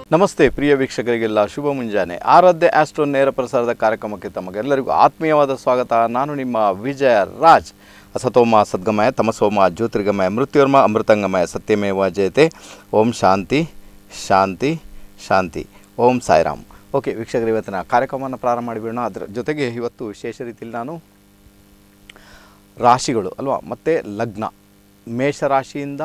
ನಮಸ್ತೆ ಪ್ರಿಯ ವೀಕ್ಷಕರಿಗೆಲ್ಲ ಶುಭ ಮುಂಜಾನೆ ಆರಾಧ್ಯ ಆಸ್ಟ್ರೋ ನೇರ ಪ್ರಸಾರದ ಕಾರ್ಯಕ್ರಮಕ್ಕೆ ತಮಗೆಲ್ಲರಿಗೂ ಆತ್ಮೀಯವಾದ ಸ್ವಾಗತ ನಾನು ನಿಮ್ಮ ವಿಜಯ ರಾಜ್ ಅಸತೋಮ ಸದ್ಗಮಯ ತಮಸೋಮ ಜ್ಯೋತಿರ್ಗಮಯ ಮೃತ್ಯುರ್ಮ ಅಮೃತಂಗಮಯ ಸತ್ಯಮೇವ ಜಯತೆ ಓಂ ಶಾಂತಿ ಶಾಂತಿ ಶಾಂತಿ ಓಂ ಸಾಯಿರಾಮ್ ಓಕೆ ವೀಕ್ಷಕರು ಇವತ್ತಿನ ಕಾರ್ಯಕ್ರಮವನ್ನು ಪ್ರಾರಂಭ ಮಾಡಿಬಿಡೋಣ ಅದರ ಜೊತೆಗೆ ಇವತ್ತು ವಿಶೇಷ ರೀತಿಯಲ್ಲಿ ನಾನು ರಾಶಿಗಳು ಅಲ್ವಾ ಮತ್ತು ಲಗ್ನ ಮೇಷರಾಶಿಯಿಂದ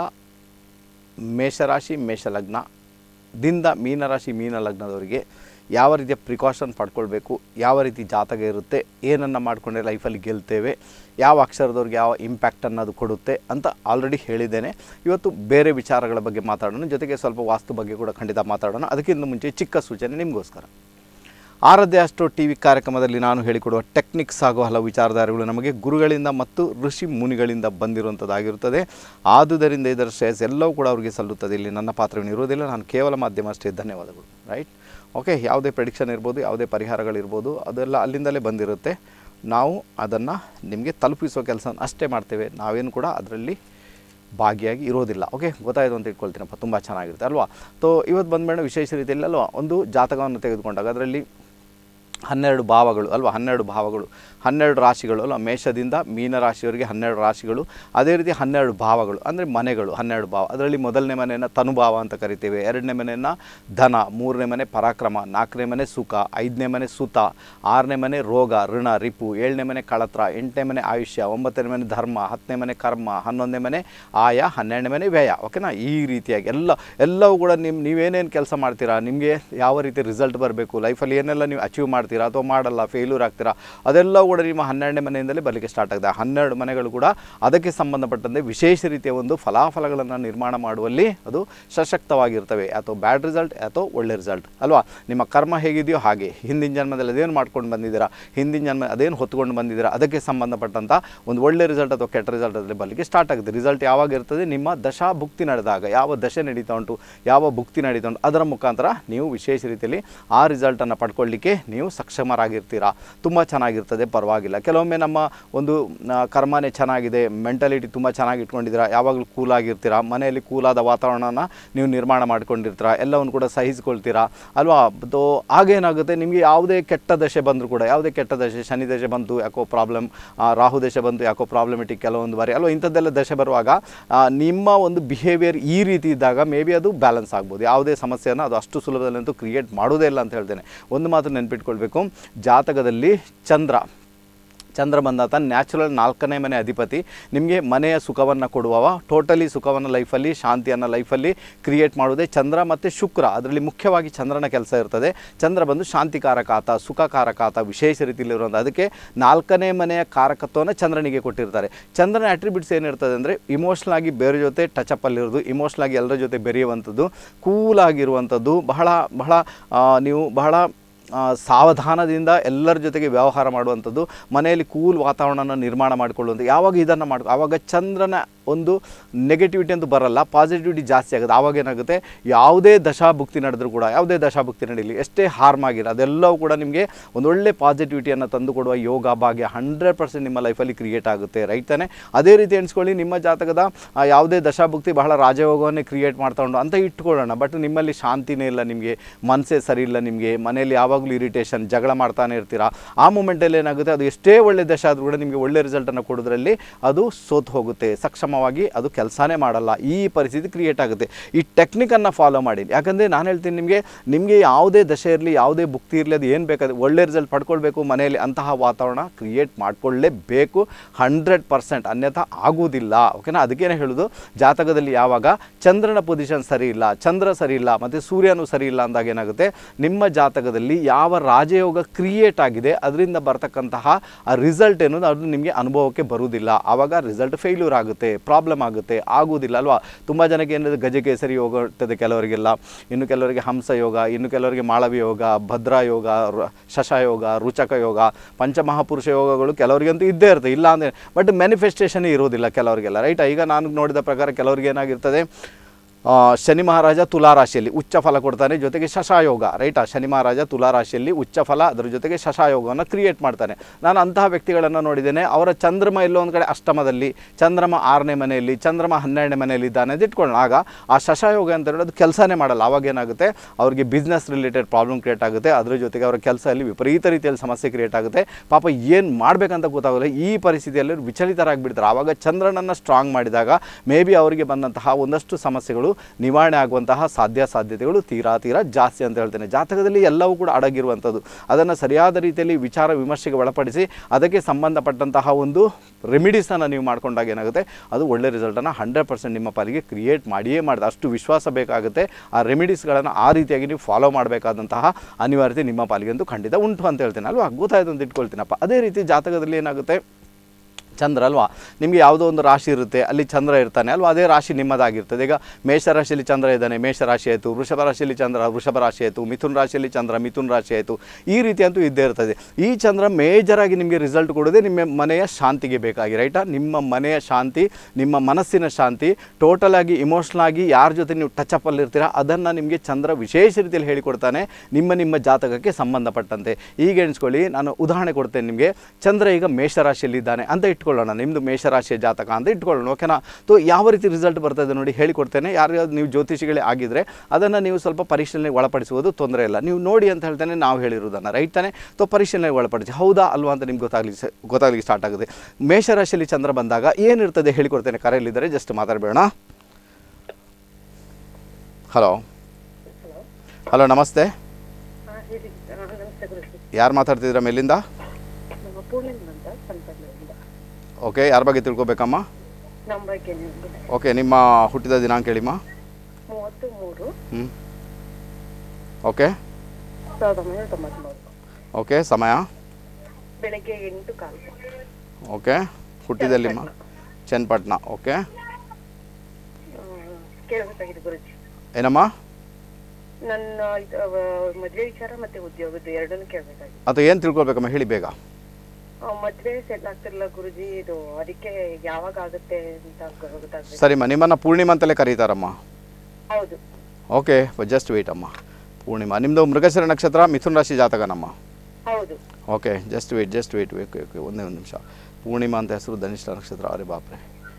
ಮೇಷರಾಶಿ ಮೇಷಲಗ್ನ ದಿಂದ ಮೀನರಾಶಿ ಮೀನ ಲಗ್ನದವರಿಗೆ ಯಾವ ರೀತಿಯ ಪ್ರಿಕಾಷನ್ ಪಡ್ಕೊಳ್ಬೇಕು ಯಾವ ರೀತಿ ಜಾತಕ ಇರುತ್ತೆ ಏನನ್ನು ಮಾಡಿಕೊಂಡ್ರೆ ಲೈಫಲ್ಲಿ ಗೆಲ್ತೇವೆ ಯಾವ ಅಕ್ಷರದವ್ರಿಗೆ ಯಾವ ಇಂಪ್ಯಾಕ್ಟ್ ಅನ್ನೋದು ಕೊಡುತ್ತೆ ಅಂತ ಆಲ್ರೆಡಿ ಹೇಳಿದ್ದೇನೆ ಇವತ್ತು ಬೇರೆ ವಿಚಾರಗಳ ಬಗ್ಗೆ ಮಾತಾಡೋಣ ಜೊತೆಗೆ ಸ್ವಲ್ಪ ವಾಸ್ತು ಬಗ್ಗೆ ಕೂಡ ಖಂಡಿತ ಮಾತಾಡೋಣ ಅದಕ್ಕಿಂತ ಮುಂಚೆ ಚಿಕ್ಕ ಸೂಚನೆ ನಿಮಗೋಸ್ಕರ ಆರಾಧ್ಯ ಅಷ್ಟೋ ಟಿ ವಿ ಕಾರ್ಯಕ್ರಮದಲ್ಲಿ ನಾನು ಹೇಳಿಕೊಡುವ ಟೆಕ್ನಿಕ್ಸ್ ಹಾಗೂ ಹಲವು ವಿಚಾರಧಾರೆಗಳು ನಮಗೆ ಗುರುಗಳಿಂದ ಮತ್ತು ಋಷಿ ಮುನಿಗಳಿಂದ ಬಂದಿರುವಂಥದ್ದಾಗಿರುತ್ತದೆ ಆದುದರಿಂದ ಇದರ ಶ್ರೇಯಸ್ ಎಲ್ಲವೂ ಕೂಡ ಅವರಿಗೆ ಸಲ್ಲುತ್ತದೆ ಇಲ್ಲಿ ನನ್ನ ಪಾತ್ರವೇನು ಇರೋದಿಲ್ಲ ನಾನು ಕೇವಲ ಮಾಧ್ಯಮ ಅಷ್ಟೇ ಧನ್ಯವಾದಗಳು ರೈಟ್ ಓಕೆ ಯಾವುದೇ ಪ್ರೆಡಿಕ್ಷನ್ ಇರ್ಬೋದು ಯಾವುದೇ ಪರಿಹಾರಗಳಿರ್ಬೋದು ಅದೆಲ್ಲ ಅಲ್ಲಿಂದಲೇ ಬಂದಿರುತ್ತೆ ನಾವು ಅದನ್ನು ನಿಮಗೆ ತಲುಪಿಸುವ ಕೆಲಸ ಅಷ್ಟೇ ಮಾಡ್ತೇವೆ ನಾವೇನು ಕೂಡ ಅದರಲ್ಲಿ ಭಾಗಿಯಾಗಿ ಇರೋದಿಲ್ಲ ಓಕೆ ಗೊತ್ತಾಯಿತು ಅಂತ ಇಟ್ಕೊಳ್ತೀನಪ್ಪ ತುಂಬ ಚೆನ್ನಾಗಿರುತ್ತೆ ಅಲ್ವಾ ತೋ ಇವತ್ತು ಬಂದ್ಮೇಲೆ ವಿಶೇಷ ರೀತಿಯಲ್ಲಿ ಅಲ್ವಾ ಒಂದು ಜಾತಕವನ್ನು ತೆಗೆದುಕೊಂಡಾಗ ಅದರಲ್ಲಿ ಹನ್ನೆರಡು ಭಾವಗಳು ಅಲ್ವಾ ಹನ್ನೆರಡು ಭಾವಗಳು ಹನ್ನೆರಡು ರಾಶಿಗಳು ಅಲ್ವಾ ಮೇಷದಿಂದ ಮೀನ ರಾಶಿಯವರಿಗೆ ಹನ್ನೆರಡು ರಾಶಿಗಳು ಅದೇ ರೀತಿ ಹನ್ನೆರಡು ಭಾವಗಳು ಅಂದರೆ ಮನೆಗಳು ಹನ್ನೆರಡು ಭಾವ ಅದರಲ್ಲಿ ಮೊದಲನೇ ಮನೆಯನ್ನು ತನುಭಾವ ಅಂತ ಕರಿತೇವೆ ಎರಡನೇ ಮನೆಯನ್ನು ಧನ ಮೂರನೇ ಮನೆ ಪರಾಕ್ರಮ ನಾಲ್ಕನೇ ಮನೆ ಸುಖ ಐದನೇ ಮನೆ ಸುತ ಆರನೇ ಮನೆ ರೋಗ ಋಣ ರಿಪು ಏಳನೇ ಮನೆ ಕಳತ್ರ ಎಂಟನೇ ಮನೆ ಆಯುಷ್ಯ ಒಂಬತ್ತನೇ ಮನೆ ಧರ್ಮ ಹತ್ತನೇ ಮನೆ ಕರ್ಮ ಹನ್ನೊಂದನೇ ಮನೆ ಆಯ ಹನ್ನೆರಡನೇ ಮನೆ ವ್ಯಯ ಓಕೆನಾ ಈ ರೀತಿಯಾಗಿ ಎಲ್ಲ ಎಲ್ಲವೂ ಕೂಡ ನಿಮ್ಮ ನೀವೇನೇನು ಕೆಲಸ ಮಾಡ್ತೀರಾ ನಿಮಗೆ ಯಾವ ರೀತಿ ರಿಸಲ್ಟ್ ಬರಬೇಕು ಲೈಫಲ್ಲಿ ಏನೆಲ್ಲ ನೀವು ಅಚೀವ್ ಮಾಡ್ತೀರಾ ಅಥವಾ ಮಾಡಲ್ಲ ಫೇಲ್ಯೂರ್ ಆಗ್ತೀರಾ ಅದೆಲ್ಲವೂ ಕೂಡ ನಿಮ್ಮ ಹನ್ನೆರಡನೇ ಮನೆಯಿಂದಲೇ ಬರಲಿಕ್ಕೆ ಸ್ಟಾರ್ಟ್ ಆಗಿದೆ ಆ ಹನ್ನೆರಡು ಮನೆಗಳು ಕೂಡ ಅದಕ್ಕೆ ಸಂಬಂಧಪಟ್ಟಂತೆ ವಿಶೇಷ ರೀತಿಯ ಒಂದು ಫಲಾಫಲಗಳನ್ನು ನಿರ್ಮಾಣ ಮಾಡುವಲ್ಲಿ ಅದು ಸಶಕ್ತವಾಗಿರ್ತವೆ ಅಥವಾ ಬ್ಯಾಡ್ ರಿಸಲ್ಟ್ ಅಥವಾ ಒಳ್ಳೆ ರಿಸಲ್ಟ್ ಅಲ್ವಾ ನಿಮ್ಮ ಕರ್ಮ ಹೇಗಿದೆಯೋ ಹಾಗೆ ಹಿಂದಿನ ಜನ್ಮದಲ್ಲಿ ಅದೇನು ಮಾಡ್ಕೊಂಡು ಬಂದಿದ್ದೀರಾ ಹಿಂದಿನ ಜನ್ಮ ಅದೇನು ಹೊತ್ಕೊಂಡು ಬಂದಿದ್ದೀರಾ ಅದಕ್ಕೆ ಸಂಬಂಧಪಟ್ಟಂಥ ಒಂದು ಒಳ್ಳೆ ರಿಸಲ್ಟ್ ಅಥವಾ ಕೆಟ್ಟ ರಿಸಲ್ಟ್ ಅದರಲ್ಲಿ ಬರಲಿಕ್ಕೆ ಸ್ಟಾರ್ಟ್ ಆಗುತ್ತೆ ರಿಸಲ್ಟ್ ಯಾವಾಗ ಇರ್ತದೆ ನಿಮ್ಮ ದಶಾ ಭುಕ್ತಿ ನಡೆದಾಗ ಯಾವ ದಶೆ ನಡೀತಾ ಉಂಟು ಯಾವ ಭುಕ್ತಿ ನಡೀತಾ ಉಂಟು ಅದರ ಮುಖಾಂತರ ನೀವು ವಿಶೇಷ ರೀತಿಯಲ್ಲಿ ಆ ರಿಸಲ್ಟನ್ನು ಪಡ್ಕೊಳ್ಳಿಕ್ಕೆ ನೀವು ಸಕ್ಷಮರಾಗಿರ್ತೀರಾ ತುಂಬ ಚೆನ್ನಾಗಿರ್ತದೆ ಪರವಾಗಿಲ್ಲ ಕೆಲವೊಮ್ಮೆ ನಮ್ಮ ಒಂದು ಆ, ಕರ್ಮನೇ ಚೆನ್ನಾಗಿದೆ ಮೆಂಟಾಲಿಟಿ ತುಂಬ ಚೆನ್ನಾಗಿ ಇಟ್ಕೊಂಡಿದ್ದೀರಾ ಯಾವಾಗಲೂ ಕೂಲಾಗಿರ್ತೀರಾ ಮನೆಯಲ್ಲಿ ಕೂಲಾದ ವಾತಾವರಣನ ನೀವು ನಿರ್ಮಾಣ ಮಾಡ್ಕೊಂಡಿರ್ತೀರಾ ಎಲ್ಲವನ್ನು ಕೂಡ ಸಹಿಸ್ಕೊಳ್ತೀರಾ ಅಲ್ವಾ ತೋ ಆಗೇನಾಗುತ್ತೆ ನಿಮಗೆ ಯಾವುದೇ ಕೆಟ್ಟ ದಶೆ ಬಂದರೂ ಕೂಡ ಯಾವುದೇ ಕೆಟ್ಟ ದಶೆ ಶನಿ ದಶೆ ಬಂತು ಯಾಕೋ ಪ್ರಾಬ್ಲಮ್ ರಾಹು ದಶೆ ಬಂತು ಯಾಕೋ ಪ್ರಾಬ್ಲಮೆಟಿಕ್ ಕೆಲವೊಂದು ಬಾರಿ ಅಲ್ವಾ ಇಂಥದ್ದೆಲ್ಲ ದಶೆ ಬರುವಾಗ ಆ, ನಿಮ್ಮ ಒಂದು ಬಿಹೇವಿಯರ್ ಈ ರೀತಿ ಇದ್ದಾಗ ಮೇ ಬಿ ಅದು ಬ್ಯಾಲೆನ್ಸ್ ಆಗ್ಬೋದು ಯಾವುದೇ ಸಮಸ್ಯೆಯನ್ನು ಅದು ಅಷ್ಟು ಸುಲಭದಲ್ಲಂತೂ ಕ್ರಿಯೇಟ್ ಮಾಡೋದೇ ಇಲ್ಲ ಅಂತ ಹೇಳ್ತೇನೆ ಒಂದು ಮಾತು ನೆನ್ಪಿಟ್ಕೊಳ್ಬೇಕು ಜಾತಕದಲ್ಲಿ ಚಂದ್ರ ಚಂದ್ರ ಬಂದಾತ ನ್ಯಾಚುರಲ್ ನಾಲ್ಕನೇ ಮನೆ ಅಧಿಪತಿ ನಿಮಗೆ ಮನೆಯ ಸುಖವನ್ನು ಕೊಡುವವ ಟೋಟಲಿ ಸುಖವನ್ನು ಲೈಫಲ್ಲಿ ಶಾಂತಿಯನ್ನು ಲೈಫಲ್ಲಿ ಕ್ರಿಯೇಟ್ ಮಾಡೋದೇ ಚಂದ್ರ ಮತ್ತು ಶುಕ್ರ ಅದರಲ್ಲಿ ಮುಖ್ಯವಾಗಿ ಚಂದ್ರನ ಕೆಲಸ ಇರ್ತದೆ ಚಂದ್ರ ಬಂದು ಶಾಂತಿಕಾರಕ ಆತ ಸುಖಕಾರಕ ಆತ ವಿಶೇಷ ರೀತಿಯಲ್ಲಿರುವಂಥ ಅದಕ್ಕೆ ನಾಲ್ಕನೇ ಮನೆಯ ಕಾರಕತ್ವವನ್ನು ಚಂದ್ರನಿಗೆ ಕೊಟ್ಟಿರ್ತಾರೆ ಚಂದ್ರನ ಅಟ್ರಿಬ್ಯೂಟ್ಸ್ ಏನಿರ್ತದೆ ಅಂದರೆ ಇಮೋಷ್ನಲ್ ಆಗಿ ಬೇರೆ ಜೊತೆ ಟಚಪ್ಪಲ್ಲಿರೋದು ಇಮೋಷ್ನಲ್ ಆಗಿ ಎಲ್ಲರ ಜೊತೆ ಬೆರೆಯುವಂಥದ್ದು ಕೂಲಾಗಿರುವಂಥದ್ದು ಬಹಳ ಬಹಳ ಆ, ನೀವು ಬಹಳ ಆ, ಸಾವಧಾನದಿಂದ ಎಲ್ಲರ ಜೊತೆಗೆ ವ್ಯವಹಾರ ಮಾಡುವಂಥದ್ದು ಮನೆಯಲ್ಲಿ ಕೂಲ್ ವಾತಾವರಣನ ನಿರ್ಮಾಣ ಮಾಡಿಕೊಳ್ಳುವಂಥ ಯಾವಾಗ ಇದನ್ನು ಮಾಡಿ ಆವಾಗ ಚಂದ್ರನ ಒಂದು ನೆಗೆಟಿವಿಟಿ ಅಂತೂ ಬರಲ್ಲ ಪಾಸಿಟಿವಿಟಿ ಜಾಸ್ತಿ ಆಗುತ್ತೆ ಆವಾಗ ಏನಾಗುತ್ತೆ ಯಾವುದೇ ದಶಾಭುಕ್ತಿ ನಡೆದರೂ ಕೂಡ ಯಾವುದೇ ದಶಾಭುಕ್ತಿ ನಡೀಲಿ ಎಷ್ಟೇ ಹಾರ್ಮ್ ಆಗಿಲ್ಲ ಅದೆಲ್ಲವೂ ಕೂಡ ನಿಮಗೆ ಒಂದು ಒಳ್ಳೆ ಪಾಸಿಟಿವಿಟಿಯನ್ನು ತಂದುಕೊಡುವ ಯೋಗ ಭಾಗ್ಯ ಹಂಡ್ರೆಡ್ ಪರ್ಸೆಂಟ್ ನಿಮ್ಮ ಲೈಫಲ್ಲಿ ಕ್ರಿಯೇಟ್ ಆಗುತ್ತೆ ರೈಟ್ ತಾನೆ ಅದೇ ರೀತಿ ಎಣಿಸ್ಕೊಳ್ಳಿ ನಿಮ್ಮ ಜಾತಕದ ಆ, ಯಾವುದೇ ದಶಾಭುಕ್ತಿ ಬಹಳ ರಾಜಯೋಗವನ್ನೇ ಕ್ರಿಯೇಟ್ ಮಾಡ್ತಾ ಉಂಟು ಅಂತ ಇಟ್ಕೊಳ್ಳೋಣ ಬಟ್ ನಿಮ್ಮಲ್ಲಿ ಶಾಂತಿನೇ ಇಲ್ಲ ನಿಮಗೆ ಮನಸ್ಸೇ ಸರಿ ಇಲ್ಲ ನಿಮಗೆ ಮನೆಯಲ್ಲಿ ಯಾವಾಗಲೂ ಇರಿಟೇಷನ್ ಜಗಳ ಮಾಡ್ತಾನೆ ಇರ್ತೀರಾ ಆ ಮೂಮೆಂಟಲ್ಲಿ ಏನಾಗುತ್ತೆ ಅದು ಎಷ್ಟೇ ಒಳ್ಳೆ ದಶ ಆದರೂ ಕೂಡ ನಿಮಗೆ ಒಳ್ಳೆ ರಿಸಲ್ಟನ್ನು ಕೊಡೋದ್ರಲ್ಲಿ ಅದು ಸೋತು ಹೋಗುತ್ತೆ ಸಕ್ಷಮವಾಗಿ ಅದು ಕೆಲಸನೇ ಮಾಡಲ್ಲ ಈ ಪರಿಸ್ಥಿತಿ ಕ್ರಿಯೇಟ್ ಆಗುತ್ತೆ ಈ ಟೆಕ್ನಿಕನ್ನು ಫಾಲೋ ಮಾಡಿ ಯಾಕಂದರೆ ನಾನು ಹೇಳ್ತೀನಿ ನಿಮಗೆ ನಿಮಗೆ ಯಾವುದೇ ದಶೆ ಇರಲಿ ಯಾವುದೇ ಭುಕ್ತಿ ಇರಲಿ ಅದು ಏನು ಬೇಕಾದ್ರೆ ಒಳ್ಳೆ ರಿಸಲ್ಟ್ ಪಡ್ಕೊಳ್ಬೇಕು ಮನೆಯಲ್ಲಿ ಅಂತಹ ವಾತಾವರಣ ಕ್ರಿಯೇಟ್ ಮಾಡ್ಕೊಳ್ಳೇಬೇಕು ಹಂಡ್ರೆಡ್ ಪರ್ಸೆಂಟ್ ಅನ್ಯಥಾ ಆಗುವುದಿಲ್ಲ ಓಕೆನಾ ಅದಕ್ಕೇನೆ ಹೇಳೋದು ಜಾತಕದಲ್ಲಿ ಯಾವಾಗ ಚಂದ್ರನ ಪೊಸಿಷನ್ ಸರಿ ಇಲ್ಲ ಚಂದ್ರ ಸರಿ ಇಲ್ಲ ಮತ್ತು ಸೂರ್ಯನೂ ಸರಿ ಇಲ್ಲ ಅಂದಾಗ ಏನಾಗುತ್ತೆ ನಿಮ್ಮ ಜಾತಕದಲ್ಲಿ ಯಾವ ರಾಜಯೋಗ ಕ್ರಿಯೇಟ್ ಆಗಿದೆ ಅದರಿಂದ ಬರ್ತಕ್ಕಂತಹ ಆ ರಿಸಲ್ಟ್ ಏನೋದು ಅದು ನಿಮಗೆ ಅನುಭವಕ್ಕೆ ಬರುವುದಿಲ್ಲ ಆವಾಗ ರಿಸಲ್ಟ್ ಫೇಲ್ಯೂರ್ ಆಗುತ್ತೆ ಪ್ರಾಬ್ಲಮ್ ಆಗುತ್ತೆ ಆಗುವುದಿಲ್ಲ ಅಲ್ವಾ ತುಂಬ ಜನಕ್ಕೆ ಏನಿದೆ ಗಜಕೇಸರಿ ಯೋಗ ಇರ್ತದೆ ಕೆಲವರಿಗೆಲ್ಲ ಇನ್ನು ಕೆಲವರಿಗೆ ಹಂಸ ಯೋಗ ಇನ್ನು ಕೆಲವರಿಗೆ ಮಾಳವಿ ಯೋಗ ಭದ್ರಾ ಯೋಗ ರ- ಶಶ ಯೋಗ ರುಚಕ ಯೋಗ ಪಂಚಮಹಾಪುರುಷ ಯೋಗಗಳು ಕೆಲವರಿಗಂತೂ ಇದ್ದೇ ಇರ್ತದೆ ಇಲ್ಲ ಅಂದರೆ ಬಟ್ ಮ್ಯಾನಿಫೆಸ್ಟೇಷನ್ ಇರೋದಿಲ್ಲ ಕೆಲವರಿಗೆಲ್ಲ ರೈಟ್ ಈಗ ನಾನು ನೋಡಿದ ಪ್ರಕಾರ ಕೆಲವರಿಗೆ ಏನಾಗಿರ್ತದೆ ಆ, ಶನಿ ಮಹಾರಾಜ ತುಲಾರಾಶಿಯಲ್ಲಿ ಉಚ್ಚ ಫಲ ಕೊಡ್ತಾನೆ ಜೊತೆಗೆ ಶಶಾಯೋಗ ರೈಟಾ ಶನಿ ಮಹಾರಾಜ ತುಲಾರಾಶಿಯಲ್ಲಿ ಉಚ್ಚ ಫಲ ಅದರ ಜೊತೆಗೆ ಶಶಾಯೋಗವನ್ನು ಕ್ರಿಯೇಟ್ ಮಾಡ್ತಾನೆ ನಾನು ಅಂತಹ ವ್ಯಕ್ತಿಗಳನ್ನು ನೋಡಿದ್ದೇನೆ ಅವರ ಚಂದ್ರಮ ಎಲ್ಲೋ ಒಂದು ಕಡೆ ಅಷ್ಟಮದಲ್ಲಿ ಚಂದ್ರಮ ಆರನೇ ಮನೆಯಲ್ಲಿ ಚಂದ್ರಮ ಹನ್ನೆರಡನೇ ಮನೆಯಲ್ಲಿ ಇದ್ದಾನೆ ಅಂತ ಇಟ್ಕೊಳ್ಳೋಣ ಆಗ ಆ ಶಶಾಯೋಗ ಅಂತ ಹೇಳೋದು ಕೆಲಸನೇ ಮಾಡಲ್ಲ ಆವಾಗ ಏನಾಗುತ್ತೆ ಅವರಿಗೆ ಬಿಸ್ನೆಸ್ ರಿಲೇಟೆಡ್ ಪ್ರಾಬ್ಲಮ್ ಕ್ರಿಯೇಟ್ ಆಗುತ್ತೆ ಅದ್ರ ಜೊತೆಗೆ ಅವರ ಕೆಲಸದಲ್ಲಿ ವಿಪರೀತ ರೀತಿಯಲ್ಲಿ ಸಮಸ್ಯೆ ಕ್ರಿಯೇಟ್ ಆಗುತ್ತೆ ಪಾಪ ಏನು ಮಾಡಬೇಕಂತ ಗೊತ್ತಾಗಲ್ಲ ಈ ಪರಿಸ್ಥಿತಿಯಲ್ಲಿ ಅವ್ರು ವಿಚಲಿತರಾಗಿಬಿಡ್ತಾರೆ ಆವಾಗ ಚಂದ್ರನನ್ನು ಸ್ಟ್ರಾಂಗ್ ಮಾಡಿದಾಗ ಮೇ ಬಿ ಅವರಿಗೆ ಬಂದಂತಹ ಒಂದಷ್ಟು ಸಮಸ್ಯೆಗಳು ನಿವಾರಣೆ ಆಗುವಂತಹ ಸಾಧ್ಯ ಸಾಧ್ಯತೆಗಳು ತೀರಾ ತೀರಾ ಜಾಸ್ತಿ ಅಂತ ಹೇಳ್ತೇನೆ ಜಾತಕದಲ್ಲಿ ಎಲ್ಲವೂ ಕೂಡ ಅಡಗಿರುವಂಥದ್ದು ಅದನ್ನು ಸರಿಯಾದ ರೀತಿಯಲ್ಲಿ ವಿಚಾರ ವಿಮರ್ಶೆಗೆ ಒಳಪಡಿಸಿ ಅದಕ್ಕೆ ಸಂಬಂಧಪಟ್ಟಂತಹ ಒಂದು ರೆಮಿಡೀಸನ್ನು ನೀವು ಮಾಡ್ಕೊಂಡಾಗ ಏನಾಗುತ್ತೆ ಅದು ಒಳ್ಳೆ ರಿಸಲ್ಟನ್ನು ಹಂಡ್ರೆಡ್ ಪರ್ಸೆಂಟ್ ನಿಮ್ಮ ಪಾಲಿಗೆ ಕ್ರಿಯೇಟ್ ಮಾಡಿಯೇ ಮಾಡಿದೆ ಅಷ್ಟು ವಿಶ್ವಾಸ ಬೇಕಾಗುತ್ತೆ ಆ ರೆಮಿಡೀಸ್ಗಳನ್ನು ಆ ರೀತಿಯಾಗಿ ನೀವು ಫಾಲೋ ಮಾಡಬೇಕಾದಂತಹ ಅನಿವಾರ್ಯತೆ ನಿಮ್ಮ ಪಾಲಿಗೆ ಅಂತೂ ಖಂಡಿತ ಉಂಟು ಅಂತ ಹೇಳ್ತೇನೆ ಅಲ್ವಾ ಗೊತ್ತಾಯ್ತು ಅಂತ ಇಟ್ಕೊಳ್ತೀನಪ್ಪ ಅದೇ ರೀತಿ ಜಾತಕದಲ್ಲಿ ಏನಾಗುತ್ತೆ ಚಂದ್ರ ಅಲ್ವಾ ನಿಮಗೆ ಯಾವುದೋ ಒಂದು ರಾಶಿ ಇರುತ್ತೆ ಅಲ್ಲಿ ಚಂದ್ರ ಇರ್ತಾನೆ ಅಲ್ವಾ ಅದೇ ರಾಶಿ ನಿಮ್ಮದಾಗಿರ್ತದೆ ಈಗ ಮೇಷರಾಶಿಯಲ್ಲಿ ಚಂದ್ರ ಇದ್ದಾನೆ ಮೇಷರಾಶಿ ಆಯಿತು ವೃಷಭ ರಾಶಿಯಲ್ಲಿ ಚಂದ್ರ ವೃಷಭ ರಾಶಿ ಆಯಿತು ಮಿಥುನ್ ರಾಶಿಯಲ್ಲಿ ಚಂದ್ರ ಮಿಥುನ್ ರಾಶಿ ಆಯಿತು ಈ ರೀತಿ ಅಂತೂ ಇದ್ದೇ ಇರ್ತದೆ ಈ ಚಂದ್ರ ಮೇಜರಾಗಿ ನಿಮಗೆ ರಿಸಲ್ಟ್ ಕೊಡೋದೇ ನಿಮ್ಮ ಮನೆಯ ಶಾಂತಿಗೆ ಬೇಕಾಗಿ ರೈಟಾ ನಿಮ್ಮ ಮನೆಯ ಶಾಂತಿ ನಿಮ್ಮ ಮನಸ್ಸಿನ ಶಾಂತಿ ಟೋಟಲ್ ಆಗಿ ಇಮೋಷ್ನಲ್ ಆಗಿ ಯಾರ ಜೊತೆ ನೀವು ಟಚ್ ಅಪ್ ಅಲ್ಲಿರ್ತೀರಾ ಅದನ್ನು ನಿಮಗೆ ಚಂದ್ರ ವಿಶೇಷ ರೀತಿಯಲ್ಲಿ ಹೇಳಿಕೊಡ್ತಾನೆ ನಿಮ್ಮ ನಿಮ್ಮ ಜಾತಕಕ್ಕೆ ಸಂಬಂಧಪಟ್ಟಂತೆ ಈಗ ಎಣಿಸ್ಕೊಳ್ಳಿ ನಾನು ಉದಾಹರಣೆ ಕೊಡ್ತೇನೆ ನಿಮಗೆ ಚಂದ್ರ ಈಗ ಮೇಷರಾಶಿಯಲ್ಲಿದ್ದಾನೆ ಅಂತ ಇಟ್ಕೊಳ್ಳೋಣ ನಿಮ್ಮದು ಮೇಷರಾಶಿಯ ಜಾತಕ ಅಂತ ಇಟ್ಕೊಳ್ಳೋಣ ಓಕೆನಾ ತೋ ಯಾವ ರೀತಿ ರಿಸಲ್ಟ್ ಬರ್ತದೆ ನೋಡಿ ಹೇಳಿಕೊಡ್ತೇನೆ ಯಾರು ನೀವು ಜ್ಯೋತಿಷಿಗಳೇ ಆಗಿದ್ದರೆ ಅದನ್ನು ನೀವು ಸ್ವಲ್ಪ ಪರಿಶೀಲನೆಗೆ ಒಳಪಡಿಸುವುದು ತೊಂದರೆ ಇಲ್ಲ ನೀವು ನೋಡಿ ಅಂತ ಹೇಳ್ತಾನೆ ನಾವು ಹೇಳಿರೋದನ್ನು ರೈಟ್ ತಾನೆ ತೋ ಪರಿಶೀಲನೆಗೆ ಒಳಪಡಿಸಿ ಹೌದಾ ಅಲ್ವಾ ಅಂತ ನಿಮ್ಗೆ ಗೊತ್ತಾಗ್ಲಿಕ್ಕೆ ಗೊತ್ತಾಗ್ಲಿಕ್ಕೆ ಸ್ಟಾರ್ಟ್ ಆಗುತ್ತೆ ಮೇಷರಾಶಿಯಲ್ಲಿ ಚಂದ್ರ ಬಂದಾಗ ಏನಿರ್ತದೆ ಹೇಳಿಕೊಡ್ತೇನೆ ಕರೆಯಲ್ಲಿದ್ದರೆ ಜಸ್ಟ್ ಮಾತಾಡಬೇಡ ಹಲೋ ಹಲೋ ನಮಸ್ತೆ ಹಾಂ ಹೇಳಿ ಆ, ನಮಸ್ತೆ ಗುರುಜಿ ಯಾರು ಮಾತಾಡ್ತಿದ್ದೀರಾ ಮೇಲಿಂದ ನಮ್ಮ ಪೂರ್ಣಿಮಾ ಅಂತ ಸಂಪರ್ಕದಿಂದ ಓಕೆ ಯಾರ ಬಗ್ಗೆ ತಿಳ್ಕೊಬೇಕಮ್ಮ ನಮ್ಮ ಬಗ್ಗೆ ನಿಮಗೆ ಓಕೆ ನಿಮ್ಮ ಹುಟ್ಟಿದ ದಿನಾಂಕ ಹೇಳಿಮ್ಮ ಮೂವತ್ತು ಮೂರು ಹ್ಞೂ ಓಕೆ ಸಾವಿರದ ಒಂಬೈನೂರ ತೊಂಬತ್ತ್ಮೂರು ಓಕೆ ಸಮಯ ಬೆಳಗ್ಗೆ ಎಂಟು ಕಾಲು ಓಕೆ ಹುಟ್ಟಿದಲ್ಲಿಮ್ಮ ಚನ್ನಪಟ್ಟಣ ಓಕೆ ಕೇಳಬೇಕಾಗಿದೆ ಗುರುಜಿ ಏನಮ್ಮ ನನ್ನ ಇದು, ಅವ, ಮದ್ವೆ ವಿಚಾರ ಮತ್ತೆ ಉದ್ಯೋಗದ್ದು ಎರಡನ್ನೂ ಕೇಳಬೇಕಾಗಿದೆ ಅಥವಾ ಏನು ತಿಳ್ಕೊಳ್ಬೇಕಮ್ಮ ಹೇಳಿ ಬೇಗ ಮದ್ವೆ ಸೆಟ್ ಆಗ್ತಿರಲ್ಲ ಗುರುಜಿ ಇದು ಅದಕ್ಕೆ ಯಾವಾಗ ಆಗುತ್ತೆ ಅಂತ ಗೊ- ಗೊತ್ತಾಗ್ಬೇಕು ಸರಿಮ್ಮ ನಿಮ್ಮನ್ನು ಪೂರ್ಣಿಮಾ ಅಂತಲೇ ಕರೀತಾರಮ್ಮ ಹೌದು ಓಕೆ ಜಸ್ಟ್ ವೇಟ್ ಅಮ್ಮ ಪೂರ್ಣಿಮಾ ನಿಮ್ಮದು ಮೃಗಶಿರ ನಕ್ಷತ್ರ ಮಿಥುನ್ ರಾಶಿ ಜಾತಕನಮ್ಮ ಹೌದು okay just wait just wait ಬೇಕು ಓಕೆ ಒಂದೇ ಒಂದು ನಿಮಿಷ ಪೂರ್ಣಿಮಾ ಅಂತ ಹೆಸರು ಧನಿಷ್ಠ ನಕ್ಷತ್ರ ಅರೆ ಬಾಪ್ರೆ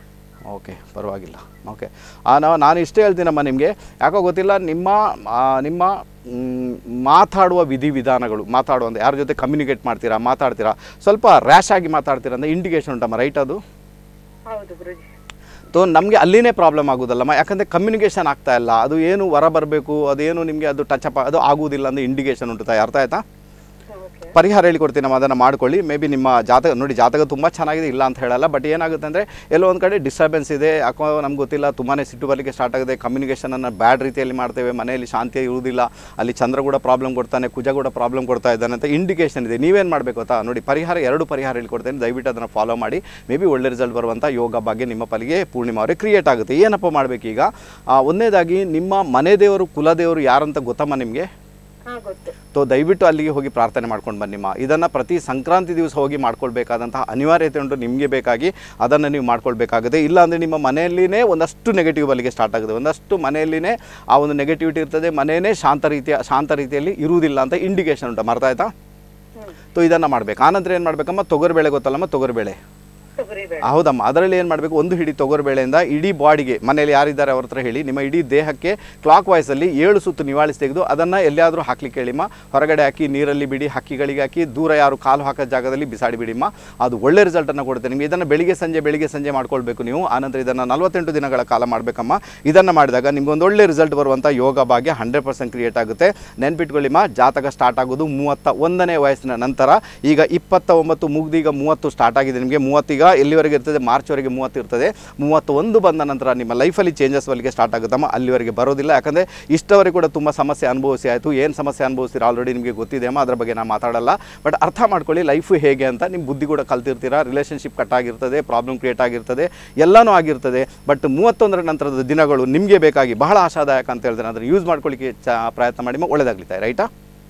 ಓಕೆ ಪರವಾಗಿಲ್ಲ ಓಕೆ ನಾವು ನಾನು ಇಷ್ಟೇ ಹೇಳ್ತೀನಮ್ಮ ನಿಮಗೆ ಯಾಕೋ ಗೊತ್ತಿಲ್ಲ ನಿಮ್ಮ ಆ, ನಿಮ್ಮ ಮ್, ಮಾತಾಡುವ ವಿಧಿವಿಧಾನಗಳು ಮಾತಾಡುವ ಅಂದರೆ ಯಾರ ಜೊತೆ ಕಮ್ಯುನಿಕೇಟ್ ಮಾಡ್ತೀರಾ ಮಾತಾಡ್ತೀರಾ ಸ್ವಲ್ಪ ರ್ಯಾಶ್ ಆಗಿ ಮಾತಾಡ್ತೀರಾ ಅಂತ ಇಂಡಿಕೇಶನ್ ಉಂಟಮ್ಮ ರೈಟ್ ಅದು ಹೌದು ಗುರುಜಿ ತೋ ನಮಗೆ ಅಲ್ಲಿನೇ ಪ್ರಾಬ್ಲಮ್ ಆಗೋದಲ್ಲಮ್ಮ ಯಾಕಂದರೆ ಕಮ್ಯುನಿಕೇಷನ್ ಆಗ್ತಾ ಇಲ್ಲ ಅದು ಏನು ಹೊರ ಬರಬೇಕು ಅದೇನು ನಿಮಗೆ ಅದು ಟಚ್ ಅಪ್ ಅದು ಆಗುವುದಿಲ್ಲ ಅಂದರೆ ಇಂಡಿಕೇಶನ್ ಉಂಟು ತಾಯಿ ಅರ್ಥ ಆಯ್ತಾ ಓಕೆ ಪರಿಹಾರ ಹೇಳಿಕೊಡ್ತೀನಮ್ಮ ಅದನ್ನು ಮಾಡ್ಕೊಳ್ಳಿ ಮೇ ಬಿ ನಿಮ್ಮ ಜಾತಕ ನೋಡಿ ಜಾತಕ ತುಂಬ ಚೆನ್ನಾಗಿದೆ ಇಲ್ಲ ಅಂತ ಹೇಳಲ್ಲ ಬಟ್ ಏನಾಗುತ್ತೆ ಅಂದರೆ ಎಲ್ಲೋ ಒಂದು ಕಡೆ ಡಿಸ್ಟರ್ಬೆನ್ಸ್ ಇದೆ ಯಾಕೋ ನಮ್ಗೆ ಗೊತ್ತಿಲ್ಲ ತುಂಬಾ ಸಿಟ್ಟು ಬರಲಿಕ್ಕೆ ಸ್ಟಾರ್ಟ್ ಆಗಿದೆ ಕಮ್ಯುನಿಕೇಷನನ್ನು ಬ್ಯಾಡ್ ರೀತಿಯಲ್ಲಿ ಮಾಡ್ತೇವೆ ಮನೆಯಲ್ಲಿ ಶಾಂತಿ ಇರುವುದಿಲ್ಲ ಅಲ್ಲಿ ಚಂದ್ರ ಕೂಡ ಪ್ರಾಬ್ಲಮ್ ಕೊಡ್ತಾನೆ ಕುಜ ಕೂಡ ಪ್ರಾಬ್ಲಮ್ ಕೊಡ್ತಾ ಇದ್ದಾನೆ ಅಂತ ಇಂಡಿಕೇಷನ್ ಇದೆ ನೀವೇನು ಮಾಡಬೇಕು ಗೊತ್ತಾ ನೋಡಿ ಪರಿಹಾರ ಎರಡು ಪರಿಹಾರ ಹೇಳ್ಕೊಡ್ತೇನೆ ದಯವಿಟ್ಟು ಅದನ್ನು ಫಾಲೋ ಮಾಡಿ ಮೇ ಬಿ ಒಳ್ಳೆ ರಿಸಲ್ಟ್ ಬರುವಂಥ ಯೋಗ ಬಗ್ಗೆ ನಿಮ್ಮ ಪಾಲಿಗೆ ಪೂರ್ಣಿಮಾ ಅವರೇ ಕ್ರಿಯೇಟ್ ಆಗುತ್ತೆ ಏನಪ್ಪ ಮಾಡಬೇಕೀಗ ಒಂದನೇದಾಗಿ ನಿಮ್ಮ ಮನೆ ದೇವರು ಕುಲದೇವರು ಯಾರಂತ ಗೊತ್ತಮ್ಮ ನಿಮಗೆ ಹಾ ಗೊತ್ತು ತೋ ದಯವಿಟ್ಟು ಅಲ್ಲಿಗೆ ಹೋಗಿ ಪ್ರಾರ್ಥನೆ ಮಾಡ್ಕೊಂಡು ಬನ್ನಿಮ್ಮ ಇದನ್ನು ಪ್ರತಿ ಸಂಕ್ರಾಂತಿ ದಿವಸ ಹೋಗಿ ಮಾಡ್ಕೊಳ್ಬೇಕಾದಂತಹ ಅನಿವಾರ್ಯತೆ ಉಂಟು ನಿಮಗೆ ಬೇಕಾಗಿ ಅದನ್ನು ನೀವು ಮಾಡ್ಕೊಳ್ಬೇಕಾಗುತ್ತೆ ಇಲ್ಲ ಅಂದರೆ ನಿಮ್ಮ ಮನೆಯಲ್ಲಿನೇ ಒಂದಷ್ಟು ನೆಗೆಟಿವ್ ಅಲ್ಲಿಗೆ ಸ್ಟಾರ್ಟ್ ಆಗುತ್ತೆ ಒಂದಷ್ಟು ಮನೆಯಲ್ಲಿನೇ ಆ ಒಂದು ನೆಗೆಟಿವಿಟಿ ಇರ್ತದೆ ಮನೆಯೇ ಶಾಂತ ರೀತಿಯ ಶಾಂತ ರೀತಿಯಲ್ಲಿ ಇರುವುದಿಲ್ಲ ಅಂತ ಇಂಡಿಕೇಶನ್ ಉಂಟು ಮರ್ತಾ ಆಯ್ತಾ ಹ್ಮ್ ತೋ ಇದನ್ನು ಮಾಡಬೇಕು ಆನಂತರ ಏನು ಮಾಡಬೇಕಮ್ಮ ತೊಗರಿಬೇಳೆ ಗೊತ್ತಲ್ಲಮ್ಮ ತೊಗರಿಬೇಳೆ ತೊಗರಿ ಬೇಡ ಹೌದಮ್ಮ ಅದರಲ್ಲಿ ಏನು ಮಾಡಬೇಕು ಒಂದು ಹಿಡಿ ತೊಗರಿಬೇಳೆಯಿಂದ ಇಡೀ ಬಾಡಿಗೆ ಮನೆಯಲ್ಲಿ ಯಾರಿದ್ದಾರೆ ಅವ್ರ ಹತ್ರ ಹೇಳಿ ನಿಮ್ಮ ಇಡೀ ದೇಹಕ್ಕೆ ಕ್ಲಾಕ್ ವೈಸಲ್ಲಿ ಏಳು ಸುತ್ತು ನಿವಾಳಿಸಿ ತೆಗೆದು ಅದನ್ನು ಎಲ್ಲಿಯಾದರೂ ಹಾಕ್ಲಿಕ್ಕೆ ಹೇಳಿಮ್ಮ ಹೊರಗಡೆ ಹಾಕಿ ನೀರಲ್ಲಿ ಬಿಡಿ ಹಕ್ಕಿಗಳಿಗೆ ಹಾಕಿ ದೂರ ಯಾರು ಕಾಲು ಹಾಕೋ ಜಾಗದಲ್ಲಿ ಬಿಸಾಡಿ ಬಿಡಿಮ್ಮ ಅದು ಒಳ್ಳೆ ರಿಸಲ್ಟನ್ನು ಕೊಡುತ್ತೆ ನಿಮಗೆ ಇದನ್ನು ಬೆಳಿಗ್ಗೆ ಸಂಜೆ ಬೆಳಿಗ್ಗೆ ಸಂಜೆ ಮಾಡ್ಕೊಳ್ಬೇಕು ನೀವು ಆನಂತರ ಇದನ್ನು ನಲವತ್ತೆಂಟು ದಿನಗಳ ಕಾಲ ಮಾಡಬೇಕಮ್ಮ ಇದನ್ನು ಮಾಡಿದಾಗ ನಿಮ್ಗೆ ಒಂದು ಒಳ್ಳೆ ರಿಸಲ್ಟ್ ಬರುವಂಥ ಯೋಗ ಭಾಗ್ಯ ಹಂಡ್ರೆಡ್ ಪರ್ಸೆಂಟ್ ಕ್ರಿಯೇಟ್ ಆಗುತ್ತೆ ನೆನ್ಪಿಟ್ಕೊಳ್ಳಿಮ್ಮ ಜಾತಕ ಸ್ಟಾರ್ಟ್ ಆಗೋದು ಮೂವತ್ತ ಒಂದನೇ ವಯಸ್ಸಿನ ನಂತರ ಈಗ ಇಪ್ಪತ್ತ ಒಂಬತ್ತು ಮುಗ್ದೀಗ ಮೂವತ್ತು ಸ್ಟಾರ್ಟ್ ಆಗಿದೆ ನಿಮಗೆ ಮೂವತ್ತೀಗ ಎಲ್ಲಿವರೆಗೆ ಇರ್ತದೆ ಮಾರ್ಚ್ವರೆಗೆ ಮೂವತ್ತು ಇರ್ತದೆ ಮೂವತ್ತೊಂದು ಬಂದ ನಂತರ ನಿಮ್ಮ ಲೈಫಲ್ಲಿ ಚೇಂಜಸ್ ಬರಲಿಕ್ಕೆ ಸ್ಟಾರ್ಟ್ ಆಗುತ್ತಮ್ಮ ಅಲ್ಲಿವರೆಗೆ ಬರೋದಿಲ್ಲ ಯಾಕಂದರೆ ಇಷ್ಟವರೆಗೆ ಕೂಡ ತುಂಬ ಸಮಸ್ಯೆ ಅನುಭವಿಸಿ ಆಯಿತು ಏನು ಸಮಸ್ಯೆ ಅನುಭವಿಸ್ತೀರಾ ಆಲ್ರೆಡಿ ನಿಮಗೆ ಗೊತ್ತಿದೆ ಅಮ್ಮ ಅದ್ರ ಬಗ್ಗೆ ನಾನು ಮಾತಾಡಲ್ಲ ಬಟ್ ಅರ್ಥ ಮಾಡ್ಕೊಳ್ಳಿ ಲೈಫು ಹೇಗೆ ಅಂತ ನಿಮ್ಮ ಬುದ್ಧಿ ಕೂಡ ಕಲ್ತಿರ್ತೀರಾ ರಿಲೇಷನ್ಶಿಪ್ ಕಟ್ ಆಗಿರ್ತದೆ ಪ್ರಾಬ್ಲಮ್ ಕ್ರಿಯೇಟ್ ಆಗಿರ್ತದೆ ಎಲ್ಲನೂ ಆಗಿರ್ತದೆ ಬಟ್ ಮೂವತ್ತೊಂದರ ನಂತರದ ದಿನಗಳು ನಿಮಗೆ ಬೇಕಾಗಿ ಬಹಳ ಆಶಾದಾಯಕ ಅಂತ ಹೇಳ್ತಾರೆ ಅದನ್ನು ಯೂಸ್ ಮಾಡ್ಕೊಳ್ಳಿಕ್ಕೆ ಚ ಪ್ರಯತ್ನ ಮಾಡಿ ಒಳ್ಳೆದಾಗ್ಲಿತ್ತೆ ರೈಟಾ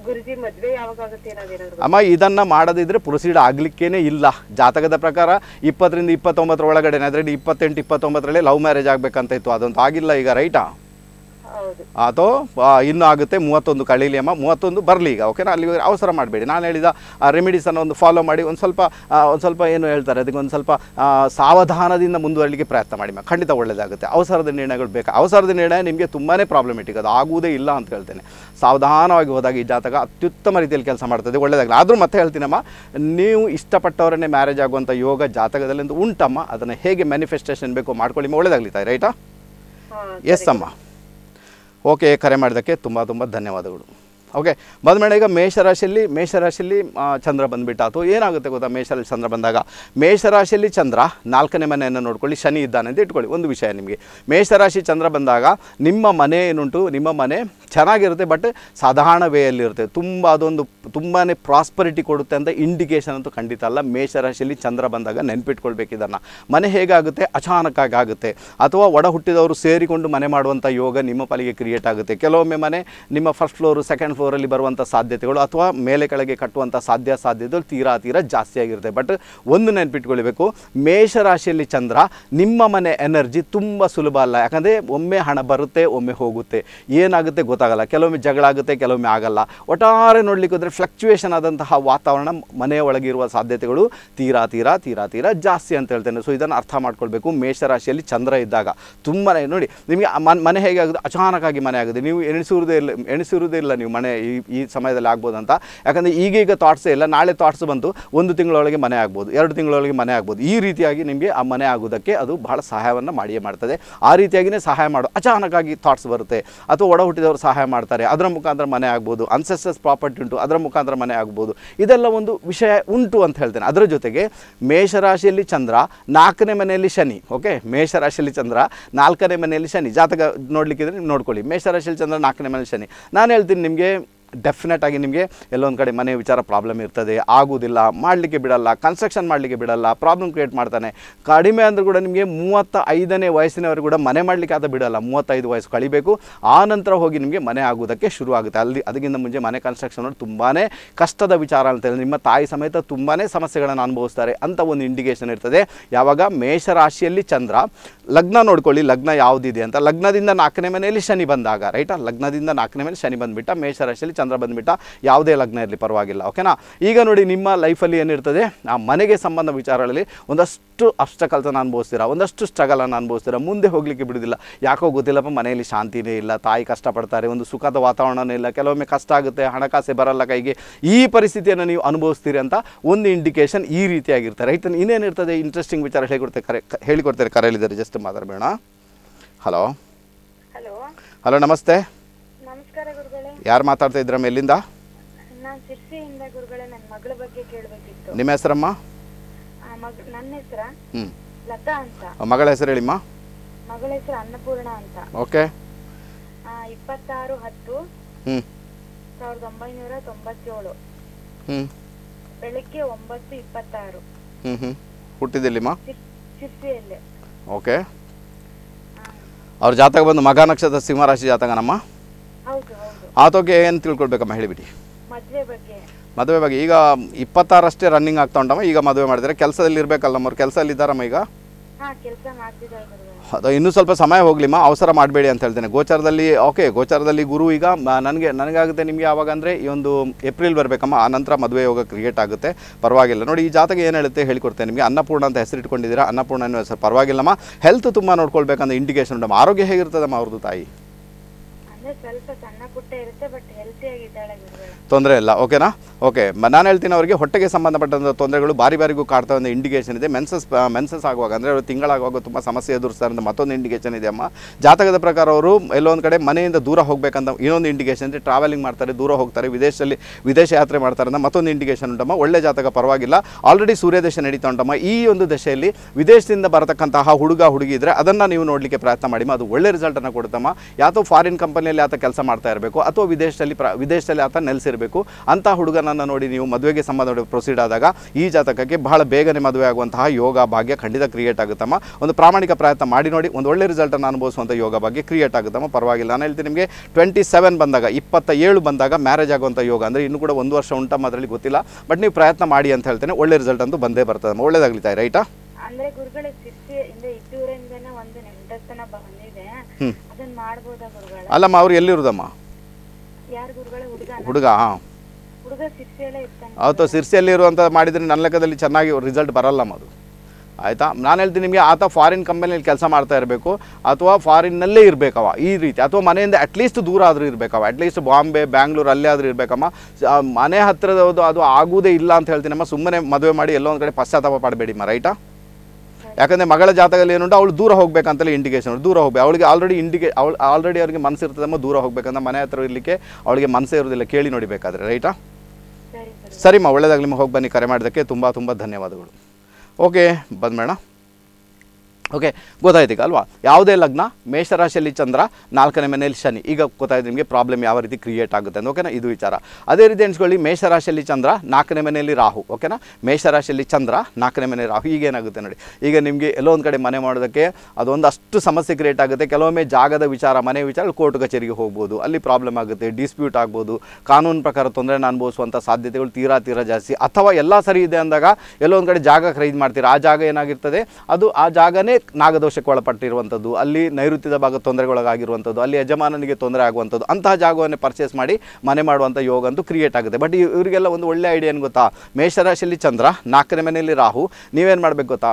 ಗುರುಜಿ ಮದ್ವೆ ಯಾವಾಗ ಆಗುತ್ತೆ ಏನಾದೇನಾದ್ರು ಅಮ್ಮ ಇದನ್ನು ಮಾಡದಿದ್ರೆ ಪ್ರೊಸೀಡ್ ಆಗಲಿಕ್ಕೇನೆ ಇಲ್ಲ ಜಾತಕದ ಪ್ರಕಾರ ಇಪ್ಪತ್ತರಿಂದ ಇಪ್ಪತ್ತೊಂಬತ್ತರ ಒಳಗಡೆ ಅದರಲ್ಲಿ ಇಪ್ಪತ್ತೆಂಟು ಇಪ್ಪತ್ತೊಂಬತ್ತರಲ್ಲಿ ಲವ್ ಮ್ಯಾರೇಜ್ ಆಗಬೇಕಂತ ಇತ್ತು ಅದಂತೂ ಆಗಿಲ್ಲ ಈಗ ರೈಟಾ ಹೌದು ಅಥವಾ ಆ, ಇನ್ನೂ ಆಗುತ್ತೆ ಮೂವತ್ತೊಂದು ಕಳೀಲಿ ಅಮ್ಮ ಮೂವತ್ತೊಂದು ಬರಲಿ ಈಗ ಓಕೆನಾ ಅಲ್ಲಿ ಅವಸರ ಮಾಡಬೇಡಿ ನಾನು ಹೇಳಿದ ರೆಮಿಡೀಸನ್ನು ಒಂದು ಫಾಲೋ ಮಾಡಿ ಒಂದು ಸ್ವಲ್ಪ ಒಂದು ಸ್ವಲ್ಪ ಏನು ಹೇಳ್ತಾರೆ ಅದಕ್ಕೆ ಒಂದು ಸ್ವಲ್ಪ ಆ, ಸಾವಧಾನದಿಂದ ಮುಂದುವರಲಿಕ್ಕೆ ಪ್ರಯತ್ನ ಮಾಡಿ ಮ- ಖಂಡಿತ ಒಳ್ಳೆಯದಾಗುತ್ತೆ ಅವಸರದ ನಿರ್ಣಯಗಳು ಬೇಕು ಅವಸರದ ನಿರ್ಣಯ ನಿಮಗೆ ತುಂಬಾ ಪ್ರಾಬ್ಲಮೆಟಿಕ್ ಅದು ಆಗುವುದೇ ಇಲ್ಲ ಅಂತ ಹೇಳ್ತೇನೆ ಸಾವಧಾನವಾಗಿ ಹೋದಾಗ ಈ ಜಾತಕ ಅತ್ಯುತ್ತಮ ರೀತಿಯಲ್ಲಿ ಕೆಲಸ ಮಾಡ್ತದೆ ಒಳ್ಳೆಯದಾಗಲಿ ಆದರೂ ಮತ್ತೆ ಹೇಳ್ತೀನಮ್ಮ ನೀವು ಇಷ್ಟಪಟ್ಟವರನ್ನೇ ಮ್ಯಾರೇಜ್ ಆಗುವಂಥ ಯೋಗ ಜಾತಕದಲ್ಲಿ ಒಂದು ಉಂಟಮ್ಮ ಅದನ್ನು ಹೇಗೆ ಮ್ಯಾನಿಫೆಸ್ಟೇಷನ್ ಬೇಕು ಮಾಡ್ಕೊಳ್ಳಿ ಒಳ್ಳೆಯದಾಗಲಿ ತಾಯಿ ರೈಟಾ ಹಾ ಎಸ್ ಅಮ್ಮ ಓಕೆ ಕರೆ ಮಾಡಿದ್ದಕ್ಕೆ ತುಂಬ ತುಂಬ ಧನ್ಯವಾದಗಳು ಓಕೆ ಬಂದ್ಮೇಲೆ ಈಗ ಮೇಷರಾಶಿಯಲ್ಲಿ ಮೇಷರಾಶಿಯಲ್ಲಿ ಆ, ಚಂದ್ರ ಬಂದುಬಿಟ್ಟ ಅಥವಾ ಏನಾಗುತ್ತೆ ಗೊತ್ತಾ ಮೇಷರಲ್ಲಿ ಚಂದ್ರ ಬಂದಾಗ ಮೇಷರಾಶಿಯಲ್ಲಿ ಚಂದ್ರ ನಾಲ್ಕನೇ ಮನೆಯನ್ನು ನೋಡ್ಕೊಳ್ಳಿ ಶನಿ ಇದ್ದಾನೆ ಅಂತ ಇಟ್ಕೊಳ್ಳಿ ಒಂದು ವಿಷಯ ನಿಮಗೆ ಮೇಷರಾಶಿ ಚಂದ್ರ ಬಂದಾಗ ನಿಮ್ಮ ಮನೆ ಏನುಂಟು ನಿಮ್ಮ ಮನೆ ಚೆನ್ನಾಗಿರುತ್ತೆ ಬಟ್ ಸಾಧಾರಣ ವೇಯಲ್ಲಿರುತ್ತೆ ತುಂಬ ಅದೊಂದು ತುಂಬಾ ಪ್ರಾಸ್ಪರಿಟಿ ಕೊಡುತ್ತೆ ಅಂತ ಇಂಡಿಕೇಶನ್ ಅಂತೂ ಖಂಡಿತ ಅಲ್ಲ ಮೇಷರಾಶಿಯಲ್ಲಿ ಚಂದ್ರ ಬಂದಾಗ ನೆನ್ಪಿಟ್ಕೊಳ್ಬೇಕು ಇದನ್ನು ಮನೆ ಹೇಗಾಗುತ್ತೆ ಅಚಾನಕ್ಕಾಗಿ ಆಗುತ್ತೆ ಅಥವಾ ಒಡ ಹುಟ್ಟಿದವರು ಸೇರಿಕೊಂಡು ಮನೆ ಮಾಡುವಂಥ ಯೋಗ ನಿಮ್ಮ ಪಾಲಿಗೆ ಕ್ರಿಯೇಟ್ ಆಗುತ್ತೆ ಕೆಲವೊಮ್ಮೆ ಮನೆ ನಿಮ್ಮ ಫಸ್ಟ್ ಫ್ಲೋರು ಸೆಕೆಂಡ್ ಫ್ಲೋರಲ್ಲಿ ಬರುವಂಥ ಸಾಧ್ಯತೆಗಳು ಅಥವಾ ಮೇಲೆ ಕೆಳಗೆ ಕಟ್ಟುವಂಥ ಸಾಧ್ಯ ಸಾಧ್ಯತೆಗಳು ತೀರಾ ತೀರಾ ಜಾಸ್ತಿ ಆಗಿರುತ್ತೆ ಬಟ್ ಒಂದು ನೆನ್ಪಿಟ್ಕೊಳ್ಬೇಕು ಮೇಷರಾಶಿಯಲ್ಲಿ ಚಂದ್ರ ನಿಮ್ಮ ಮನೆ ಎನರ್ಜಿ ತುಂಬ ಸುಲಭ ಅಲ್ಲ ಯಾಕಂದರೆ ಒಮ್ಮೆ ಹಣ ಬರುತ್ತೆ ಒಮ್ಮೆ ಹೋಗುತ್ತೆ ಏನಾಗುತ್ತೆ ಗೊತ್ತಾಗಲ್ಲ ಕೆಲವೊಮ್ಮೆ ಜಗಳ ಆಗುತ್ತೆ ಕೆಲವೊಮ್ಮೆ ಆಗಲ್ಲ ಒಟ್ಟಾರೆ ನೋಡ್ಲಿಕ್ಕೆ ಹೋದರೆ ಫ್ಲಕ್ಚುಯೇಷನ್ ಆದಂತಹ ವಾತಾವರಣ ಮನೆಯ ಒಳಗಿರುವ ಸಾಧ್ಯತೆಗಳು ತೀರಾ ತೀರಾ ತೀರಾ ತೀರಾ ಜಾಸ್ತಿ ಅಂತ ಹೇಳ್ತೇನೆ ಸೊ ಇದನ್ನು ಅರ್ಥ ಮಾಡ್ಕೊಳ್ಬೇಕು ಮೇಷರಾಶಿಯಲ್ಲಿ ಚಂದ್ರ ಇದ್ದಾಗ ತುಂಬಾ ನೋಡಿ ನಿಮಗೆ ಆ ಮನ್- ಮನೆ ಹೇಗೆ ಆಗುತ್ತೆ ಅಚಾನಕ್ಕಾಗಿ ಮನೆ ಆಗುತ್ತೆ ನೀವು ಎಣಿಸಿರುವುದೇ ಇಲ್ಲ ಎಣಿಸಿರುವುದೇ ಇಲ್ಲ ನೀವು ಮನೆ ಈ ಈ ಸಮಯದಲ್ಲಿ ಆಗ್ಬೋದು ಅಂತ ಯಾಕಂದರೆ ಈಗೀಗ ಥಾಟ್ಸೇ ಇಲ್ಲ ನಾಳೆ ಥಾಟ್ಸ್ ಬಂತು ಒಂದು ತಿಂಗಳೊಳಗೆ ಮನೆ ಆಗ್ಬೋದು ಎರಡು ತಿಂಗಳೊಳಗೆ ಮನೆ ಆಗ್ಬೋದು ಈ ರೀತಿಯಾಗಿ ನಿಮಗೆ ಆ ಮನೆ ಆಗೋದಕ್ಕೆ ಅದು ಬಹಳ ಸಹಾಯವನ್ನು ಮಾಡಿಯೇ ಮಾಡ್ತದೆ ಆ ರೀತಿಯಾಗಿಯೇ ಸಹಾಯ ಮಾಡೋ ಅಚಾನಕ್ಕಾಗಿ ಥಾಟ್ಸ್ ಬರುತ್ತೆ ಅಥವಾ ಒಡ ಹುಟ್ಟಿದವರು ಸಹಾಯ ಮಾಡ್ತಾರೆ ಅದರ ಮುಖಾಂತರ ಮನೆ ಆಗ್ಬೋದು ಅನ್ಸೆಸ್ಟರ್ಸ್ ಪ್ರಾಪರ್ಟಿ ಉಂಟು ಅದರ ಮುಖಾಂತರ ಮನೆ ಆಗ್ಬೋದು ಇದೆಲ್ಲ ಒಂದು ವಿಷಯ ಉಂಟು ಅಂತ ಹೇಳ್ತೇನೆ ಅದರ ಜೊತೆಗೆ ಮೇಷರಾಶಿಯಲ್ಲಿ ಚಂದ್ರ ನಾಲ್ಕನೇ ಮನೆಯಲ್ಲಿ ಶನಿ ಓಕೆ ಮೇಷರಾಶಿಯಲ್ಲಿ ಚಂದ್ರ ನಾಲ್ಕನೇ ಮನೆಯಲ್ಲಿ ಶನಿ ಜಾತಕ ನೋಡಲಿಕ್ಕಿದ್ರೆ ನೀವು ನೋಡ್ಕೊಳ್ಳಿ ಮೇಷರಾಶಿಯಲ್ಲಿ ಚಂದ್ರ ನಾಲ್ಕನೇ ಮನೆಯಲ್ಲಿ ಶನಿ ನಾನು ಹೇಳ್ತೀನಿ ನಿಮಗೆ ಡೆಫಿನೆಟ್ ಆಗಿ ನಿಮಗೆ ಎಲ್ಲೊಂದು ಕಡೆ ಮನೆ ವಿಚಾರ ಪ್ರಾಬ್ಲಮ್ ಇರ್ತದೆ ಆಗುವುದಿಲ್ಲ ಮಾಡಲಿಕ್ಕೆ ಬಿಡಲ್ಲ ಕನ್ಸ್ಟ್ರಕ್ಷನ್ ಮಾಡಲಿಕ್ಕೆ ಬಿಡಲ್ಲ ಪ್ರಾಬ್ಲಮ್ ಕ್ರಿಯೇಟ್ ಮಾಡ್ತಾನೆ ಕಡಿಮೆ ಅಂದರೂ ಕೂಡ ನಿಮಗೆ ಮೂವತ್ತ ಐದನೇ ವಯಸ್ಸಿನವರೆಗೂ ಕೂಡ ಮನೆ ಮಾಡಲಿಕ್ಕೆ ಆತ ಬಿಡಲ್ಲ ಮೂವತ್ತೈದು ವಯಸ್ಸು ಕಳಿಬೇಕು ಆ ನಂತರ ಹೋಗಿ ನಿಮಗೆ ಮನೆ ಆಗೋದಕ್ಕೆ ಶುರು ಆಗುತ್ತೆ ಅಲ್ಲಿ ಅದಕ್ಕಿಂತ ಮುಂಚೆ ಮನೆ ಕನ್ಸ್ಟ್ರಕ್ಷನ್ ತುಂಬಾ ಕಷ್ಟದ ವಿಚಾರ ಅಂತ ಹೇಳಿ ನಿಮ್ಮ ತಾಯಿ ಸಮೇತ ತುಂಬಾ ಸಮಸ್ಯೆಗಳನ್ನು ಅನುಭವಿಸ್ತಾರೆ ಅಂತ ಒಂದು ಇಂಡಿಕೇಶನ್ ಇರ್ತದೆ ಯಾವಾಗ ಮೇಷರಾಶಿಯಲ್ಲಿ ಚಂದ್ರ ಲಗ್ನ ನೋಡ್ಕೊಳ್ಳಿ ಲಗ್ನ ಯಾವುದಿದೆ ಅಂತ ಲಗ್ನದಿಂದ ನಾಲ್ಕನೇ ಮನೆಯಲ್ಲಿ ಶನಿ ಬಂದಾಗ ರೈಟಾ ಲಗ್ನದಿಂದ ನಾಲ್ಕನೇ ಮೇಲೆ ಶನಿ ಬಂದುಬಿಟ್ಟ ಮೇಷರಾಶಿಯಲ್ಲಿ ಚಂದ್ರ ಬಂದುಬಿಟ್ಟ ಯಾವುದೇ ಲಗ್ನ ಇರಲಿ ಪರವಾಗಿಲ್ಲ ಓಕೆನಾ ಈಗ ನೋಡಿ ನಿಮ್ಮ ಲೈಫಲ್ಲಿ ಏನಿರ್ತದೆ ಆ ಮನೆಗೆ ಸಂಬಂಧ ವಿಚಾರಗಳಲ್ಲಿ ಒಂದಷ್ಟು ಅಷ್ಟಕಲ್ತನ ಅನುಭವಿಸ್ತೀರಾ ಒಂದಷ್ಟು ಸ್ಟ್ರಗಲನ್ನು ಅನುಭವಿಸ್ತೀರಾ ಮುಂದೆ ಹೋಗಲಿಕ್ಕೆ ಬಿಡೋದಿಲ್ಲ ಯಾಕೋ ಗೊತ್ತಿಲ್ಲಪ್ಪ ಮನೆಯಲ್ಲಿ ಶಾಂತಿನೇ ಇಲ್ಲ ತಾಯಿ ಕಷ್ಟಪಡ್ತಾರೆ ಒಂದು ಸುಖದ ವಾತಾವರಣನೇ ಇಲ್ಲ ಕೆಲವೊಮ್ಮೆ ಕಷ್ಟ ಆಗುತ್ತೆ ಹಣಕಾಸೆ ಬರಲ್ಲ ಕೈಗೆ ಈ ಪರಿಸ್ಥಿತಿಯನ್ನು ನೀವು ಅನುಭವಿಸ್ತೀರಿ ಅಂತ ಒಂದು ಇಂಡಿಕೇಶನ್ ಈ ರೀತಿಯಾಗಿರ್ತಾರೆ ರೈತನ ಇನ್ನೇನಿರ್ತದೆ ಇಂಟ್ರೆಸ್ಟಿಂಗ್ ವಿಚಾರ ಹೇಳಿಕೊಡ್ತಾರೆ ಕರೆ ಕ- ಹೇಳಿಕೊಡ್ತಾರೆ ಕರೆಯಲ್ಲಿದ್ದಾರೆ ಜಸ್ಟ್ ಮಾತಾಡಬೇಡ ಹಲೋ ಹಲೋ ಹಲೋ ನಮಸ್ತೆ ನಮಸ್ಕಾರ ಗುರುಗಳೇ ಯಾರು ಮಾತಾಡ್ತಾ ಇದ್ರಮ್ಮ ಎಲ್ಲಿಂದ ನಾನ್ ಸಿರ್ಸಿಯಿಂದ ಗುರುಗಳೇ ನನ್ನ ಮಗಳ ಬಗ್ಗೆ ಕೇಳಬೇಕಿತ್ತು ನಿಮ್ಮ ಹೆಸರಮ್ಮ ಆ ಮಗ ನನ್ನ ಹೆಸರ ಹ್ಞೂ ಲತಾ ಅಂತ ಮಗಳ ಹೆಸರು ಹೇಳಿಮ್ಮ ಮಗಳ ಹೆಸರು ಅನ್ನಪೂರ್ಣ ಅಂತ ಓಕೆ ಆ, ಇಪ್ಪತ್ತಾರು ಹತ್ತು ಹ್ಞೂ ಸಾವಿರದ ಒಂಬೈನೂರ ತೊಂಬತ್ತೇಳು ಹ್ಞೂ ಬೆಳಿಗ್ಗೆ ಒಂಬತ್ತು ಇಪ್ಪತ್ತಾರು ಹ್ಞೂ ಹ್ಞೂ ಹುಟ್ಟಿದೆಲ್ಲಿಮ್ಮ ಸಿರ್- ಸಿರ್ಸಿಯಲ್ಲೇ ಓಕೆ ಆ, ಅವ್ರ ಜಾತಕ ಬಂದು ಮಗ ನಕ್ಷತ್ರ ಸಿಂಹರಾಶಿ ಜಾತಕನಮ್ಮ ಹೌದು ಹೌದು ಆತೋಕೆ ಏನು ತಿಳ್ಕೊಳ್ಬೇಕಮ್ಮ ಹೇಳಿಬಿಡಿ ಮದ್ವೆ ಬಗ್ಗೆ ಮದುವೆ ಬಗ್ಗೆ ಈಗ ಇಪ್ಪತ್ತಾರಷ್ಟೇ ರನ್ನಿಂಗ್ ಆಗ್ತಾ ಉಂಟಮ್ಮ ಈಗ ಮದುವೆ ಮಾಡಿದರೆ ಕೆಲಸದಲ್ಲಿ ಇರಬೇಕಲ್ಲ ನಮ್ಮವ್ರು ಕೆಲಸದಲ್ಲಿ ಇದ್ದಾರಮ್ಮ ಈಗ ಹಾ ಕೆಲಸ ಮಾಡ್ತಿದ್ದಾಳೆ ಗುರುಗಳೇ ಅದು ಇನ್ನೂ ಸ್ವಲ್ಪ ಸಮಯ ಹೋಗ್ಲಿಮ್ಮ ಅವಸರ ಮಾಡಬೇಡಿ ಅಂತ ಹೇಳ್ತೇನೆ ಗೋಚಾರದಲ್ಲಿ ಓಕೆ ಗೋಚಾರದಲ್ಲಿ ಗುರು ಈಗ ಮ- ನನಗೆ ನನಗಾಗುತ್ತೆ ನಿಮಗೆ ಯಾವಾಗ ಅಂದರೆ ಈ ಒಂದು ಏಪ್ರಿಲ್ ಬರಬೇಕಮ್ಮ ಆ ನಂತರ ಮದುವೆ ಯೋಗ ಕ್ರಿಯೇಟ್ ಆಗುತ್ತೆ ಪರವಾಗಿಲ್ಲ ನೋಡಿ ಈ ಜಾತಕ ಏನು ಹೇಳುತ್ತೆ ಹೇಳಿಕೊಡ್ತೇನೆ ನಿಮಗೆ ಅನ್ನಪೂರ್ಣ ಅಂತ ಹೆಸರಿಟ್ಕೊಂಡಿದ್ದೀರಾ ಅನ್ನಪೂರ್ಣ ಅನ್ನೋ ಹೆಸರು ಪರವಾಗಿಲ್ಲಮ್ಮ ಹೆಲ್ತ್ ತುಂಬ ನೋಡ್ಕೊಳ್ಬೇಕಂತ ಇಂಡಿಕೇಶನ್ ಉಂಟಮ್ಮ ಆರೋಗ್ಯ ಹೇಗಿರ್ತದಮ್ಮ ಅವ್ರದ್ದು ತಾಯಿ ಅಂದ್ರೆ ಸ್ವಲ್ಪ ಸಣ್ಣ ಪುಟ್ಟ ಇರುತ್ತೆ ಬಟ್ ಹೆಲ್ತಿ ಆಗಿದ್ದಾಳೆ ಗುರುಗಳೇ ತೊಂದರೆ ಇಲ್ಲ ಓಕೆನಾ ಓಕೆ ನಾನು ಹೇಳ್ತೀನಿ ಅವರಿಗೆ ಹೊಟ್ಟೆಗೆ ಸಂಬಂಧಪಟ್ಟಂಥ ತೊಂದರೆಗಳು ಬಾರಿ ಬಾರಿಗೂ ಕಾಡ್ತಾ ಒಂದು ಇಂಡಿಕೇಶನ್ ಇದೆ ಮೆನ್ಸಸ್ ಮೆನ್ಸಸ್ ಆಗುವಾಗ ಅಂದರೆ ಅವರು ತಿಂಗಳಾಗುವಾಗ ತುಂಬ ಸಮಸ್ಯೆ ಎದುರಿಸ್ತಾರೆ ಅಂತ ಮತ್ತೊಂದು ಇಂಡಿಕೇಶನ್ ಇದೆ ಅಮ್ಮ ಜಾತಕದ ಪ್ರಕಾರ ಅವರು ಎಲ್ಲೊಂದು ಕಡೆ ಮನೆಯಿಂದ ದೂರ ಹೋಗಬೇಕಂತ ಇನ್ನೊಂದು ಇಂಡಿಕೇಶನ್ ಇದೆ ಟ್ರಾವೆಲಿಂಗ್ ಮಾಡ್ತಾರೆ ದೂರ ಹೋಗ್ತಾರೆ ವಿದೇಶದಲ್ಲಿ ವಿದೇಶ ಯಾತ್ರೆ ಮಾಡ್ತಾರೆ ಅಂತ ಮತ್ತೊಂದು ಇಂಡಿಕೇಶನ್ ಉಂಟಮ್ಮ ಒಳ್ಳೆ ಜಾತಕ ಪರವಾಗಿಲ್ಲ ಆಲ್ರೆಡಿ ಸೂರ್ಯ ದಶೆ ನಡೀತಾ ಉಂಟಮ್ಮ ಈ ಒಂದು ದಶೆಯಲ್ಲಿ ವಿದೇಶದಿಂದ ಬರತಕ್ಕಂತಹ ಹುಡುಗ ಹುಡುಗಿ ಇದ್ದರೆ ಅದನ್ನು ನೀವು ನೋಡಲಿಕ್ಕೆ ಪ್ರಯತ್ನ ಮಾಡಿ ಅದು ಒಳ್ಳೆ ರಿಸಲ್ಟನ್ನು ಕೊಡುತ್ತಮ್ಮ ಯಾತೋ ಫಾರಿನ್ ಕಂಪನಿಯಲ್ಲಿ ಆತ ಕೆಲಸ ಮಾಡ್ತಾ ಇರಬೇಕು ಅಥವಾ ವಿದೇಶದಲ್ಲಿ ಪ್ರ ವಿದೇಶದಲ್ಲಿ ಆತ ನೆಲೆಸಿರಬೇಕು ಅಂಥ ಹುಡುಗನನ್ನು ನೋಡಿ ನೀವು ಮದುವೆಗೆ ಸಂಬಂಧ ಪ್ರೊಸೀಡ್ ಆದಾಗ ಈ ಜಾತಕಕ್ಕೆ ಬಹಳ ಬೇಗನೆ ಮದುವೆ ಆಗುವಂತಹ ಯೋಗ ಭಾಗ್ಯ ಖಂಡಿತ ಕ್ರಿಯೇಟ್ ಆಗುತ್ತಮ್ಮ ಒಂದು ಪ್ರಾಮಾಣಿಕ ಪ್ರಯತ್ನ ಮಾಡಿ ನೋಡಿ ಒಂದು ಒಳ್ಳೆ ರಿಸಲ್ಟನ್ನು ಅನುಭವಿಸುವಂಥ ಯೋಗ ಭಾಗ್ಯ ಕ್ರಿಯೇಟ್ ಆಗುತ್ತಮ್ಮ ಪರವಾಗಿಲ್ಲ ನಾನು ಹೇಳ್ತೀನಿ ನಿಮಗೆ ಟ್ವೆಂಟಿ ಸೆವೆನ್ ಬಂದಾಗ ಇಪ್ಪತ್ತ ಏಳು ಬಂದಾಗ ಮ್ಯಾರೇಜ್ ಆಗುವಂಥ ಯೋಗ ಅಂದರೆ ಇನ್ನೂ ಕೂಡ ಒಂದು ವರ್ಷ ಉಂಟಮ್ಮ ಅದರಲ್ಲಿ ಗೊತ್ತಿಲ್ಲ ಬಟ್ ನೀವು ಪ್ರಯತ್ನ ಮಾಡಿ ಅಂತ ಹೇಳ್ತೇನೆ ಒಳ್ಳೆ ರಿಸಲ್ಟ್ ಅಂತೂ ಬಂದೇ ಬರ್ತದೆ ಒಳ್ಳೇದಾಗ್ಲಿ ತಾಯಿ ರೈಟಾ ಅಂದ್ರೆ ಗುರುಗಳ ಶಿಷ್ಯದಿಂದ ಇದ್ದೂರಿಂದನೇ ಒಂದು ನೆಂಟಸ್ತನ ಬಂದಿದೆ ಹ್ಮ್. ಅದನ್ನ ಮಾಡ್ಬೋದಾ ಗುರುಗಳ ಅಲ್ಲಮ್ಮ ಅವ್ರು ಎಲ್ಲಿರೋದಮ್ಮ ಯಾರು ಗುರುಗಳ ಹುಡುಗ ಹುಡುಗ ಹಾಂ ಹುಡುಗ ಶಿಷ್ಯ ಎಲ್ಲ ಇರ್ತಾನೆ ಅವತ್ತು ಸಿರ್ಸಿಯಲ್ಲಿ ಇರುವಂಥ ಮಾಡಿದರೆ ನನ್ನ ಲೆಕ್ಕದಲ್ಲಿ ಚೆನ್ನಾಗಿ ರಿಸಲ್ಟ್ ಬರಲ್ಲಮ್ಮ ಅದು ಆಯಿತಾ ನಾನು ಹೇಳ್ತೀನಿ ನಿಮಗೆ ಆತ ಫಾರಿನ್ ಕಂಪನಿಯಲ್ಲಿ ಕೆಲಸ ಮಾಡ್ತಾ ಇರಬೇಕು ಅಥವಾ ಫಾರಿನ್ನಲ್ಲೇ ಇರಬೇಕವ ಈ ರೀತಿ ಅಥವಾ ಮನೆಯಿಂದ ಅಟ್ಲೀಸ್ಟ್ ದೂರ ಆದರೂ ಇರಬೇಕವ ಅಟ್ಲೀಸ್ಟ್ ಬಾಂಬೆ ಬ್ಯಾಂಗ್ಳೂರು ಅಲ್ಲೇ ಆದರೂ ಇರಬೇಕಮ್ಮ ಆ, ಮನೆ ಹತ್ತಿರದದು ಅದು ಆಗುವುದೇ ಇಲ್ಲ ಅಂತ ಹೇಳ್ತೀನಮ್ಮ ಸುಮ್ಮನೆ ಮದುವೆ ಮಾಡಿ ಎಲ್ಲೋ ಒಂದು ಕಡೆ ಪಶ್ಚಾತ್ತಾಪ ಪಡಬೇಡಿಮ್ಮ ರೈಟಾ ಯಾಕಂದರೆ ಮಗಳ ಜಾತಕದಲ್ಲಿ ಏನುಂಟು ಅವಳು ದೂರ ಹೋಗ್ಬೇಕಂತಲೇ ಇಂಡಿಕೇಶನ್ ದೂರ ಹೋಗ್ಬೇಕು ಅವಳಿಗೆ ಆಲ್ರೆಡಿ ಇಂಡಿಕೇ ಅವಳು ಆಲ್ರೆಡಿ ಅವ್ರಿಗೆ ಮನಸ್ಸು ಇರ್ತದಮ್ಮ ದೂರ ಹೋಗ್ಬೇಕಂತ ಮನೆ ಹತ್ರ ಇರಲಿಕ್ಕೆ ಅವಳಿಗೆ ಮನಸ್ಸೇ ಇರೋದಿಲ್ಲ ಕೇಳಿ ನೋಡಿಬೇಕಾದ್ರೆ ರೈಟಾ ಸರಿ ಗುರು ಸರಿಮ್ಮ ಒಳ್ಳೆದಾಗಲಿ ನಿಮ್ಮ ಹೋಗಿ ಬನ್ನಿ ಕರೆ ಮಾಡಿದ್ದಕ್ಕೆ ತುಂಬ ತುಂಬ ಧನ್ಯವಾದಗಳು ಓಕೆ ಬಂದ್ಮೇಡ ಓಕೆ ಗೊತ್ತಾಯ್ತು ಈಗ ಅಲ್ವಾ ಯಾವುದೇ ಲಗ್ನ ಮೇಷರಾಶಿಯಲ್ಲಿ ಚಂದ್ರ ನಾಲ್ಕನೇ ಮನೆಯಲ್ಲಿ ಶನಿ ಈಗ ಗೊತ್ತಾಯ್ತು ನಿಮಗೆ ಪ್ರಾಬ್ಲಮ್ ಯಾವ ರೀತಿ ಕ್ರಿಯೇಟ್ ಆಗುತ್ತೆ ಅಂತ ಓಕೆನಾ ಇದು ವಿಚಾರ ಅದೇ ರೀತಿ ಎಣಿಸ್ಕೊಳ್ಳಿ ಮೇಷರಾಶಿಯಲ್ಲಿ ಚಂದ್ರ ನಾಲ್ಕನೇ ಮನೆಯಲ್ಲಿ ರಾಹು ಓಕೆನಾ ಮೇಷರಾಶಿಯಲ್ಲಿ ಚಂದ್ರ ನಾಲ್ಕನೇ ಮನೆ ರಾಹು ಈಗ ಏನಾಗುತ್ತೆ ನೋಡಿ ಈಗ ನಿಮಗೆ ಎಲ್ಲೋ ಒಂದು ಕಡೆ ಮನೆ ಮಾಡೋದಕ್ಕೆ ಅದೊಂದು ಅಷ್ಟು ಸಮಸ್ಯೆ ಕ್ರಿಯೇಟ್ ಆಗುತ್ತೆ ಕೆಲವೊಮ್ಮೆ ಜಾಗದ ವಿಚಾರ ಮನೆ ವಿಚಾರ ಕೋರ್ಟ್ ಕಚೇರಿಗೆ ಹೋಗ್ಬೋದು ಅಲ್ಲಿ ಪ್ರಾಬ್ಲಮ್ ಆಗುತ್ತೆ ಡಿಸ್ಪ್ಯೂಟ್ ಆಗ್ಬೋದು ಕಾನೂನು ಪ್ರಕಾರ ತೊಂದರೆನ ಅನುಭವಿಸುವಂಥ ಸಾಧ್ಯತೆಗಳು ತೀರಾ ತೀರಾ ಜಾಸ್ತಿ ಅಥವಾ ಎಲ್ಲ ಸರಿ ಇದೆ ಅಂದಾಗ ಎಲ್ಲೋ ಒಂದು ಕಡೆ ಜಾಗ ಖರೀದಿ ಮಾಡ್ತೀರಾ ಆ ಜಾಗ ಏನಾಗಿರ್ತದೆ ಅದು ಆ ಜಾಗನೇ ನಾಗದೋಷಕ್ಕೆ ಒಳಪಟ್ಟಿರುವಂಥದ್ದು ಅಲ್ಲಿ ನೈಋತ್ಯದ ಭಾಗ ತೊಂದರೆಗೊಳಗಾಗಿರುವಂಥದ್ದು ಅಲ್ಲಿ ಯಜಮಾನನಿಗೆ ತೊಂದರೆ ಆಗುವಂಥದ್ದು ಅಂತಹ ಜಾಗವನ್ನೇ ಪರ್ಚೇಸ್ ಮಾಡಿ ಮನೆ ಮಾಡುವಂಥ ಯೋಗ ಅಂತೂ ಕ್ರಿಯೇಟ್ ಆಗುತ್ತೆ ಬಟ್ ಇವರಿಗೆಲ್ಲ ಒಂದು ಒಳ್ಳೆ ಐಡಿಯಾ ಏನು ಗೊತ್ತಾ ಮೇಷರಾಶಿಯಲ್ಲಿ ಚಂದ್ರ ನಾಲ್ಕನೇ ಮನೆಯಲ್ಲಿ ರಾಹು ನೀವೇನು ಮಾಡಬೇಕು ಗೊತ್ತಾ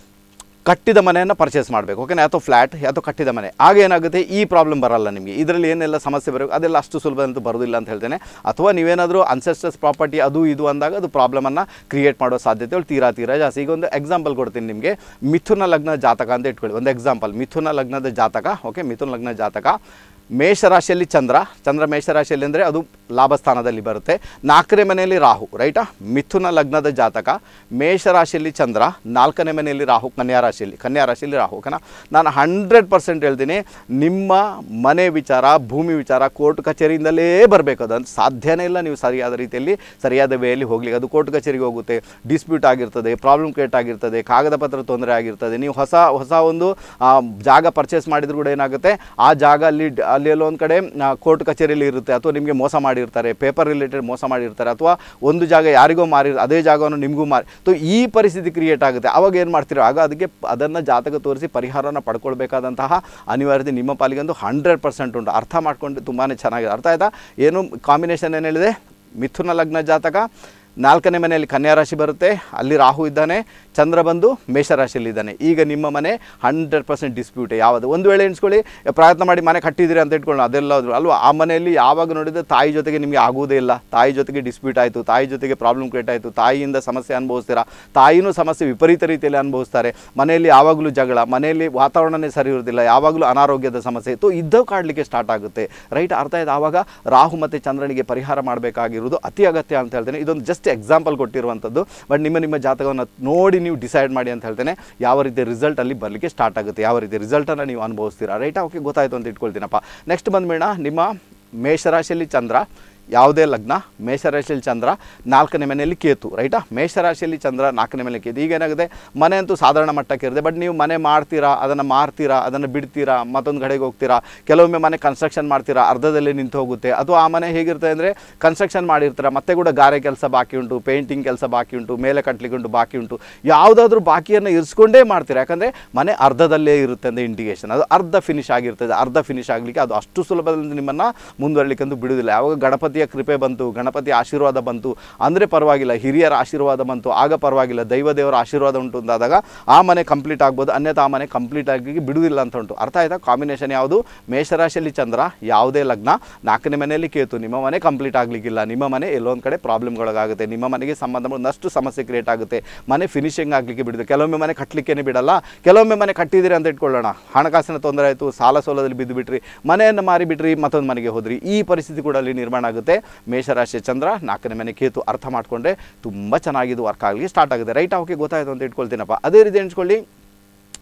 ಕಟ್ಟಿದ ಮನೆಯನ್ನು ಪರ್ಚೇಸ್ ಮಾಡಬೇಕು ಓಕೆನಾ ಅಥವಾ ಫ್ಲ್ಯಾಟ್ ಅಥವಾ ಕಟ್ಟಿದ ಮನೆ ಆಗ ಏನಾಗುತ್ತೆ ಈ ಪ್ರಾಬ್ಲಮ್ ಬರಲ್ಲ ನಿಮಗೆ ಇದರಲ್ಲಿ ಏನೆಲ್ಲ ಸಮಸ್ಯೆ ಬರಬೇಕು ಅದೆಲ್ಲ ಅಷ್ಟು ಸುಲಭ ಅಂತೂ ಬರೋದಿಲ್ಲ ಅಂತ ಹೇಳ್ತೇನೆ ಅಥವಾ ನೀವೇನಾದರೂ ಅನ್ಸೆಸ್ಟರ್ಸ್ ಪ್ರಾಪರ್ಟಿ ಅದು ಇದು ಅಂದಾಗ ಅದು ಪ್ರಾಬ್ಲಮನ್ನು ಕ್ರಿಯೇಟ್ ಮಾಡೋ ಸಾಧ್ಯತೆಗಳು ತೀರಾ ತೀರಾ ಜಾಸ್ತಿ ಈಗ ಒಂದು ಎಕ್ಸಾಂಪಲ್ ಕೊಡ್ತೀನಿ ನಿಮಗೆ ಮಿಥುನ ಲಗ್ನ ಜಾತಕ ಅಂತ ಇಟ್ಕೊಳ್ಳಿ ಒಂದು ಎಕ್ಸಾಂಪಲ್ ಮಿಥುನ ಲಗ್ನದ ಜಾತಕ ಓಕೆ ಮಿಥುನ ಲಗ್ನ ಜಾತಕ ಮೇಷರಾಶಿಯಲ್ಲಿ ಚಂದ್ರ ಚಂದ್ರ ಮೇಷರಾಶಿಯಲ್ಲಿ ಅಂದರೆ ಅದು ಲಾಭಸ್ಥಾನದಲ್ಲಿ ಬರುತ್ತೆ ನಾಲ್ಕನೇ ಮನೆಯಲ್ಲಿ ರಾಹು ರೈಟಾ ಮಿಥುನ ಲಗ್ನದ ಜಾತಕ ಮೇಷರಾಶಿಯಲ್ಲಿ ಚಂದ್ರ ನಾಲ್ಕನೇ ಮನೆಯಲ್ಲಿ ರಾಹು ಕನ್ಯಾ ರಾಶಿಯಲ್ಲಿ ಕನ್ಯಾ ರಾಶಿಯಲ್ಲಿ ರಾಹು ಓಕೆನಾ ನಾನು ಹಂಡ್ರೆಡ್ ಪರ್ಸೆಂಟ್ ಹೇಳ್ತೀನಿ ನಿಮ್ಮ ಮನೆ ವಿಚಾರ ಭೂಮಿ ವಿಚಾರ ಕೋರ್ಟ್ ಕಚೇರಿಯಿಂದಲೇ ಬರಬೇಕು ಅದಂತ ಸಾಧ್ಯನೇ ಇಲ್ಲ ನೀವು ಸರಿಯಾದ ರೀತಿಯಲ್ಲಿ ಸರಿಯಾದ ವೇಯಲ್ಲಿ ಹೋಗ್ಲಿಕ್ಕೆ ಅದು ಕೋರ್ಟ್ ಕಚೇರಿಗೆ ಹೋಗುತ್ತೆ ಡಿಸ್ಪ್ಯೂಟ್ ಆಗಿರ್ತದೆ ಪ್ರಾಬ್ಲಮ್ ಕ್ರಿಯೇಟ್ ಆಗಿರ್ತದೆ ಕಾಗದ ಪತ್ರ ತೊಂದರೆ ಆಗಿರ್ತದೆ ನೀವು ಹೊಸ ಹೊಸ ಒಂದು ಆ, ಜಾಗ ಪರ್ಚೇಸ್ ಮಾಡಿದ್ರು ಕೂಡ ಏನಾಗುತ್ತೆ ಆ ಜಾಗ ಅಲ್ಲಿ ಡ- ಅಲ್ಲಿ ಎಲ್ಲೋ ಒಂದು ಕಡೆ ಕೋರ್ಟ್ ಕಚೇರಿಯಲ್ಲಿ ಇರುತ್ತೆ ಅಥವಾ ನಿಮಗೆ ಮೋಸ ಮಾಡಿರ್ತಾರೆ ಪೇಪರ್ ರಿಲೇಟೆಡ್ ಮೋಸ ಮಾಡಿರ್ತಾರೆ ಅಥವಾ ಒಂದು ಜಾಗ ಯಾರಿಗೋ ಮಾರಿ ಅದೇ ಜಾಗವನ್ನು ನಿಮಗೂ ಮಾರಿ ಸೊ ಈ ಪರಿಸ್ಥಿತಿ ಕ್ರಿಯೇಟ್ ಆಗುತ್ತೆ ಅವಾಗ ಏನು ಮಾಡ್ತೀರೋ ಆಗ ಅದಕ್ಕೆ ಅದನ್ನು ಜಾತಕ ತೋರಿಸಿ ಪರಿಹಾರನ ಪಡ್ಕೊಳ್ಬೇಕಾದಂತಹ ಅನಿವಾರ್ಯತೆ ನಿಮ್ಮ ಪಾಲಿಗಂತೂ ಹಂಡ್ರೆಡ್ ಪರ್ಸೆಂಟ್ ಉಂಟು ಅರ್ಥ ಮಾಡ್ಕೊಂಡು ತುಂಬಾ ಚೆನ್ನಾಗಿದೆ ಅರ್ಥ ಆಯ್ತಾ ಏನು ಕಾಂಬಿನೇಷನ್ ಏನು ಹೇಳಿದೆ ಮಿಥುನ ಲಗ್ನ ಜಾತಕ ನಾಲ್ಕನೇ ಮನೆಯಲ್ಲಿ ಕನ್ಯಾ ರಾಶಿ ಬರುತ್ತೆ ಅಲ್ಲಿ ರಾಹು ಇದ್ದಾನೆ ಚಂದ್ರ ಬಂದು ಮೇಷರಾಶಿಯಲ್ಲಿ ಇದ್ದಾನೆ ಈಗ ನಿಮ್ಮ ಮನೆ ಹಂಡ್ರೆಡ್ ಪರ್ಸೆಂಟ್ ಡಿಸ್ಪ್ಯೂಟ್ ಯಾವುದು ಒಂದು ವೇಳೆ ಎಣಿಸ್ಕೊಳ್ಳಿ ಪ್ರಯತ್ನ ಮಾಡಿ ಮನೆ ಕಟ್ಟಿದ್ದೀರಿ ಅಂತ ಇಟ್ಕೊಳ್ಳಿ ಅದೆಲ್ಲ ಹೋದ್ರು ಅಲ್ವಾ ಆ ಮನೆಯಲ್ಲಿ ಯಾವಾಗ ನೋಡಿದ್ರೆ ತಾಯಿ ಜೊತೆಗೆ ನಿಮಗೆ ಆಗುವುದೇ ಇಲ್ಲ ತಾಯಿ ಜೊತೆಗೆ ಡಿಸ್ಪ್ಯೂಟ್ ಆಯಿತು ತಾಯಿ ಜೊತೆಗೆ ಪ್ರಾಬ್ಲಮ್ ಕ್ರಿಯೇಟ್ ಆಯಿತು ತಾಯಿಯಿಂದ ಸಮಸ್ಯೆ ಅನುಭವಿಸ್ತೀರಾ ತಾಯಿನೂ ಸಮಸ್ಯೆ ವಿಪರೀತ ರೀತಿಯಲ್ಲಿ ಅನುಭವಿಸ್ತಾರೆ ಮನೆಯಲ್ಲಿ ಯಾವಾಗಲೂ ಜಗಳ ಮನೆಯಲ್ಲಿ ವಾತಾವರಣನೇ ಸರಿ ಇರೋದಿಲ್ಲ ಯಾವಾಗಲೂ ಅನಾರೋಗ್ಯದ ಸಮಸ್ಯೆ ಇತ್ತು ಇದ್ದವು ಕಾಡಲಿಕ್ಕೆ ಸ್ಟಾರ್ಟ್ ಆಗುತ್ತೆ ರೈಟ್ ಅರ್ಥ ಆಯ್ತು ಆವಾಗ ರಾಹು ಮತ್ತು ಚಂದ್ರನಿಗೆ ಪರಿಹಾರ ಮಾಡಬೇಕಾಗಿರುವುದು ಅತಿ ಅಗತ್ಯ ಅಂತ ಹೇಳ್ತೇನೆ ಇದೊಂದು ಜಸ್ಟ್ ಎಕ್ಸಾಂಪಲ್ ಕೊಟ್ಟಿರುವಂಥದ್ದು ಬಟ್ ನಿಮ್ಮ ನಿಮ್ಮ ಜಾತಕವನ್ನು ನೋಡಿ ನೀವು ಡಿಸೈಡ್ ಮಾಡಿ ಅಂತ ಹೇಳ್ತೇನೆ ಯಾವ ರೀತಿ ರಿಸಲ್ಟ್ ಅಲ್ಲಿ ಬರಲಿಕ್ಕೆ ಸ್ಟಾರ್ಟ್ ಆಗುತ್ತೆ ಯಾವ ರೀತಿ ರಿಸಲ್ಟನ್ನು ನೀವು ಅನುಭವಿಸ್ತೀರಾ ರೈಟಾ ಓಕೆ ಗೊತ್ತಾಯ್ತು ಅಂತ ಇಟ್ಕೊಳ್ತೀನಪ್ಪ ನೆಕ್ಸ್ಟ್ ಬಂದ್ಬೇಡ ನಿಮ್ಮ ಮೇಷರಾಶಿಯಲ್ಲಿ ಚಂದ್ರ ಯಾವುದೇ ಲಗ್ನ ಮೇಷರಾಶಿಯಲ್ಲಿ ಚಂದ್ರ ನಾಲ್ಕನೇ ಮನೆಯಲ್ಲಿ ಕೇತು ರೈಟಾ ಮೇಷರಾಶಿಯಲ್ಲಿ ಚಂದ್ರ ನಾಲ್ಕನೇ ಮನೆಯಲ್ಲಿ ಕೇತು ಈಗ ಏನಾಗುತ್ತೆ ಮನೆ ಅಂತೂ ಸಾಧಾರಣ ಮಟ್ಟಕ್ಕೆ ಇರುತ್ತೆ ಬಟ್ ನೀವು ಮನೆ ಮಾಡ್ತೀರಾ ಅದನ್ನು ಮಾರ್ತೀರಾ ಅದನ್ನು ಬಿಡ್ತೀರಾ ಮತ್ತೊಂದು ಕಡೆಗೆ ಹೋಗ್ತೀರಾ ಕೆಲವೊಮ್ಮೆ ಮನೆ ಕನ್ಸ್ಟ್ರಕ್ಷನ್ ಮಾಡ್ತೀರಾ ಅರ್ಧದಲ್ಲೇ ನಿಂತು ಹೋಗುತ್ತೆ ಅಥವಾ ಆ ಮನೆ ಹೇಗಿರುತ್ತೆ ಅಂದರೆ ಕನ್ಸ್ಟ್ರಕ್ಷನ್ ಮಾಡಿರ್ತೀರಾ ಮತ್ತೆ ಕೂಡ ಗಾರೆ ಕೆಲಸ ಬಾಕಿ ಉಂಟು ಪೇಂಟಿಂಗ್ ಕೆಲಸ ಬಾಕಿ ಉಂಟು ಮೇಲೆ ಕಟ್ಟಲಿಕ್ಕೆ ಉಂಟು ಬಾಕಿ ಉಂಟು ಯಾವುದಾದ್ರೂ ಬಾಕಿಯನ್ನು ಇರಿಸ್ಕೊಂಡೇ ಮಾಡ್ತೀರಾ ಯಾಕಂದರೆ ಮನೆ ಅರ್ಧದಲ್ಲೇ ಇರುತ್ತೆ ಅಂತ ಇಂಡಿಕೇಶನ್ ಅದು ಅರ್ಧ ಫಿನಿಶ್ ಆಗಿರ್ತದೆ ಅರ್ಧ ಫಿನಿಶ್ ಆಗಲಿಕ್ಕೆ ಅದು ಅಷ್ಟು ಸುಲಭದಲ್ಲಿ ನಿಮ್ಮನ್ನು ಮುಂದುವರಲಿಕ್ಕಂತೂ ಬಿಡುವುದಿಲ್ಲ ಯಾವಾಗ ಗಣಪತಿಯ ಕೃಪೆ ಬಂತು ಗಣಪತಿ ಆಶೀರ್ವಾದ ಬಂತು ಅಂದರೆ ಪರವಾಗಿಲ್ಲ ಹಿರಿಯರ ಆಶೀರ್ವಾದ ಬಂತು ಆಗ ಪರವಾಗಿಲ್ಲ ದೈವ ದೇವರ ಆಶೀರ್ವಾದ ಉಂಟು ಅಂತಾದಾಗ ಆ ಮನೆ ಕಂಪ್ಲೀಟ್ ಆಗ್ಬೋದು ಅನ್ಯಥಾ ಆ ಮನೆ ಕಂಪ್ಲೀಟ್ ಆಗಿ ಬಿಡುವುದಿಲ್ಲ ಅಂತ ಉಂಟು ಅರ್ಥ ಆಯ್ತಾ ಕಾಂಬಿನೇಷನ್ ಯಾವುದು ಮೇಷರಾಶಿಯಲ್ಲಿ ಚಂದ್ರ ಯಾವುದೇ ಲಗ್ನ ನಾಲ್ಕನೇ ಮನೆಯಲ್ಲಿ ಕೇತು ನಿಮ್ಮ ಮನೆ ಕಂಪ್ಲೀಟ್ ಆಗಲಿಕ್ಕಿಲ್ಲ ನಿಮ್ಮ ಮನೆ ಎಲ್ಲೊಂದು ಕಡೆ ಪ್ರಾಬ್ಲಮ್ಗಳಾಗುತ್ತೆ ನಿಮ್ಮ ಮನೆಗೆ ಸಂಬಂಧ ಒಂದಷ್ಟು ಸಮಸ್ಯೆ ಕ್ರಿಯೇಟ್ ಆಗುತ್ತೆ ಮನೆ ಫಿನಿಶಿಂಗ್ ಆಗಲಿಕ್ಕೆ ಬಿಡುತ್ತೆ ಕೆಲವೊಮ್ಮೆ ಮನೆ ಕಟ್ಟಲಿಕ್ಕೇ ಬಿಡಲ್ಲ ಕೆಲವೊಮ್ಮೆ ಮನೆ ಕಟ್ಟಿದ್ದೀರಿ ಅಂತ ಇಟ್ಕೊಳ್ಳೋಣ ಹಣಕಾಸಿನ ತೊಂದರೆ ಆಯಿತು ಸಾಲ ಸೋಲದಲ್ಲಿ ಬಿದ್ದು ಬಿಟ್ರಿ ಮನೆಯನ್ನು ಮಾರಿ ಬಿಟ್ರಿ ಮತ್ತೊಂದು ಮನೆಗೆ ಹೋದ್ರಿ ಈ ಪರಿಸ್ಥಿತಿ ಕೂಡ ಅಲ್ಲಿ ನಿರ್ಮಾಣ ಆಗುತ್ತೆ ಮೇಷರಾಶಿ ಚಂದ್ರ ನಾಲ್ಕನೇ ಮನೆ ಕೇತು ಅರ್ಥ ಮಾಡಿಕೊಂಡ್ರೆ ತುಂಬ ಚೆನ್ನಾಗಿದ್ದು ವರ್ಕ್ ಆಗಲಿಕ್ಕೆ ಸ್ಟಾರ್ಟ್ ಆಗುತ್ತೆ ರೈಟ್ ಓಕೆ ಗೊತ್ತಾಯಿತು ಅಂತ ಇಟ್ಕೊಳ್ತೀನಪ್ಪ ಅದೇ ರೀತಿ ಎಣಿಸ್ಕೊಳ್ಳಿ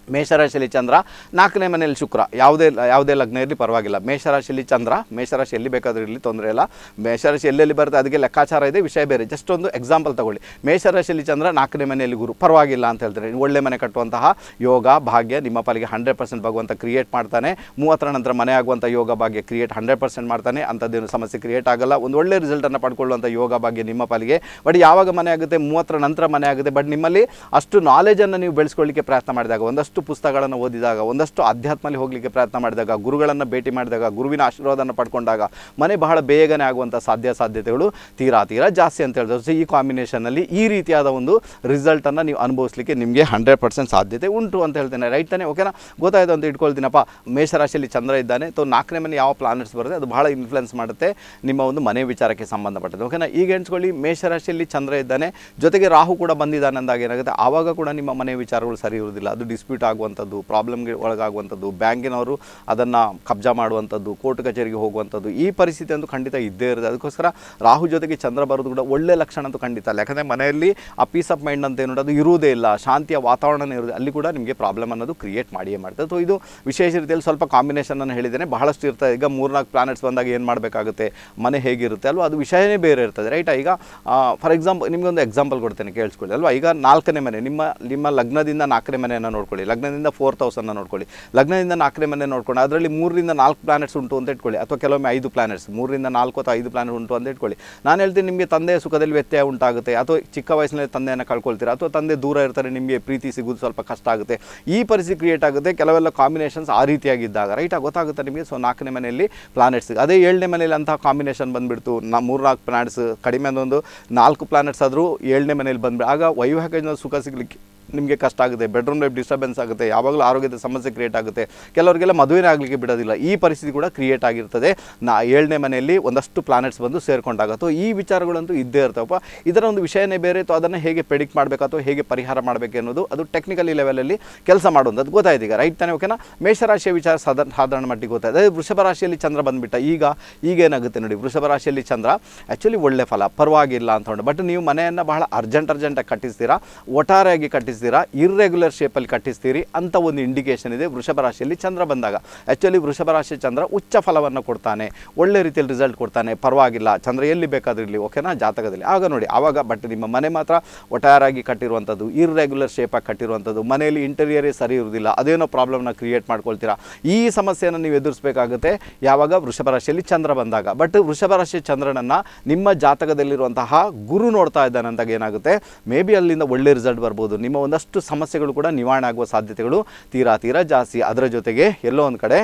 ಮೇಷರಾಶಿಯಲ್ಲಿ ಚಂದ್ರ ನಾಲ್ಕನೇ ಮನೆಯಲ್ಲಿ ಶುಕ್ರ ಯಾವುದೇ ಯಾವುದೇ ಲಗ್ನ ಇರಲಿ ಪರವಾಗಿಲ್ಲ ಮೇಷರಾಶಿಯಲ್ಲಿ ಚಂದ್ರ ಮೇಷರಾಶಿ ಎಲ್ಲಿ ಬೇಕಾದರೂ ಇರಲಿ ತೊಂದರೆ ಇಲ್ಲ ಮೇಷರಾಶಿ ಎಲ್ಲೆಲ್ಲಿ ಬರುತ್ತೆ ಅದಕ್ಕೆ ಲೆಕ್ಕಾಚಾರ ಇದೆ ವಿಷಯ ಬೇರೆ ಜಸ್ಟ್ ಒಂದು ಎಕ್ಸಾಂಪಲ್ ತಗೊಳ್ಳಿ ಮೇಷರಾಶಿಯಲ್ಲಿ ಚಂದ್ರ ನಾಲ್ಕನೇ ಮನೆಯಲ್ಲಿ ಗುರು ಪರವಾಗಿಲ್ಲ ಅಂತ ಹೇಳ್ತಾರೆ ಒಳ್ಳೆ ಮನೆ ಕಟ್ಟುವಂತಹ ಯೋಗ ಭಾಗ್ಯ ನಿಮ್ಮ ಪಾಲಿಗೆ ಹಂಡ್ರೆಡ್ ಪರ್ಸೆಂಟ್ ಭಗವಂತ ಕ್ರಿಯೇಟ್ ಮಾಡ್ತಾನೆ ಮೂವತ್ತರ ನಂತರ ಮನೆ ಆಗುವಂಥ ಯೋಗ ಭಾಗ್ಯ ಕ್ರಿಯೇಟ್ ಹಂಡ್ರೆಡ್ ಪರ್ಸೆಂಟ್ ಮಾಡ್ತಾನೆ ಅಂಥದ್ದೇನು ಸಮಸ್ಯೆ ಕ್ರಿಯೇಟ್ ಆಗಲ್ಲ ಒಂದು ಒಳ್ಳೆ ರಿಸಲ್ಟನ್ನು ಪಡ್ಕೊಳ್ಳುವಂಥ ಯೋಗ ಭಾಗ್ಯ ನಿಮ್ಮ ಪಾಲಿಗೆ ಬಟ್ ಯಾವಾಗ ಮನೆ ಆಗುತ್ತೆ ಮೂವತ್ತರ ನಂತರ ಮನೆ ಆಗುತ್ತೆ ಬಟ್ ನಿಮ್ಮಲ್ಲಿ ಅಷ್ಟು ನಾಲೆಜನ್ನು ನೀವು ಬೆಳೆಸ್ಕೊಳ್ಳಿಕ್ಕೆ ಪ್ರಯತ್ನ ಮಾಡಿದಾಗ ಒಂದಷ್ಟು ಪುಸ್ತಕಗಳನ್ನು ಓದಿದಾಗ ಒಂದಷ್ಟು ಅಧ್ಯಾತ್ಮಲ್ಲಿ ಹೋಗಲಿಕ್ಕೆ ಪ್ರಯತ್ನ ಮಾಡಿದಾಗ ಗುರುಗಳನ್ನು ಭೇಟಿ ಮಾಡಿದಾಗ ಗುರುವಿನ ಆಶೀರ್ವಾದನ ಪಡ್ಕೊಂಡಾಗ ಮನೆ ಬಹಳ ಬೇಗನೆ ಆಗುವಂಥ ಸಾಧ್ಯ ಸಾಧ್ಯತೆಗಳು ತೀರಾ ತೀರಾ ಜಾಸ್ತಿ ಅಂತ ಹೇಳಿದ್ರು ಸೊ ಈ ಕಾಂಬಿನೇಷನಲ್ಲಿ ಈ ರೀತಿಯಾದ ಒಂದು ರಿಸಲ್ಟನ್ನು ನೀವು ಅನುಭವಿಸ್ಲಿಕ್ಕೆ ನಿಮಗೆ ಹಂಡ್ರೆಡ್ ಪರ್ಸೆಂಟ್ ಸಾಧ್ಯತೆ ಉಂಟು ಅಂತ ಹೇಳ್ತೇನೆ ರೈಟ್ ತಾನೇ ಓಕೆನಾ ಗೊತ್ತಾಯ್ತು ಅಂತ ಇಟ್ಕೊಳ್ತೀನಪ್ಪ ಮೇಷರಾಶಿಯಲ್ಲಿ ಚಂದ್ರ ಇದ್ದಾನೆ ತೋ ನಾಲ್ಕನೇ ಮನೆ ಯಾವ ಪ್ಲಾನೆಟ್ಸ್ ಬರುತ್ತೆ ಅದು ಬಹಳ ಇನ್ಫ್ಲುಯೆನ್ಸ್ ಮಾಡುತ್ತೆ ನಿಮ್ಮ ಒಂದು ಮನೆ ವಿಚಾರಕ್ಕೆ ಸಂಬಂಧಪಟ್ಟದ್ದು ಓಕೆನಾ ಈಗ ಎಣಿಸ್ಕೊಳ್ಳಿ ಮೇಷರಾಶಿಯಲ್ಲಿ ಚಂದ್ರ ಇದ್ದಾನೆ ಜೊತೆಗೆ ರಾಹು ಕೂಡ ಬಂದಿದ್ದಾನೆ ಅಂದಾಗ ಏನಾಗುತ್ತೆ ಆವಾಗ ಕೂಡ ನಿಮ್ಮ ಮನೆ ವಿಚಾರಗಳು ಸರಿ ಇರುವುದಿಲ್ಲ ಅದು ಡಿಸ್ಪ್ಯೂಟ್ ಆಗುವಂಥದ್ದು ಪ್ರಾಬ್ಲಮ್ಗೆ ಒಳಗಾಗುವಂಥದ್ದು ಬ್ಯಾಂಕಿನವರು ಅದನ್ನು ಕಬ್ಜಾ ಮಾಡುವಂಥದ್ದು ಕೋರ್ಟ್ ಕಚೇರಿಗೆ ಹೋಗುವಂಥದ್ದು ಈ ಪರಿಸ್ಥಿತಿ ಅಂತೂ ಖಂಡಿತ ಇದ್ದೇ ಇರುತ್ತೆ ಅದಕ್ಕೋಸ್ಕರ ರಾಹು ಜೊತೆಗೆ ಚಂದ್ರ ಬರೋದು ಕೂಡ ಒಳ್ಳೆ ಲಕ್ಷಣ ಅಂತೂ ಖಂಡಿತ ಅಲ್ಲ ಯಾಕಂದರೆ ಮನೆಯಲ್ಲಿ ಆ ಪೀಸ್ ಆಫ್ ಮೈಂಡ್ ಅಂತ ಏನು ಅದು ಇರುವುದೇ ಇಲ್ಲ ಶಾಂತಿಯ ವಾತಾವರಣನೇ ಇರುವುದು ಅಲ್ಲಿ ಕೂಡ ನಿಮಗೆ ಪ್ರಾಬ್ಲಮ್ ಅನ್ನೋದು ಕ್ರಿಯೇಟ್ ಮಾಡಿಯೇ ಮಾಡ್ತದೆ ಸೊ ಇದು ವಿಶೇಷ ರೀತಿಯಲ್ಲಿ ಸ್ವಲ್ಪ ಕಾಂಬಿನೇಷನ್ ಅನ್ನು ಹೇಳಿದ್ದೇನೆ ಬಹಳಷ್ಟು ಇರ್ತದೆ ಈಗ ಮೂರ್ನಾಲ್ಕು ಪ್ಲಾನೆಟ್ಸ್ ಬಂದಾಗ ಏನು ಮಾಡಬೇಕಾಗುತ್ತೆ ಮನೆ ಹೇಗಿರುತ್ತೆ ಅಲ್ವಾ ಅದು ವಿಷಯನೇ ಬೇರೆ ಇರ್ತದೆ ರೈಟಾ ಈಗ ಫಾರ್ ಎಕ್ಸಾಂಪಲ್ ನಿಮಗೊಂದು ಎಕ್ಸಾಂಪಲ್ ಕೊಡ್ತೇನೆ ಕೇಳಿಸ್ಕೊಳ್ಳಿ ಅಲ್ವಾ ಈಗ ನಾಲ್ಕನೇ ಮನೆ ನಿಮ್ಮ ನಿಮ್ಮ ಲಗ್ನದಿಂದ ನಾಲ್ಕನೇ ಮನೆಯನ್ನು ನೋಡ್ಕೊಳ್ಳಿ ಲಗ್ನದಿಂದ ಫೋರ್ತ್ ಹೌಸನ್ನು ನೋಡ್ಕೊಳ್ಳಿ ಲಗ್ನದಿಂದ ನಾಲ್ಕನೇ ಮನೆ ನೋಡ್ಕೊಂಡು ಅದರಲ್ಲಿ ಮೂರರಿಂದ ನಾಲ್ಕು ಪ್ಲಾನೆಟ್ಸ್ ಉಂಟು ಅಂತ ಇಟ್ಕೊಳ್ಳಿ ಅಥವಾ ಕೆಲವೊಮ್ಮೆ ಐದು ಪ್ಲಾನೆಟ್ಸ್ ಮೂರರಿಂದ ನಾಲ್ಕು ಅಥವಾ ಐದು ಪ್ಲಾನೆಟ್ ಉಂಟು ಅಂತ ಇಟ್ಕೊಳ್ಳಿ ನಾನು ಹೇಳ್ತೀನಿ ನಿಮಗೆ ತಂದೆಯ ಸುಖದಲ್ಲಿ ವ್ಯತ್ಯಯ ಉಂಟಾಗುತ್ತೆ ಅಥವಾ ಚಿಕ್ಕ ವಯಸ್ಸಿನಲ್ಲಿ ತಂದೆಯನ್ನು ಕಳ್ಕೊಳ್ತೀರಾ ಅಥವಾ ತಂದೆ ದೂರ ಇರ್ತಾರೆ ನಿಮಗೆ ಪ್ರೀತಿ ಸಿಗೋದು ಸ್ವಲ್ಪ ಕಷ್ಟ ಆಗುತ್ತೆ ಈ ಪರಿಸ್ಥಿತಿ ಕ್ರಿಯೇಟ್ ಆಗುತ್ತೆ ಕೆಲವೆಲ್ಲ ಕಾಂಬಿನೇಷನ್ಸ್ ಆ ರೀತಿಯಾಗಿದ್ದಾಗ ರೈಟ್ ಗೊತ್ತಾಗುತ್ತೆ ನಿಮಗೆ ಸೊ ನಾಲ್ಕನೇ ಮನೆಯಲ್ಲಿ ಪ್ಲಾನೆಟ್ಸ್ ಅದೇ ಏಳನೇ ಮನೆಯಲ್ಲಿ ಅಂತಹ ಕಾಂಬಿನೇಷನ್ ಬಂದುಬಿಡ್ತು ನಾ ಮೂರ್ನಾಲ್ಕು ಪ್ಲಾನೆಟ್ಸ್ ಕಡಿಮೆ ಅಂದೊಂದು ನಾಲ್ಕು ಪ್ಲಾನೆಟ್ಸ್ ಆದರೂ ಏಳನೇ ಮನೆಯಲ್ಲಿ ಬಂದ್ಬಿಡು ಆಗ ವೈವಾಹಿಕ ಸುಖ ಸಿಗಲಿಕ್ಕೆ ನಿಮಗೆ ಕಷ್ಟ ಆಗುತ್ತೆ ಬೆಡ್ರೂಮ್ ಲೈಫ್ ಡಿಸ್ಟರ್ಬೆನ್ಸ್ ಆಗುತ್ತೆ ಯಾವಾಗಲೂ ಆರೋಗ್ಯದ ಸಮಸ್ಯೆ ಕ್ರಿಯೇಟ್ ಆಗುತ್ತೆ ಕೆಲವರಿಗೆಲ್ಲ ಮದುವೆನೇ ಆಗಲಿಕ್ಕೆ ಬಿಡೋದಿಲ್ಲ ಈ ಪರಿಸ್ಥಿತಿ ಕೂಡ ಕ್ರಿಯೇಟ್ ಆಗಿರ್ತದೆ ನಾ ಏಳನೇ ಮನೆಯಲ್ಲಿ ಒಂದಷ್ಟು ಪ್ಲಾನೆಟ್ಸ್ ಬಂದು ಸೇರ್ಕೊಂಡಾಗ ಅಥವಾ ಈ ವಿಚಾರಗಳಂತೂ ಇದ್ದೇ ಇರ್ತವಪ್ಪ ಇದರ ಒಂದು ವಿಷಯನೇ ಬೇರೆ ಅಥವಾ ಅದನ್ನು ಹೇಗೆ ಪ್ರೆಡಿಕ್ಟ್ ಮಾಡಬೇಕು ಅಥವಾ ಹೇಗೆ ಪರಿಹಾರ ಮಾಡಬೇಕು ಅನ್ನೋದು ಅದು ಟೆಕ್ನಿಕಲಿ ಲೆವೆಲಲ್ಲಿ ಕೆಲಸ ಮಾಡೋದು ಅದು ಗೊತ್ತಾಯ್ತು ಈಗ ರೈಟ್ ತಾನೇ ಓಕೆನಾ ಮೇಷರಾಶಿಯ ವಿಚಾರ ಸಾಧಾರಣ ಸಾಧಾರಣ ಮಟ್ಟಿಗೆ ಗೊತ್ತಾಯ್ತು ಅದೇ ವೃಷಭ ರಾಶಿಯಲ್ಲಿ ಚಂದ್ರ ಬಂದುಬಿಟ್ಟ ಈಗ ಈಗ ಏನಾಗುತ್ತೆ ನೋಡಿ ವೃಷಭ ರಾಶಿಯಲ್ಲಿ ಚಂದ್ರ ಆ್ಯಕ್ಚುಲಿ ಒಳ್ಳೆ ಫಲ ಪರವಾಗಿಲ್ಲ ಅಂತ ಹೊಂಡು ಬಟ್ ನೀವು ಮನೆಯನ್ನು ಬಹಳ ಅರ್ಜೆಂಟ್ ಅರ್ಜೆಂಟಾಗಿ ಕಟ್ಟಿಸ್ತೀರಾ ಒಟ್ಟಾರೆಯಾಗಿ ಕಟ್ಟಿಸ್ತೀರಾ ಇರ್ರೆಗ್ಯುಲರ್ ಶೇಪಲ್ಲಿ ಕಟ್ಟಿಸ್ತೀರಿ ಅಂತ ಒಂದು ಇಂಡಿಕೇಶನ್ ಇದೆ ವೃಷಭ ರಾಶಿಯಲ್ಲಿ ಚಂದ್ರ ಬಂದಾಗ ಆ್ಯಕ್ಚುಲಿ ವೃಷಭ ರಾಶಿ ಚಂದ್ರ ಉಚ್ಚ ಫಲವನ್ನು ಕೊಡ್ತಾನೆ ಒಳ್ಳೆ ರೀತಿಯಲ್ಲಿ ರಿಸಲ್ಟ್ ಕೊಡ್ತಾನೆ ಪರವಾಗಿಲ್ಲ ಚಂದ್ರ ಎಲ್ಲಿ ಬೇಕಾದ್ರೂ ಇರಲಿ ಓಕೆನಾ ಜಾತಕದಲ್ಲಿ ಆಗ ನೋಡಿ ಆವಾಗ ಬಟ್ ನಿಮ್ಮ ಮನೆ ಮಾತ್ರ ಒಟ್ಟಾರಾಗಿ ಕಟ್ಟಿರುವಂಥದ್ದು ಇರ್ರೆಗ್ಯುಲರ್ ಶೇಪಾಗಿ ಕಟ್ಟಿರುವಂಥದ್ದು ಮನೆಯಲ್ಲಿ ಇಂಟೀರಿಯರೇ ಸರಿ ಇರುವುದಿಲ್ಲ ಅದೇನೋ ಪ್ರಾಬ್ಲಮ್ನ ಕ್ರಿಯೇಟ್ ಮಾಡ್ಕೊಳ್ತೀರಾ ಈ ಸಮಸ್ಯೆಯನ್ನು ನೀವು ಎದುರಿಸಬೇಕಾಗುತ್ತೆ ಯಾವಾಗ ವೃಷಭ ರಾಶಿಯಲ್ಲಿ ಚಂದ್ರ ಬಂದಾಗ ಬಟ್ ವೃಷಭ ರಾಶಿಯ ಚಂದ್ರನನ್ನು ನಿಮ್ಮ ಜಾತಕದಲ್ಲಿರುವಂತಹ ಗುರು ನೋಡ್ತಾ ಇದ್ದಾನೆ ಅಂದಾಗ ಏನಾಗುತ್ತೆ ಮೇ ಬಿ ಅಲ್ಲಿಂದ ಒಳ್ಳೆ ರಿಸಲ್ಟ್ ಬರ್ಬೋದು ನಿಮ್ಮ ಒಂದಷ್ಟು ಸಮಸ್ಯೆಗಳು ಕೂಡ ನಿವಾರಣೆ ಆಗುವ ಸಾಧ್ಯತೆಗಳು ತೀರಾ ತೀರಾ ಜಾಸ್ತಿ ಅದರ ಜೊತೆಗೆ ಎಲ್ಲೋ ಒಂದು ಕಡೆ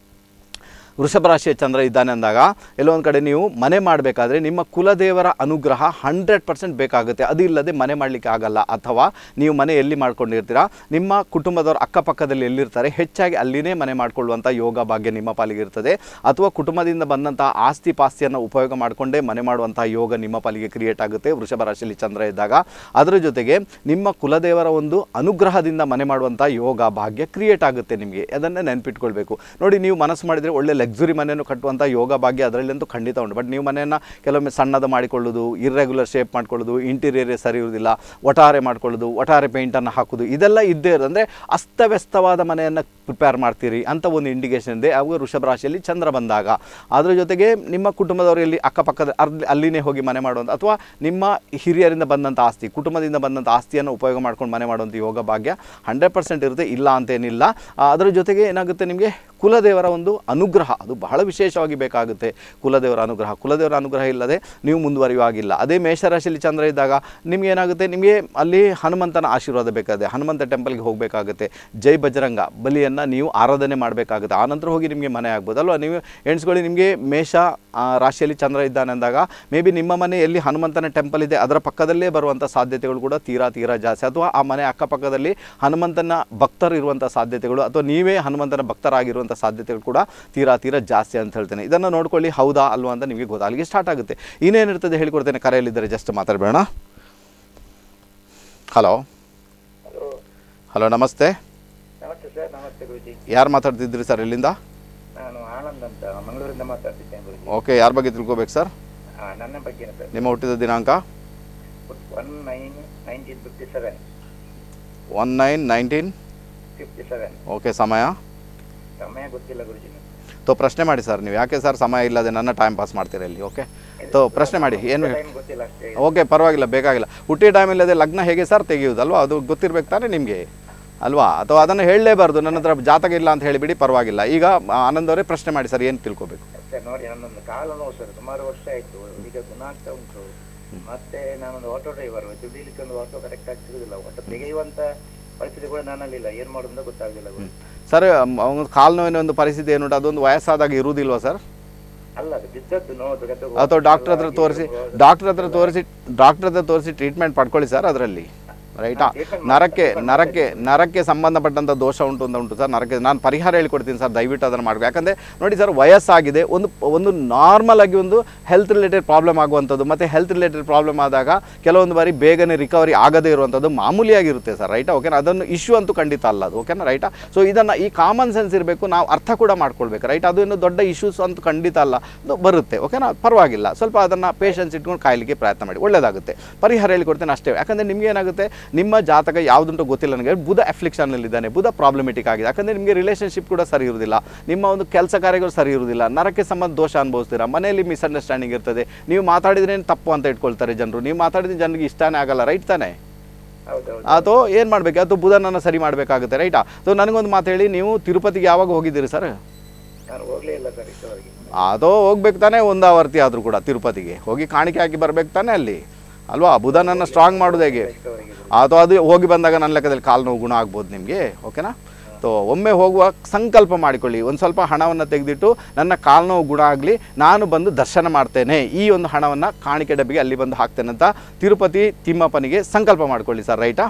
ವೃಷಭ ರಾಶಿಯ ಚಂದ್ರ ಇದ್ದಾನೆ ಅಂದಾಗ ಎಲ್ಲೋ ಒಂದು ಕಡೆ ನೀವು ಮನೆ ಮಾಡಬೇಕಾದ್ರೆ ನಿಮ್ಮ ಕುಲದೇವರ ಅನುಗ್ರಹ ಹಂಡ್ರೆಡ್ ಪರ್ಸೆಂಟ್ ಬೇಕಾಗುತ್ತೆ ಅದು ಇಲ್ಲದೆ ಮನೆ ಮಾಡಲಿಕ್ಕೆ ಆಗಲ್ಲ ಅಥವಾ ನೀವು ಮನೆ ಎಲ್ಲಿ ಮಾಡ್ಕೊಂಡಿರ್ತೀರಾ ನಿಮ್ಮ ಕುಟುಂಬದವರು ಅಕ್ಕಪಕ್ಕದಲ್ಲಿ ಎಲ್ಲಿರ್ತಾರೆ ಹೆಚ್ಚಾಗಿ ಅಲ್ಲಿನೇ ಮನೆ ಮಾಡಿಕೊಳ್ಳುವಂಥ ಯೋಗ ಭಾಗ್ಯ ನಿಮ್ಮ ಪಾಲಿಗೆ ಇರ್ತದೆ ಅಥವಾ ಕುಟುಂಬದಿಂದ ಬಂದಂತಹ ಆಸ್ತಿ ಪಾಸ್ತಿಯನ್ನು ಉಪಯೋಗ ಮಾಡಿಕೊಂಡೇ ಮನೆ ಮಾಡುವಂಥ ಯೋಗ ನಿಮ್ಮ ಪಾಲಿಗೆ ಕ್ರಿಯೇಟ್ ಆಗುತ್ತೆ ವೃಷಭ ರಾಶಿಯಲ್ಲಿ ಚಂದ್ರ ಇದ್ದಾಗ ಅದರ ಜೊತೆಗೆ ನಿಮ್ಮ ಕುಲದೇವರ ಒಂದು ಅನುಗ್ರಹದಿಂದ ಮನೆ ಮಾಡುವಂಥ ಯೋಗ ಭಾಗ್ಯ ಕ್ರಿಯೇಟ್ ಆಗುತ್ತೆ ನಿಮಗೆ ಅದನ್ನೇ ನೆನಪಿಟ್ಕೊಳ್ಬೇಕು ನೋಡಿ ನೀವು ಮನಸ್ಸು ಮಾಡಿದರೆ ಒಳ್ಳೆ ಲಕ್ಸುರಿ ಮನೆಯನ್ನು ಕಟ್ಟುವಂಥ ಯೋಗ ಭಾಗ್ಯ ಅದರಲ್ಲಂತೂ ಖಂಡಿತ ಉಂಟು ಬಟ್ ನೀವು ಮನೆಯನ್ನು ಕೆಲವೊಮ್ಮೆ ಸಣ್ಣದು ಮಾಡಿಕೊಳ್ಳೋದು ಇರ್ರೆಗ್ಯುಲರ್ ಶೇಪ್ ಮಾಡ್ಕೊಳ್ಳೋದು ಇಂಟೀರಿಯರೇ ಸರಿ ಇರುವುದಿಲ್ಲ ಒಟ್ಟಾರೆ ಮಾಡ್ಕೊಳ್ಳೋದು ಒಟ್ಟಾರೆ ಪೇಂಟನ್ನು ಹಾಕೋದು ಇದೆಲ್ಲ ಇದ್ದೇ ಇರೋದು ಅಂದರೆ ಅಸ್ತವ್ಯಸ್ತವಾದ ಮನೆಯನ್ನು ಪ್ರಿಪೇರ್ ಮಾಡ್ತೀರಿ ಅಂತ ಒಂದು ಇಂಡಿಕೇಶನ್ ಇದೆ ಅವಾಗ ವೃಷಭ ರಾಶಿಯಲ್ಲಿ ಚಂದ್ರ ಬಂದಾಗ ಅದರ ಜೊತೆಗೆ ನಿಮ್ಮ ಕುಟುಂಬದವರು ಎಲ್ಲಿ ಅಕ್ಕಪಕ್ಕದ ಅರ್ಧ ಅಲ್ಲಿನೇ ಹೋಗಿ ಮನೆ ಮಾಡುವಂಥ ಅಥವಾ ನಿಮ್ಮ ಹಿರಿಯರಿಂದ ಬಂದಂಥ ಆಸ್ತಿ ಕುಟುಂಬದಿಂದ ಬಂದಂಥ ಆಸ್ತಿಯನ್ನು ಉಪಯೋಗ ಮಾಡ್ಕೊಂಡು ಮನೆ ಮಾಡುವಂಥ ಯೋಗ ಭಾಗ್ಯ ಹಂಡ್ರೆಡ್ ಪರ್ಸೆಂಟ್ ಇರುತ್ತೆ ಇಲ್ಲ ಅಂತೇನಿಲ್ಲ ಆ, ಅದರ ಜೊತೆಗೆ ಏನಾಗುತ್ತೆ ನಿಮಗೆ ಕುಲದೇವರ ಒಂದು ಅನುಗ್ರಹ ಅದು ಬಹಳ ವಿಶೇಷವಾಗಿ ಬೇಕಾಗುತ್ತೆ ಕುಲದೇವರ ಅನುಗ್ರಹ ಕುಲದೇವರ ಅನುಗ್ರಹ ಇಲ್ಲದೆ ನೀವು ಮುಂದುವರಿಯುವಾಗಿಲ್ಲ ಅದೇ ಮೇಷರಾಶಿಯಲ್ಲಿ ಚಂದ್ರ ಇದ್ದಾಗ ನಿಮ್ಗೆ ಏನಾಗುತ್ತೆ ನಿಮಗೆ ಅಲ್ಲಿ ಹನುಮಂತನ ಆಶೀರ್ವಾದ ಬೇಕಾಗುತ್ತೆ ಹನುಮಂತ ಟೆಂಪಲ್ಗೆ ಹೋಗಬೇಕಾಗುತ್ತೆ ಜೈ ಬಜರಂಗ ಬಲಿಯನ್ನು ನೀವು ಆರಾಧನೆ ಮಾಡಬೇಕಾಗುತ್ತೆ ಆನಂತರ ಹೋಗಿ ನಿಮಗೆ ಮನೆ ಆಗ್ಬೋದು ಅಲ್ವಾ ನೀವು ಎಣಿಸ್ಕೊಳ್ಳಿ ನಿಮಗೆ ಮೇಷ ಆ, ರಾಶಿಯಲ್ಲಿ ಚಂದ್ರ ಇದ್ದಾನೆ ಅಂದಾಗ ಮೇ ಬಿ ನಿಮ್ಮ ಮನೆ ಎಲ್ಲಿ ಹನುಮಂತನ ಟೆಂಪಲ್ ಇದೆ ಅದರ ಪಕ್ಕದಲ್ಲೇ ಬರುವಂಥ ಸಾಧ್ಯತೆಗಳು ಕೂಡ ತೀರಾ ತೀರಾ ಜಾಸ್ತಿ ಅಥವಾ ಆ ಮನೆ ಅಕ್ಕಪಕ್ಕದಲ್ಲಿ ಹನುಮಂತನ ಭಕ್ತರು ಇರುವಂಥ ಸಾಧ್ಯತೆಗಳು ಅಥವಾ ನೀವೇ ಹನುಮಂತನ ಭಕ್ತರಾಗಿರುವಂಥ ಸಾಧ್ಯತೆಗಳು ಕೂಡ ತೀರಾ ತೀರಾ ಜಾಸ್ತಿ ಅಂತ ಹೇಳ್ತೇನೆ ಇದನ್ನು ನೋಡ್ಕೊಳ್ಳಿ ಹೌದಾ ಅಲ್ವಾ ಅಂತ ನಿಮಗೆ ಗೊತ್ತಾಗಲಿಕ್ಕೆ ಸ್ಟಾರ್ಟ್ ಆಗುತ್ತೆ ಇನ್ನೇನಿರ್ತದೆ ಹೇಳಿಕೊಡ್ತೇನೆ ಕರೆಯಲ್ಲಿದ್ದರೆ ಜಸ್ಟ್ ಮಾತಾಡಬೇಡ ಹಲೋ ಹಲೋ ನಮಸ್ತೆ ನಮಸ್ತೆ ಸರ್ ನಮಸ್ತೆ ಗುರುಜಿ ಯಾರು ಮಾತಾಡ್ತಿದ್ರಿ ಸರ್ ಇಲ್ಲಿಂದ ನಾನು ಆನಂದ್ ಅಂತ ಮಂಗಳೂರಿಂದ ಮಾತಾಡ್ತಿದ್ದೇನೆ ಗುರುಜಿ ಓಕೆ ಯಾರ ಬಗ್ಗೆ ತಿಳ್ಕೊಬೇಕು ಸರ್ ಆ, ನನ್ನ ಬಗ್ಗೆ ಸರ್ ನಿಮ್ಮ ಹುಟ್ಟಿದ ದಿನಾಂಕ one nine nineteen fifty seven one nine nineteen fifty seven okay ಸಮಯ ಸಮಯ ಗೊತ್ತಿಲ್ಲ ಗುರುಜಿ ತೋ ಪ್ರಶ್ನೆ ಮಾಡಿ ಸರ್ ನೀವು ಯಾಕೆ ಸರ್ ಸಮಯ ಇಲ್ಲದೆ ನನ್ನ ಟೈಮ್ ಪಾಸ್ ಮಾಡ್ತೀರಾ ಇಲ್ಲಿ ಓಕೆ ತೋ ಪ್ರಶ್ನೆ ಮಾಡಿ ಏನು ಟೈಮ್ ಗೊತ್ತಿಲ್ಲ ಅಷ್ಟೇ ಓಕೆ ಪರವಾಗಿಲ್ಲ ಬೇಕಾಗಿಲ್ಲ ಹುಟ್ಟಿ ಟೈಮ್ ಇಲ್ಲದೆ ಲಗ್ನ ಹೇಗೆ ಸರ್ ತೆಗೆಯುವುದಲ್ವಾ ಅದು ಗೊತ್ತಿರ್ಬೇಕು ತಾನೇ ನಿಮಗೆ ಅಲ್ವಾ ಅಥವಾ ಅದನ್ನು ಹೇಳಲೇಬಾರ್ದು ನನ್ನ ಹತ್ರ ಜಾತಕ ಇಲ್ಲ ಅಂತ ಹೇಳಿಬಿಡಿ ಪರವಾಗಿಲ್ಲ ಈಗ ಆ, ಆನಂದ್ ಅವರೇ ಪ್ರಶ್ನೆ ಮಾಡಿ ಸರ್ ಏನು ತಿಳ್ಕೊಬೇಕು ಸರ್ ನೋಡಿ ನನ್ನೊಂದು ಕಾಲು ನೋವು ಸರ್ ಸುಮಾರು ವರ್ಷ ಆಯ್ತು ಈಗ ಗುಣ ಆಗ್ತಾ ಉಂಟು ಮತ್ತೆ ನಾನೊಂದು ಆಟೋ ಡ್ರೈವರ್ ದುಡಿಲಿಕ್ಕೆ ಒಂದು ಆಟೋ ಕರೆಕ್ಟ್ ಆಗಿ ಸಿಗುದಿಲ್ಲ ಒಟ್ಟು ತೆಗೆಯುವಂತ ಪರಿಸ್ಥಿತಿ ಕೂಡ ನನ್ನಲ್ಲಿಲ್ಲ ಏನ್ ಮಾಡೋದು ಅಂತ ಗೊತ್ತಾಗ್ಲಿಲ್ಲ ಗುರು. ಸರ್ ಅವನು ಕಾಲು ನೋವಿನ ಒಂದು ಪರಿಸ್ಥಿತಿ ಏನುಂಟು ಅದೊಂದು ವಯಸ್ಸಾದಾಗ ಇರುವುದಿಲ್ವಾ ಸರ್ ಅಲ್ಲ ಅದು ಬಿದ್ದದ್ದು ನೋವು ಗದ್ದು ಅಥವಾ ಡಾಕ್ಟ್ರ್ ಹತ್ರ ತೋರಿಸಿ ಡಾಕ್ಟ್ರ್ ಹತ್ರ ತೋರಿಸಿ ಡಾಕ್ಟ್ರ್ ಹತ್ರ ತೋರಿಸಿ ಟ್ರೀಟ್ಮೆಂಟ್ ಪಡ್ಕೊಳ್ಳಿ ಸರ್ ಅದರಲ್ಲಿ ರೈಟಾ ನರಕ್ಕೆ ನರಕ್ಕೆ ನರಕ್ಕೆ ಸಂಬಂಧಪಟ್ಟಂಥ ದೋಷ ಉಂಟು ಅಂತ ಉಂಟು ಸರ್ ನರಕ್ಕೆ ನಾನು ಪರಿಹಾರ ಹೇಳ್ಕೊಡ್ತೀನಿ ಸರ್ ದಯವಿಟ್ಟು ಅದನ್ನು ಮಾಡಬೇಕು ಯಾಕಂದರೆ ನೋಡಿ ಸರ್ ವಯಸ್ಸಾಗಿದೆ ಒಂದು ಒಂದು ನಾರ್ಮಲ್ ಆಗಿ ಒಂದು ಹೆಲ್ತ್ ರಿಲೇಟೆಡ್ ಪ್ರಾಬ್ಲಮ್ ಆಗುವಂಥದ್ದು ಮತ್ತು ಹೆಲ್ತ್ ರಿಲೇಟೆಡ್ ಪ್ರಾಬ್ಲಮ್ ಆದಾಗ ಕೆಲವೊಂದು ಬಾರಿ ಬೇಗನೆ ರಿಕವರಿ ಆಗದೇ ಇರುವಂಥದ್ದು ಮಾಮೂಲಿಯಾಗಿರುತ್ತೆ ಸರ್ ರೈಟಾ ಓಕೆನಾ ಅದನ್ನು ಇಶ್ಯೂ ಅಂತೂ ಖಂಡಿತ ಅಲ್ಲ ಅದು ಓಕೆನಾ ರೈಟಾ ಸೊ ಇದನ್ನು ಈ ಕಾಮನ್ ಸೆನ್ಸ್ ಇರಬೇಕು ನಾವು ಅರ್ಥ ಕೂಡ ಮಾಡ್ಕೊಳ್ಬೇಕು ರೈಟ್ ಅದು ಏನು ದೊಡ್ಡ ಇಶ್ಯೂಸ್ ಅಂತೂ ಖಂಡಿತ ಅಲ್ಲ ಅದು ಬರುತ್ತೆ ಓಕೆನಾ ಪರವಾಗಿಲ್ಲ ಸ್ವಲ್ಪ ಅದನ್ನು ಪೇಷನ್ಸ್ ಇಟ್ಕೊಂಡು ಕಾಯಲಿಕ್ಕೆ ಪ್ರಯತ್ನ ಮಾಡಿ ಒಳ್ಳೆಯದಾಗುತ್ತೆ ಪರಿಹಾರ ಹೇಳಿಕೊಡ್ತೇನೆ ಅಷ್ಟೇ ಯಾಕಂದರೆ ನಿಮ್ಗೆ ಏನಾಗುತ್ತೆ ನಿಮ್ಮ ಜಾತಕ ಯಾವುದುಂಟು ಗೊತ್ತಿಲ್ಲ ನನಗೆ ಬುಧ ಅಫ್ಲಿಕ್ಷನಲ್ಲಿದ್ದಾನೆ ಬುಧ ಪ್ರಾಬ್ಲಮೆಟಿಕ್ ಆಗಿದೆ ಯಾಕಂದರೆ ನಿಮಗೆ ರಿಲೇಷನ್ಶಿಪ್ ಕೂಡ ಸರಿ ಇರುವುದಿಲ್ಲ ನಿಮ್ಮ ಒಂದು ಕೆಲಸ ಕಾರ್ಯಗಳು ಸರಿ ಇರುವುದಿಲ್ಲ ನರಕ್ಕೆ ಸಂಬಂಧ ದೋಷ ಅನುಭವಿಸ್ತೀರಾ ಮನೆಯಲ್ಲಿ ಮಿಸ್ಅಂಡರ್ಸ್ಟ್ಯಾಂಡಿಂಗ್ ಇರ್ತದೆ ನೀವು ಮಾತಾಡಿದ್ರೇನು ತಪ್ಪು ಅಂತ ಇಟ್ಕೊಳ್ತಾರೆ ಜನರು ನೀವು ಮಾತಾಡಿದ ಜನರಿಗೆ ಇಷ್ಟನೇ ಆಗಲ್ಲ ರೈಟ್ ತಾನೇ ಹೌದೌದು ಅಥವಾ ಏನು ಮಾಡಬೇಕು ಅದು ಬುಧನನ್ನು ಸರಿ ಮಾಡಬೇಕಾಗುತ್ತೆ ರೈಟಾ ಸೊ ನನಗೊಂದು ಮಾತು ಹೇಳಿ ನೀವು ತಿರುಪತಿಗೆ ಯಾವಾಗ ಹೋಗಿದ್ದೀರಿ ಸರ್ ನಾನು ಹೋಗ್ಲೇ ಇಲ್ಲ ಸರ್ ಇಷ್ಟವರೆಗೆ ಅದೋ ಹೋಗ್ಬೇಕು ತಾನೇ ಒಂದು ಆವರ್ತಿ ಆದರೂ ಕೂಡ ತಿರುಪತಿಗೆ ಹೋಗಿ ಕಾಣಿಕೆ ಹಾಕಿ ಬರ್ಬೇಕು ತಾನೇ ಅಲ್ಲಿ ಅಲ್ವಾ ಬುಧನನ್ನು ಸ್ಟ್ರಾಂಗ್ ಮಾಡೋದು ಹೇಗೆ ಇಷ್ಟವರೆಗೆ ಅಥವಾ ಅದು ಹೋಗಿ ಬಂದಾಗ ನನ್ನ ಲೆಕ್ಕದಲ್ಲಿ ಕಾಲು ನೋವು ಗುಣ ಆಗ್ಬೋದು ನಿಮಗೆ ಓಕೆನಾ ಸೊ ಒಮ್ಮೆ ಹೋಗುವ ಸಂಕಲ್ಪ ಮಾಡಿಕೊಳ್ಳಿ ಒಂದು ಸ್ವಲ್ಪ ಹಣವನ್ನು ತೆಗೆದಿಟ್ಟು ನನ್ನ ಕಾಲು ನೋವು ಗುಣ ಆಗಲಿ ನಾನು ಬಂದು ದರ್ಶನ ಮಾಡ್ತೇನೆ ಈ ಒಂದು ಹಣವನ್ನು ಕಾಣಿಕೆ ಡಬ್ಬಿಗೆ ಅಲ್ಲಿ ಬಂದು ಹಾಕ್ತೇನೆ ಅಂತ ತಿರುಪತಿ ತಿಮ್ಮಪ್ಪನಿಗೆ ಸಂಕಲ್ಪ ಮಾಡ್ಕೊಳ್ಳಿ ಸರ್ ರೈಟಾ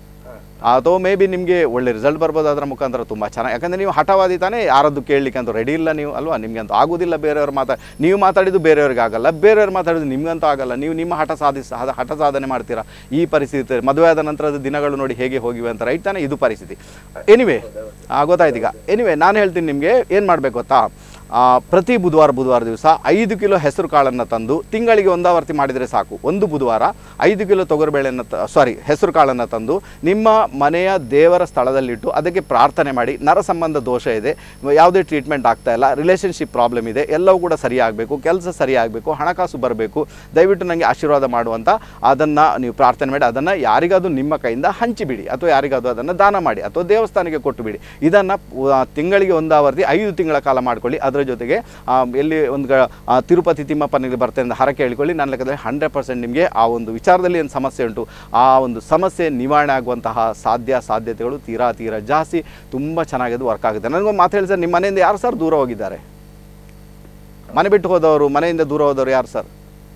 ಅಥವಾ ಮೇ ಬಿ ನಿಮಗೆ ಒಳ್ಳೆ ರಿಸಲ್ಟ್ ಬರ್ಬೋದು ಅದರ ಮುಖಾಂತರ ತುಂಬ ಚೆನ್ನಾಗಿ ಯಾಕಂದರೆ ನೀವು ಹಠವಾದಿ ತಾನೇ ಯಾರದ್ದು ಕೇಳಲಿಕ್ಕೆ ಅಂತ ರೆಡಿ ಇಲ್ಲ ನೀವು ಅಲ್ವಾ ನಿಮಗೆ ಅಂತೂ ಆಗೋದಿಲ್ಲ ಬೇರೆಯವ್ರು ಮಾತಾ ನೀವು ಮಾತಾಡಿದ್ದು ಬೇರೆಯವ್ರಿಗೆ ಆಗಲ್ಲ ಬೇರೆಯವ್ರು ಮಾತಾಡಿದ್ದು ನಿಮ್ಗಂತೂ ಆಗಲ್ಲ ನೀವು ನಿಮ್ಮ ಹಠ ಸಾಧಿಸ ಹದ- ಹಠ ಸಾಧನೆ ಮಾಡ್ತೀರಾ ಈ ಪರಿಸ್ಥಿತಿ ಮದುವೆ ಆದ ನಂತರದ ದಿನಗಳು ನೋಡಿ ಹೇಗೆ ಹೋಗಿವೆ ಅಂತ ರೈಟ್ ತಾನೇ ಇದು ಪರಿಸ್ಥಿತಿ ಎನಿವೆ ಗೊತ್ತಾಯ್ತು ಈಗ ಎನಿವೆ ನಾನು ಹೇಳ್ತೀನಿ ನಿಮಗೆ ಏನು ಮಾಡಬೇಕು ಗೊತ್ತಾ ಆ, ಪ್ರತಿ ಬುಧವಾರ ಬುಧವಾರ ದಿವಸ ಐದು ಕಿಲೋ ಹೆಸರು ಕಾಳನ್ನು ತಂದು ತಿಂಗಳಿಗೆ ಒಂದಾವರ್ತಿ ಮಾಡಿದರೆ ಸಾಕು ಒಂದು ಬುಧವಾರ ಐದು ಕಿಲೋ ತೊಗರುಬೇಳೆಯನ್ನು ತ ಸಾರಿ ಹೆಸರು ಕಾಳನ್ನು ತಂದು ನಿಮ್ಮ ಮನೆಯ ದೇವರ ಸ್ಥಳದಲ್ಲಿಟ್ಟು ಅದಕ್ಕೆ ಪ್ರಾರ್ಥನೆ ಮಾಡಿ ನರ ಸಂಬಂಧ ದೋಷ ಇದೆ ಯಾವುದೇ ಟ್ರೀಟ್ಮೆಂಟ್ ಆಗ್ತಾ ಇಲ್ಲ ರಿಲೇಷನ್ಶಿಪ್ ಪ್ರಾಬ್ಲಮ್ ಇದೆ ಎಲ್ಲವೂ ಕೂಡ ಸರಿಯಾಗಬೇಕು ಕೆಲಸ ಸರಿಯಾಗಬೇಕು ಹಣಕಾಸು ಬರಬೇಕು ದಯವಿಟ್ಟು ನನಗೆ ಆಶೀರ್ವಾದ ಮಾಡುವಂತ ಅದನ್ನು ನೀವು ಪ್ರಾರ್ಥನೆ ಮಾಡಿ ಅದನ್ನು ಯಾರಿಗಾದ್ರೂ ನಿಮ್ಮ ಕೈಯಿಂದ ಹಂಚಿಬಿಡಿ ಅಥವಾ ಯಾರಿಗಾದ್ರೂ ಅದನ್ನು ದಾನ ಮಾಡಿ ಅಥವಾ ದೇವಸ್ಥಾನಕ್ಕೆ ಕೊಟ್ಟು ಬಿಡಿ ಇದನ್ನು ತಿಂಗಳಿಗೆ ಒಂದಾವರ್ತಿ ಐದು ತಿಂಗಳ ಕಾಲ ಮಾಡ್ಕೊಳ್ಳಿ ಅದರ ಜೊತೆಗೆ ಆ, ಎಲ್ಲಿ ಒಂದು ಗ- ಆ, ತಿರುಪತಿ ತಿಮ್ಮಪ್ಪನಿಗೆ ಬರ್ತೇನೆ ಅಂತ ಹರಕೆ ಹೇಳಿಕೊಳ್ಳಿ ನನ್ನ ಲೆಕ್ಕದಲ್ಲಿ ಹಂಡ್ರೆಡ್ ಪರ್ಸೆಂಟ್ ನಿಮಗೆ ಆ ಒಂದು ವಿಚಾರದಲ್ಲಿ ಏನು ಸಮಸ್ಯೆ ಉಂಟು ಆ ಒಂದು ಸಮಸ್ಯೆ ನಿವಾರಣೆ ಆಗುವಂತಹ ಸಾಧ್ಯ ಸಾಧ್ಯತೆಗಳು ತೀರಾ ತೀರಾ ಜಾಸ್ತಿ ತುಂಬ ಚೆನ್ನಾಗಿ ವರ್ಕ್ ಆಗುತ್ತೆ ನನಗೊಂದು ಮಾತು ಹೇಳಿ ಸರ್ ನಿಮ್ಮ ಮನೆಯಿಂದ ಯಾರು ಸರ್ ದೂರ ಹೋಗಿದ್ದಾರೆ ಮನೆ ಬಿಟ್ಟು ಹೋದವರು ಮನೆಯಿಂದ ದೂರ ಹೋದವರು ಯಾರು ಸರ್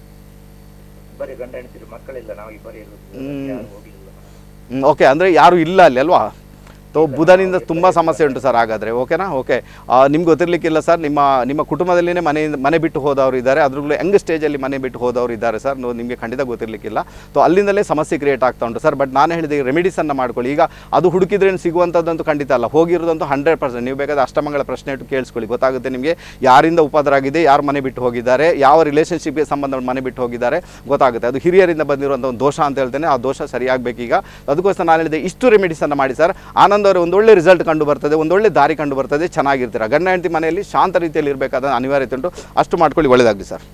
ಬರೀ ಗಂಡ ಹೆಂಡತಿರು ಮಕ್ಕಳಿಲ್ಲ ನಾವು ಇಬ್ಬರೇ ಇರೋದು ಹ್ಮ್. ಯಾರು ಹೋಗ್ಲಿಲ್ಲ ಓಕೆ ಅಂದರೆ ಯಾರು ಇಲ್ಲ ಅಲ್ಲಿ ಅಲ್ವಾ ತೋ ಬುಧನಿಂದ ತುಂಬ ಸಮಸ್ಯೆ ಉಂಟು ಸರ್ ಹಾಗಾದರೆ ಓಕೆನಾ ಓಕೆ ನಿಮ್ಗೆ ಗೊತ್ತಿರಲಿಕ್ಕಿಲ್ಲ ಸರ್ ನಿಮ್ಮ ನಿಮ್ಮ ಕುಟುಂಬದಲ್ಲಿನೇ ಮನೆಯಿಂದ ಮನೆ ಬಿಟ್ಟು ಹೋದವರು ಇದ್ದಾರೆ ಅದ್ರಲ್ಲೂ ಯಂಗ್ ಸ್ಟೇಜಲ್ಲಿ ಮನೆ ಬಿಟ್ಟು ಹೋದವರು ಇದ್ದಾರೆ ಸರ್ ನೋ- ನಿಮಗೆ ಖಂಡಿತ ಗೊತ್ತಿರಲಿಕ್ಕಿಲ್ಲ ಸೊ ಅಲ್ಲಿಂದಲೇ ಸಮಸ್ಯೆ ಕ್ರಿಯೇಟ್ ಆಗ್ತಾ ಉಂಟು ಸರ್ ಬಟ್ ನಾನು ಹೇಳಿದೆ ರೆಮಿಡೀಸನ್ನು ಮಾಡ್ಕೊಳ್ಳಿ ಈಗ ಅದು ಹುಡುಕಿದ್ರೇನು ಸಿಗುವಂಥದ್ದಂತೂ ಖಂಡಿತ ಅಲ್ಲ ಹೋಗಿರೋದಂತೂ ಹಂಡ್ರೆಡ್ ಪರ್ಸೆಂಟ್ ನೀವು ಬೇಕಾದ್ರೆ ಅಷ್ಟಮಂಗಳ ಪ್ರಶ್ನೆ ಇಟ್ಟು ಕೇಳಿಸ್ಕೊಳ್ಳಿ ಗೊತ್ತಾಗುತ್ತೆ ನಿಮಗೆ ಯಾರಿಂದ ಉಪದ್ರ ಆಗಿದೆ ಯಾರು ಮನೆ ಬಿಟ್ಟು ಹೋಗಿದ್ದಾರೆ ಯಾವ ರಿಲೇಷನ್ಶಿಪ್ಗೆ ಸಂಬಂಧ ಮನೆ ಬಿಟ್ಟು ಹೋಗಿದ್ದಾರೆ ಗೊತ್ತಾಗುತ್ತೆ ಅದು ಹಿರಿಯರಿಂದ ಬಂದಿರುವಂಥ ಒಂದು ದೋಷ ಅಂತ ಹೇಳ್ತೇನೆ ಆ ದೋಷ ಸರಿಯಾಗಬೇಕೀಗ ಅದಕ್ಕೋಸ್ಕರ ನಾನು ಹೇಳಿದೆ ಇಷ್ಟು ರೆಮಿಡೀಸನ್ನು ಮಾಡಿ ಸರ್ ಆನಂದ್ ಅವರು ಒಂದೊಳ್ಳೆ ರಿಸಲ್ಟ್ ಕಂಡು ಬರ್ತದೆ ಒಂದೊಳ್ಳೆ ದಾರಿ ಕಂಡು ಬರ್ತದೆ ಚೆನ್ನಾಗಿರ್ತೀರ ಗಂಡ ಹೆಂಡತಿ ಮನೆಯಲ್ಲಿ ಶಾಂತ ರೀತಿಯಲ್ಲಿ ಇರಬೇಕಾದ ಅನಿವಾರ್ಯತೆ ಉಂಟು ಅಷ್ಟು ಮಾಡ್ಕೊಳ್ಳಿ ಒಳ್ಳೆಯದಾಗಲಿ ಸರ್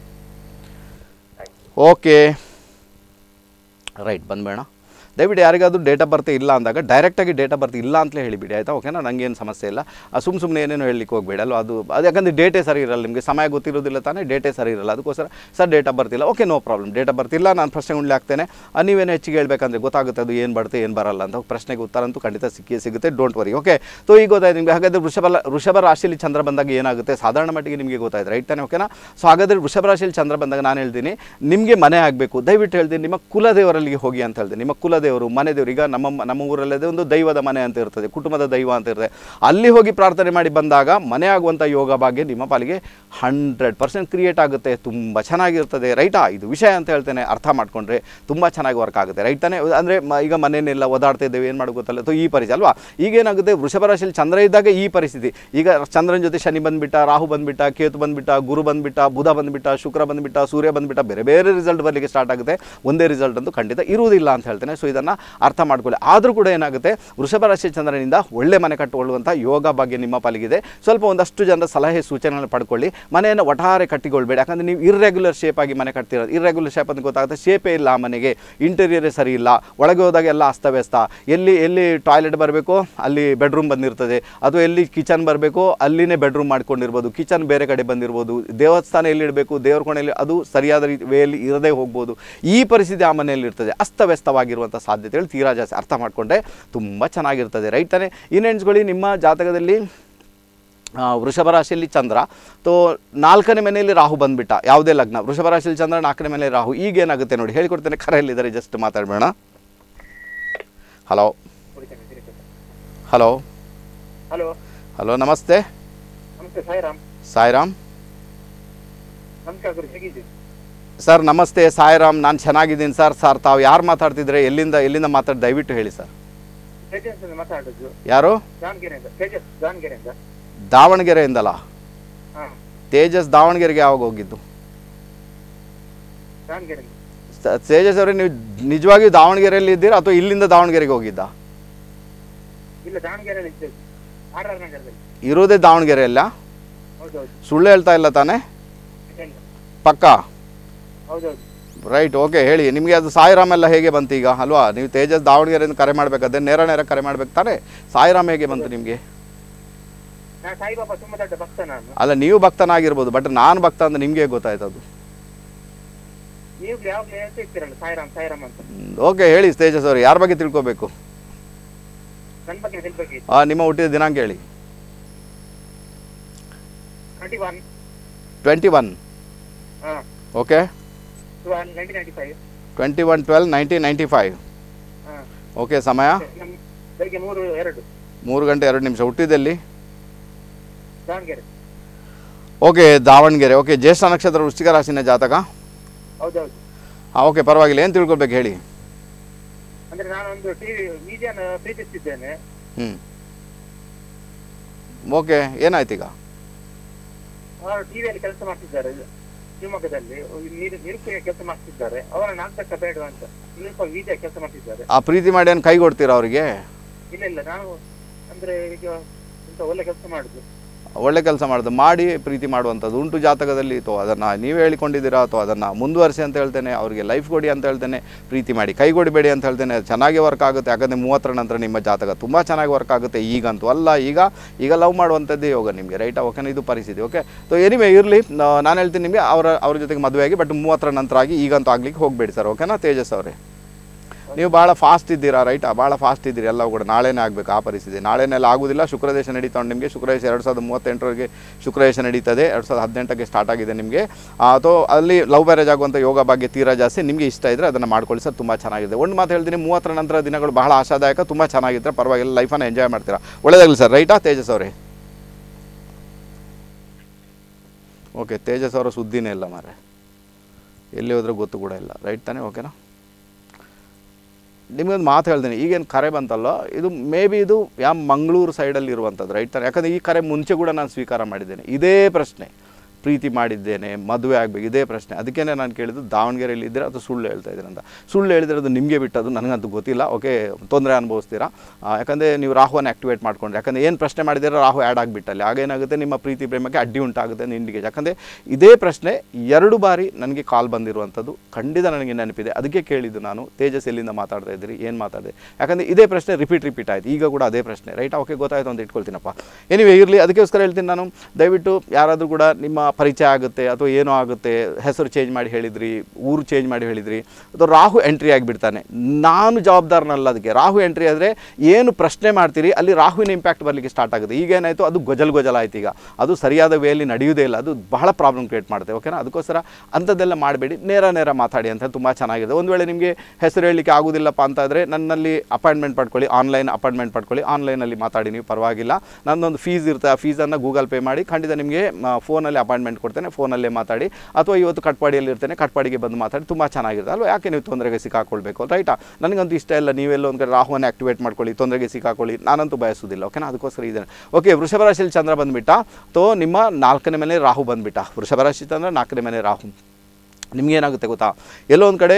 ಓಕೆ ರೈಟ್ ಬಂದ್ಬೇಡ ದಯವಿಟ್ಟು ಯಾರಿಗಾದ್ರೂ ಡೇಟ್ ಆಫ್ ಬರ್ತ್ ಇಲ್ಲ ಅಂದಾಗ ಡೈರೆಕ್ಟಾಗಿ ಡೇಟ್ ಆಫ್ ಬರ್ತ್ ಇಲ್ಲ ಅಂತಲೇ ಹೇಳಿಬಿಡಿ ಆಯಿತಾ ಓಕೆನಾ ನನಗೇನು ಸಮಸ್ಯೆ ಇಲ್ಲ ಸುಮ್ಮ ಸುಮ್ಮನೆ ಏನೇನು ಹೇಳಲಿಕ್ಕೆ ಹೋಗಬೇಡಿ ಅಲ್ವಾ ಅದು ಅದು ಯಾಕಂದರೆ ಡೇಟೇ ಸರಿ ಇರಲ್ಲ ನಿಮಗೆ ಸಮಯ ಗೊತ್ತಿರೋದಿಲ್ಲ ತಾನೇ ಡೇಟೇ ಸರಿ ಇರಲ್ಲ ಅದಕ್ಕೋಸ್ಕರ ಸರ್ ಡೇಟ್ ಆಫ್ ಬರ್ತ್ ಇಲ್ಲ okay no problem date of birth ಇಲ್ಲ ನಾನು ಪ್ರಶ್ನೆ ಉಂಡ್ಲಿ ಆಗ್ತೇನೆ ಆ, ನೀವೇನು ಹೆಚ್ಚಿಗೆ ಹೇಳ್ಬೇಕಂದ್ರೆ ಗೊತ್ತಾಗುತ್ತೆ ಅದು ಏನು ಬರುತ್ತೆ ಏನು ಬರಲ್ಲ ಅಂತ ಪ್ರಶ್ನೆಗೆ ಉತ್ತರ ಅಂತೂ ಖಂಡಿತ ಸಿಕ್ಕೇ ಸಿಗುತ್ತೆ ಡೋಂಟ್ ವರಿ ಓಕೆ ಸೊ ಈಗ ಗೊತ್ತಾಯ್ತು ನಿಮಗೆ ಹಾಗಾದರೆ ವೃಷಭ ಲ- ವೃಷಭ ರಾಶಿಯಲ್ಲಿ ಚಂದ್ರ ಬಂದಾಗ ಏನಾಗುತ್ತೆ ಸಾಧಾರಣ ಮಟ್ಟಿಗೆ ನಿಮಗೆ ಗೊತ್ತಾಯ್ತು ರೈಟ್ ತಾನೇ ಓಕೆನಾ ಸೊ ಹಾಗಾದರೆ ವೃಷಭ ರಾಶಿಯಲ್ಲಿ ಚಂದ್ರ ಬಂದಾಗ ನಾನು ಹೇಳ್ತೀನಿ ನಿಮಗೆ ಮನೆ ಆಗಬೇಕು ದಯವಿಟ್ಟು ಹೇಳ್ತೀನಿ ನಿಮ್ಮ ಕುಲದೇವರಲ್ಲಿಗೆ ಹೋಗಿ ಅಂತ ಹೇಳ್ತೀನಿ ನಿಮ್ಮ ಕುಲದೇವರು ಮನೆ ದೇವರು ಈಗ ನಮ್ಮ ನಮ್ಮ ಊರಲ್ಲದೆ ಒಂದು ದೈವದ ಮನೆ ಅಂತ ಇರ್ತದೆ ಕುಟುಂಬದ ದೈವ ಅಂತ ಇರ್ತದೆ ಅಲ್ಲಿ ಹೋಗಿ ಪ್ರಾರ್ಥನೆ ಮಾಡಿ ಬಂದಾಗ ಮನೆ ಆಗುವಂಥ ಯೋಗ ಭಾಗ್ಯ ನಿಮ್ಮ ಪಾಲಿಗೆ ಹಂಡ್ರೆಡ್ ಪರ್ಸೆಂಟ್ ಕ್ರಿಯೇಟ್ ಆಗುತ್ತೆ ತುಂಬ ಚೆನ್ನಾಗಿರ್ತದೆ ರೈಟಾ ಇದು ವಿಷಯ ಅಂತ ಹೇಳ್ತೇನೆ ಅರ್ಥ ಮಾಡ್ಕೊಂಡ್ರೆ ತುಂಬ ಚೆನ್ನಾಗಿ ವರ್ಕ್ ಆಗುತ್ತೆ ರೈಟ್ ತಾನೇ ಅಂದರೆ ಈಗ ಮನೆಯನ್ನೆಲ್ಲ ಓದಾಡ್ತಾ ಇದ್ದೇವೆ ಏನು ಮಾಡೋದು ಗೊತ್ತಲ್ಲ ಸೊ ಈ ಪರಿಸ್ಥಿತಿ ಅಲ್ವಾ ಈಗೇನಾಗುತ್ತೆ ವೃಷಭ ರಾಶಿಯಲ್ಲಿ ಚಂದ್ರ ಇದ್ದಾಗ ಈ ಪರಿಸ್ಥಿತಿ ಈಗ ಚಂದ್ರನ ಜೊತೆ ಶನಿ ಬಂದ್ಬಿಟ್ಟ ರಾಹು ಬಂದ್ಬಿಟ್ಟ ಕೇತು ಬಂದ್ಬಿಟ್ಟ ಗುರು ಬಂದ್ಬಿಟ್ಟ ಬುಧ ಬಂದ್ಬಿಟ್ಟ ಶುಕ್ರ ಬಂದ್ಬಿಟ್ಟ ಸೂರ್ಯ ಬಂದ್ಬಿಟ್ಟ ಬೇರೆ ಬೇರೆ ರಿಸಲ್ಟ್ ಬರಲಿಕ್ಕೆ ಸ್ಟಾರ್ಟ್ ಆಗುತ್ತೆ ಒಂದೇ ರಿಸಲ್ಟ್ ಅಂತೂ ಖಂಡಿತ ಇರುವುದಿಲ್ಲ ಅಂತ ಹೇಳ್ತೇನೆ ಸೊ ಇದನ್ನು ಅರ್ಥ ಮಾಡ್ಕೊಳ್ಳಿ ಆದರೂ ಕೂಡ ಏನಾಗುತ್ತೆ ವೃಷಭ ರಾಶಿ ಚಂದ್ರನಿಂದ ಒಳ್ಳೆ ಮನೆ ಕಟ್ಟಿಕೊಳ್ಳುವಂಥ ಯೋಗ ಬಗ್ಗೆ ನಿಮ್ಮ ಪಾಲಿಗಿದೆ ಸ್ವಲ್ಪ ಒಂದಷ್ಟು ಜನರ ಸಲಹೆ ಸೂಚನೆಗಳನ್ನು ಪಡ್ಕೊಳ್ಳಿ ಮನೆಯನ್ನು ಒಟ್ಟಾರೆ ಕಟ್ಟಿಕೊಳ್ಬೇಡಿ ಯಾಕಂದರೆ ನೀವು ಇರ್ರೆಗ್ಯುಲರ್ ಶೇಪ್ ಆಗಿ ಮನೆ ಕಟ್ತಿರೋದು ಇರ್ರೆಗ್ಯುಲರ್ ಶೇಪ್ ಅಂತ ಗೊತ್ತಾಗುತ್ತೆ ಶೇಪೇ ಇಲ್ಲ ಆ ಮನೆಗೆ ಇಂಟೀರಿಯರೇ ಸರಿ ಇಲ್ಲ ಒಳಗೆ ಹೋದಾಗ ಎಲ್ಲ ಅಸ್ತವ್ಯಸ್ತ ಎಲ್ಲಿ ಎಲ್ಲಿ ಟಾಯ್ಲೆಟ್ ಬರಬೇಕು ಅಲ್ಲಿ ಬೆಡ್ರೂಮ್ ಬಂದಿರ್ತದೆ ಅಥವಾ ಎಲ್ಲಿ ಕಿಚನ್ ಬರಬೇಕು ಅಲ್ಲಿನೇ ಬೆಡ್ರೂಮ್ ಮಾಡ್ಕೊಂಡಿರ್ಬೋದು ಕಿಚನ್ ಬೇರೆ ಕಡೆ ಬಂದಿರ್ಬೋದು ದೇವಸ್ಥಾನ ಎಲ್ಲಿಡಬೇಕು ದೇವ್ರ ಕೋಣೆಯಲ್ಲಿ ಅದು ಸರಿಯಾದ ರೀತಿ ವೇಯಲ್ಲಿ ಇರದೇ ಹೋಗ್ಬೋದು ಈ ಪರಿಸ್ಥಿತಿ ಆ ಮನೆಯಲ್ಲಿ ಇರ್ತದೆ ಅಸ್ತವ್ಯಸ್ತವಾಗಿರುವಂಥ ಸಾಧ್ಯತೆಗಳು ತೀರಾ ಜಾಸ್ತಿ ಅರ್ಥ ಮಾಡಿಕೊಂಡ್ರೆ ತುಂಬ ಚೆನ್ನಾಗಿರ್ತದೆ ರೈಟ್ ತಾನೇ ಇನ್ನೆಣ್ಸ್ಕೊಳ್ಳಿ ನಿಮ್ಮ ಜಾತಕದಲ್ಲಿ ಆ, ವೃಷಭ ರಾಶಿಯಲ್ಲಿ ಚಂದ್ರ ತೋ ನಾಲ್ಕನೇ ಮನೆಯಲ್ಲಿ ರಾಹು ಬಂದ್ಬಿಟ್ಟ ಯಾವುದೇ ಲಗ್ನ ವೃಷಭ ರಾಶಿಯಲ್ಲಿ ಚಂದ್ರ ನಾಲ್ಕನೇ ಮನೆಯಲ್ಲಿ ರಾಹು ಈಗ ಏನಾಗುತ್ತೆ ನೋಡಿ ಹೇಳಿಕೊಡ್ತೇನೆ ಕರೆಯಲ್ಲಿದ್ದಾರೆ ಜಸ್ಟ್ ಮಾತಾಡಬೇಡ ಹಲೋ ಹಲೋ ಹಲೋ ಹಲೋ ನಮಸ್ತೆ ನಮಸ್ತೆ ಸಾಯಿರಾಮ್ ಸಾಯಿರಾಮ್ ನಮಸ್ಕಾರ ಗುರು ಹೇಗಿದ್ದೀರಿ ಸರ್ ನಮಸ್ತೆ ಸಾಯಿರಾಮ್ ನಾನು ಚೆನ್ನಾಗಿದ್ದೀನಿ ಸರ್ ಸರ್ ತಾವು ಯಾರು ಮಾತಾಡ್ತಿದ್ರೆ ಎಲ್ಲಿಂದ ಎಲ್ಲಿಂದ ಮಾತಾಡಿ ದಯವಿಟ್ಟು ಹೇಳಿ ಸರ್ ತೇಜಸ್ ಅಂತ ಮಾತಾಡೋದು ಯಾರು ದಾವಣಗೆರೆಯಿಂದ ತೇಜಸ್ ದಾವಣಗೆರೆಯಿಂದ ದಾವಣಗೆರೆಯಿಂದಲ್ಲ ಹಾ ತೇಜಸ್ ದಾವಣಗೆರೆಗೆ ಯಾವಾಗ ಹೋಗಿದ್ದು ದಾವಣಗೆರೆಯಿಂದ ಸ- ತೇಜಸ್ ಅವರೇ ನೀವು ನಿಜವಾಗಿಯೂ ದಾವಣಗೆರೆಯಲ್ಲಿ ಇದ್ದೀರಾ ಅಥವಾ ಇಲ್ಲಿಂದ ದಾವಣಗೆರೆಗೆ ಹೋಗಿದ್ದ ಇಲ್ಲ ದಾವಣಗೆರೆಯಲ್ಲಿ ಇದ್ದೇವೆ ಆರ್ ಆರ್ ನಗರದಲ್ಲಿ ಇರೋದೇ ದಾವಣಗೆರೆಯಲ್ಲ ಹೌದೌದು ಸುಳ್ಳು ಹೇಳ್ತಾ ಇಲ್ಲ ತಾನೇ ಇಲ್ಲ. ಪಕ್ಕ ಹೌದೌದು ರೈಟ್ ಓಕೆ ಹೇಳಿ ನಿಮಗೆ ಅದು ಸಾಯಿರಾಮ್ ಎಲ್ಲ ಹೇಗೆ ಬಂತು ಈಗ ಅಲ್ವಾ ನೀವು ತೇಜಸ್ ದಾವಣಗೆರೆಯಿಂದ ಕರೆ ಮಾಡಬೇಕಾದ್ರೆ ನೇರ ನೇರ ಕರೆ ಮಾಡ್ಬೇಕು ತಾನೇ ಸಾಯಿರಾಮ್ ಹೇಗೆ ಬಂತು ನಿಮಗೆ ನಾ ಸಾಯಿಬಾಬಾ ತುಂಬಾ ದೊಡ್ಡ ಭಕ್ತ ನಾನು ಅಲ್ಲ ನೀವು ಭಕ್ತನಾಗಿರ್ಬೋದು ಬಟ್ ನಾನು ಭಕ್ತ ಅಂತ ನಿಮಗೆ ಗೊತ್ತಾಯ್ತು ಅದು ನೀವು ಯಾವಾಗಲೂ ಹೇಳ್ತಾ ಇರ್ತೀರಲ್ಲ ಸಾಯಿರಾಮ್ ಸಾಯಿರಾಮ್ ಅಂತ ಓಕೆ ಹೇಳಿ ತೇಜಸ್ ಅವರು ಯಾರ ಬಗ್ಗೆ ತಿಳ್ಕೊಬೇಕು ನನ್ನ ಬಗ್ಗೆ ತಿಳ್ಬೇಕಿತ್ತು ಆ, ನಿಮ್ಮ ಹುಟ್ಟಿದ ದಿನಾಂಕ ಹೇಳಿ ಟ್ವೆಂಟಿ ಒನ್ ಟ್ವೆಂಟಿ ಒನ್ ಹಾ okay twelve nineteen ninety five twenty one twelve nineteen ninety five ಹಾ ಓಕೆ ಸಮಯ ನಮ್ ಬೆಳಿಗ್ಗೆ ಮೂರು ಎರಡು ಮೂರು ಗಂಟೆ ಎರಡು ನಿಮಿಷ ಹುಟ್ಟಿದಲ್ಲಿ ದಾವಣಗೆರೆ ಓಕೆ ದಾವಣಗೆರೆ ಓಕೆ ಜ್ಯೇಷ್ಠ ನಕ್ಷತ್ರ ವೃಶ್ಚಿಕ ರಾಶಿನ ಜಾತಕ ಹೌದೌದು ಹಾಂ ಓಕೆ ಪರವಾಗಿಲ್ಲ ಏನು ತಿಳ್ಕೊಳ್ಬೇಕು ಹೇಳಿ ಅಂದ್ರೆ ನಾನೊಂದು ಟಿವಿ ಮೀಡಿಯಾನ ಪ್ರೀತಿಸ್ತಿದ್ದೇನೆ ಹ್ಞೂ ಓಕೆ ಏನಾಯ್ತು ಈಗ ಅವರು ಟಿವಿಯಲ್ಲಿ ಕೆಲಸ ಮಾಡ್ತಿದ್ದಾರೆ ಶಿವಮೊಗ್ಗದಲ್ಲಿ ನೀರು ನಿರೂಪಣೆ ಕೆಲಸ ಮಾಡ್ತಿದ್ದಾರೆ ಅವರನ್ನು ಆಗ್ತಕ್ಕ ಬೇಡ ಅಂತ ಸ್ವಲ್ಪ ವೀಜಾ ಕೆಲಸ ಮಾಡ್ತಿದ್ದಾರೆ ಆ ಪ್ರೀತಿ ಮಾಡಿ ಏನು ಕೈ ಕೊಡ್ತೀರಾ ಅವರಿಗೆ ಇಲ್ಲ ಇಲ್ಲ ನಾನು ಅಂದ್ರೆ ಈಗ ಇಂತ ಒಳ್ಳೆ ಕೆಲಸ ಮಾಡುದು ಒಳ್ಳೆ ಕೆಲಸ ಮಾಡೋದು ಮಾಡಿ ಪ್ರೀತಿ ಮಾಡುವಂಥದ್ದು ಉಂಟು ಜಾತಕದಲ್ಲಿ ಅಥವಾ ಅದನ್ನು ನೀವು ಹೇಳಿಕೊಂಡಿದ್ದೀರಾ ಅಥವಾ ಅದನ್ನು ಮುಂದುವರಿಸಿ ಅಂತ ಹೇಳ್ತೇನೆ ಅವರಿಗೆ ಲೈಫ್ ಕೊಡಿ ಅಂತ ಹೇಳ್ತೇನೆ ಪ್ರೀತಿ ಮಾಡಿ ಕೈ ಕೊಡಬೇಡಿ ಅಂತ ಹೇಳ್ತೇನೆ ಅದು ಚೆನ್ನಾಗಿ ವರ್ಕ್ ಆಗುತ್ತೆ ಯಾಕಂದರೆ ಮೂವತ್ತರ ನಂತರ ನಿಮ್ಮ ಜಾತಕ ತುಂಬ ಚೆನ್ನಾಗಿ ವರ್ಕ್ ಆಗುತ್ತೆ ಈಗಂತೂ ಅಲ್ಲ ಈಗ ಈಗ ಲವ್ ಮಾಡುವಂಥದ್ದೇ ಯೋಗ ನಿಮಗೆ ರೈಟ್ ಓಕೆನಾ ಇದು ಪರಿಸ್ಥಿತಿ ಓಕೆ ಸೊ ಎನಿವೆ ಇರಲಿ ನಾನು ಹೇಳ್ತೀನಿ ನಿಮಗೆ ಅವರ ಅವ್ರ ಜೊತೆಗೆ ಮದುವೆ ಆಗಿ ಬಟ್ ಮೂವತ್ತರ ನಂತರ ಆಗಿ ಈಗಂತೂ ಆಗ್ಲಿಕ್ಕೆ ಹೋಗಬೇಡಿ ಸರ್ ಓಕೆನಾ ತೇಜಸ್ ಅವರೇ ನೀವು ಭಾಳ ಫಾಸ್ಟ್ ಇದ್ದೀರಾ ರೈಟಾ ಭಾಳ ಫಾಸ್ಟ್ ಇದ್ದೀರಿ ಎಲ್ಲವೂ ಕೂಡ ನಾಳೆನೇ ಆಗಬೇಕು ಆ ಪರಿಸ್ಥಿತಿ ನಾಳೆನೆಲ್ಲ ಆಗೋದಿಲ್ಲ ಶುಕ್ರದೇಶ ನಡೀತಾ ಉಂಟು ನಿಮಗೆ ಶುಕ್ರದೇಶ ಎರಡು ಸಾವಿರದ ಮೂವತ್ತೆಂಟರವರೆಗೆ ಶುಕ್ರದೇಶ ನಡೀತದೆ ಎರಡು ಸಾವಿರದ ಹದಿನೆಂಟಕ್ಕೆ ಸ್ಟಾರ್ಟ್ ಆಗಿದೆ ನಿಮಗೆ ಅಥವಾ ಅಲ್ಲಿ ಲವ್ ಮ್ಯಾರೇಜ್ ಆಗುವಂಥ ಯೋಗ ಬಗ್ಗೆ ತೀರಾ ಜಾಸ್ತಿ ನಿಮಗೆ ಇಷ್ಟ ಇದ್ದರೆ ಅದನ್ನು ಮಾಡ್ಕೊಳ್ಳಿ ಸರ್ ತುಂಬ ಚೆನ್ನಾಗಿದೆ ಒಂದು ಮಾತು ಹೇಳ್ತೀನಿ ಮೂವತ್ತರ ನಂತರ ದಿನಗಳು ಬಹಳ ಆಶಾದಾಯಕ ತುಂಬ ಚೆನ್ನಾಗಿದ್ದರೆ ಪರವಾಗಿಲ್ಲ ಲೈಫನ್ನು ಎಂಜಾಯ್ ಮಾಡ್ತೀರಾ ಒಳ್ಳೆಯದಾಗಲಿ ಸರ್ ರೈಟಾ ತೇಜಸ್ ಅವರೇ ಓಕೆ ತೇಜಸ್ ಅವರ ಸುದ್ದಿನೇ ಇಲ್ಲ ಮಾರೆ ಎಲ್ಲಿ ಹೋದ್ರೆ ಗೊತ್ತು ಕೂಡ ಇಲ್ಲ ರೈಟ್ ತಾನೇ ಓಕೆನಾ ನಿಮಗೊಂದು ಮಾತು ಹೇಳ್ತೀನಿ ಈಗೇನು ಕರೆ ಬಂತಲ್ಲ ಇದು ಮೇ ಬಿ ಇದು ಯಾವ ಮಂಗಳೂರು ಸೈಡಲ್ಲಿ ಇರುವಂಥದ್ದು ರೈಟ್ ತಾನೆ ಯಾಕಂದರೆ ಈ ಕರೆ ಮುಂಚೆ ಕೂಡ ನಾನು ಸ್ವೀಕಾರ ಮಾಡಿದ್ದೇನೆ ಇದೇ ಪ್ರಶ್ನೆ ಪ್ರೀತಿ ಮಾಡಿದ್ದೇನೆ ಮದುವೆ ಆಗಬೇಕು ಇದೇ ಪ್ರಶ್ನೆ ಅದಕ್ಕೇ ನಾನು ಕೇಳಿದ್ದು ದಾವಣಗೆರೆಯಲ್ಲಿ ಇದ್ದರೆ ಅದು ಸುಳ್ಳು ಹೇಳ್ತಾ ಇದ್ದೀನಿ ಅಂತ ಸುಳ್ಳು ಹೇಳಿದ್ರೆ ಅದು ನಿಮಗೆ ಬಿಟ್ಟದು ನನಗಂತೂ ಗೊತ್ತಿಲ್ಲ ಓಕೆ ತೊಂದರೆ ಅನುಭವಿಸ್ತೀರಾ ಆ, ಯಾಕಂದರೆ ನೀವು ರಾಹುವನ್ನು ಆ್ಯಕ್ಟಿವೇಟ್ ಮಾಡ್ಕೊಂಡ್ರೆ ಯಾಕಂದರೆ ಏನು ಪ್ರಶ್ನೆ ಮಾಡಿದ್ದೀರ ರಾಹು ಆ್ಯಡ್ ಆಗಿಬಿಟ್ಟಲ್ಲಿ ಆಗೇನಾಗುತ್ತೆ ನಿಮ್ಮ ಪ್ರೀತಿ ಪ್ರೇಮಕ್ಕೆ ಅಡ್ಡಿ ಉಂಟಾಗುತ್ತೆ ಅಂತ ಇಂಡಿಕೇಟ್ ಯಾಕಂದರೆ ಇದೇ ಪ್ರಶ್ನೆ ಎರಡು ಬಾರಿ ನನಗೆ ಕಾಲ್ ಬಂದಿರುವಂಥದ್ದು ಖಂಡಿತ ನನಗೆ ನೆನಪಿದೆ ಅದಕ್ಕೆ ಕೇಳಿದ್ದು ನಾನು ತೇಜಸ್ ಎಲ್ಲಿಂದ ಮಾತಾಡ್ತಾ ಇದ್ದೀರಿ ಏನು ಮಾತಾಡಿದೆ ಯಾಕಂದರೆ ಇದೇ ಪ್ರಶ್ನೆ ರಿಪೀಟ್ ರಿಪೀಟ್ ಆಯಿತು ಈಗ ಕೂಡ ಅದೇ ಪ್ರಶ್ನೆ ರೈಟ್ ಓಕೆ ಗೊತ್ತಾಯ್ತು ಅಂತ ಇಟ್ಕೊಳ್ತೀನಪ್ಪ ಎನಿವೆ ಇರಲಿ ಅದಕ್ಕೋಸ್ಕರ ಹೇಳ್ತೀನಿ ನಾನು ದಯವಿಟ್ಟು ಯಾರಾದರೂ ಕೂಡ ನಿಮ್ಮ ಪರಿಚಯ ಆಗುತ್ತೆ ಅಥವಾ ಏನೋ ಆಗುತ್ತೆ ಹೆಸರು ಚೇಂಜ್ ಮಾಡಿ ಹೇಳಿದ್ರಿ ಊರು ಚೇಂಜ್ ಮಾಡಿ ಹೇಳಿದ್ರಿ ಅಥವಾ ರಾಹು ಎಂಟ್ರಿ ಆಗಿಬಿಡ್ತಾನೆ ನಾನು ಜವಾಬ್ದಾರನಲ್ಲ ಅದಕ್ಕೆ ರಾಹು ಎಂಟ್ರಿ ಆದರೆ ಏನು ಪ್ರಶ್ನೆ ಮಾಡ್ತೀರಿ ಅಲ್ಲಿ ರಾಹುವಿನ ಇಂಪ್ಯಾಕ್ಟ್ ಬರಲಿಕ್ಕೆ ಸ್ಟಾರ್ಟ್ ಆಗುತ್ತೆ ಈಗ ಏನಾಯಿತು ಅದು ಗೊಜಲ್ ಗೊಜಲ್ ಆಯ್ತು ಈಗ ಅದು ಸರಿಯಾದ ವೇಯಲ್ಲಿ ನಡೆಯುವುದೇ ಇಲ್ಲ ಅದು ಬಹಳ ಪ್ರಾಬ್ಲಮ್ ಕ್ರಿಯೇಟ್ ಮಾಡುತ್ತೆ ಓಕೆನಾ ಅದಕ್ಕೋಸ್ಕರ ಅಂಥದ್ದೆಲ್ಲ ಮಾಡಬೇಡಿ ನೇರ ನೇರ ಮಾತಾಡಿ ಅಂತ ತುಂಬ ಚೆನ್ನಾಗಿದೆ ಒಂದು ವೇಳೆ ನಿಮಗೆ ಹೆಸರು ಹೇಳಲಿಕ್ಕೆ ಆಗೋದಿಲ್ಲಪ್ಪ ಅಂತ ಆದರೆ ನನ್ನಲ್ಲಿ ಅಪಾಯಿಂಟ್ಮೆಂಟ್ ಪಡ್ಕೊಳ್ಳಿ ಆನ್ಲೈನ್ ಅಪಾಯಿಂಟ್ಮೆಂಟ್ ಪಡ್ಕೊಳ್ಳಿ ಆನ್ಲೈನಲ್ಲಿ ಮಾತಾಡಿ ನೀವು ಪರವಾಗಿಲ್ಲ ನನ್ನೊಂದು ಫೀಸ್ ಇರುತ್ತೆ ಆ ಫೀಸನ್ನು ಗೂಗಲ್ ಪೇ ಮಾಡಿ ಖಂಡಿತ ನಿಮಗೆ ಫೋನಲ್ಲಿ ಅಪಾಯಿಂಟ್ಮೆಂಟ್ ಕೊಡ್ತೇನೆ ಫೋನಲ್ಲೇ ಮಾತಾಡಿ ಅಥವಾ ಇವತ್ತು ಕಟ್ಪಾಡಿಯಲ್ಲಿ ಇರ್ತೇನೆ ಕಟ್ಪಾಡಿಗೆ ಬಂದು ಮಾತಾಡಿ ತುಂಬ ಚೆನ್ನಾಗಿರುತ್ತೆ ಅಲ್ವಾ ಯಾಕೆ ನೀವು ತೊಂದರೆಗೆ ಸಿಕ್ಕಾಕೊಳ್ಬೇಕು ರೈಟಾ ನನಗಂತೂ ಇಷ್ಟ ಇಲ್ಲ ನೀವೆಲ್ಲ ಒಂದು ಕಡೆ ರಾಹುವನ್ನು ಆಕ್ಟಿವೇಟ್ ಮಾಡ್ಕೊಳ್ಳಿ ತೊಂದರೆಗೆ ಸಿಕ್ಕಾಕೊಳ್ಳಿ ನಾನಂತೂ ಬಯಸೋದಿಲ್ಲ ಓಕೆನಾ ಅದಕ್ಕೋಸ್ಕರ ಇದೆ ಓಕೆ ವೃಷಭ ರಾಶಿಯಲ್ಲಿ ಚಂದ್ರ ಬಂದುಬಿಟ್ಟ ತೋ ನಿಮ್ಮ ನಾಲ್ಕನೇ ಮನೆ ರಾಹು ಬಂದುಬಿಟ್ಟ ವೃಷಭ ರಾಶಿ ಚಂದ್ರ ನಾಲ್ಕನೇ ಮನೆ ರಾಹು ನಿಮಗೇನಾಗುತ್ತೆ ಗೊತ್ತಾ ಎಲ್ಲೋ ಒಂದು ಕಡೆ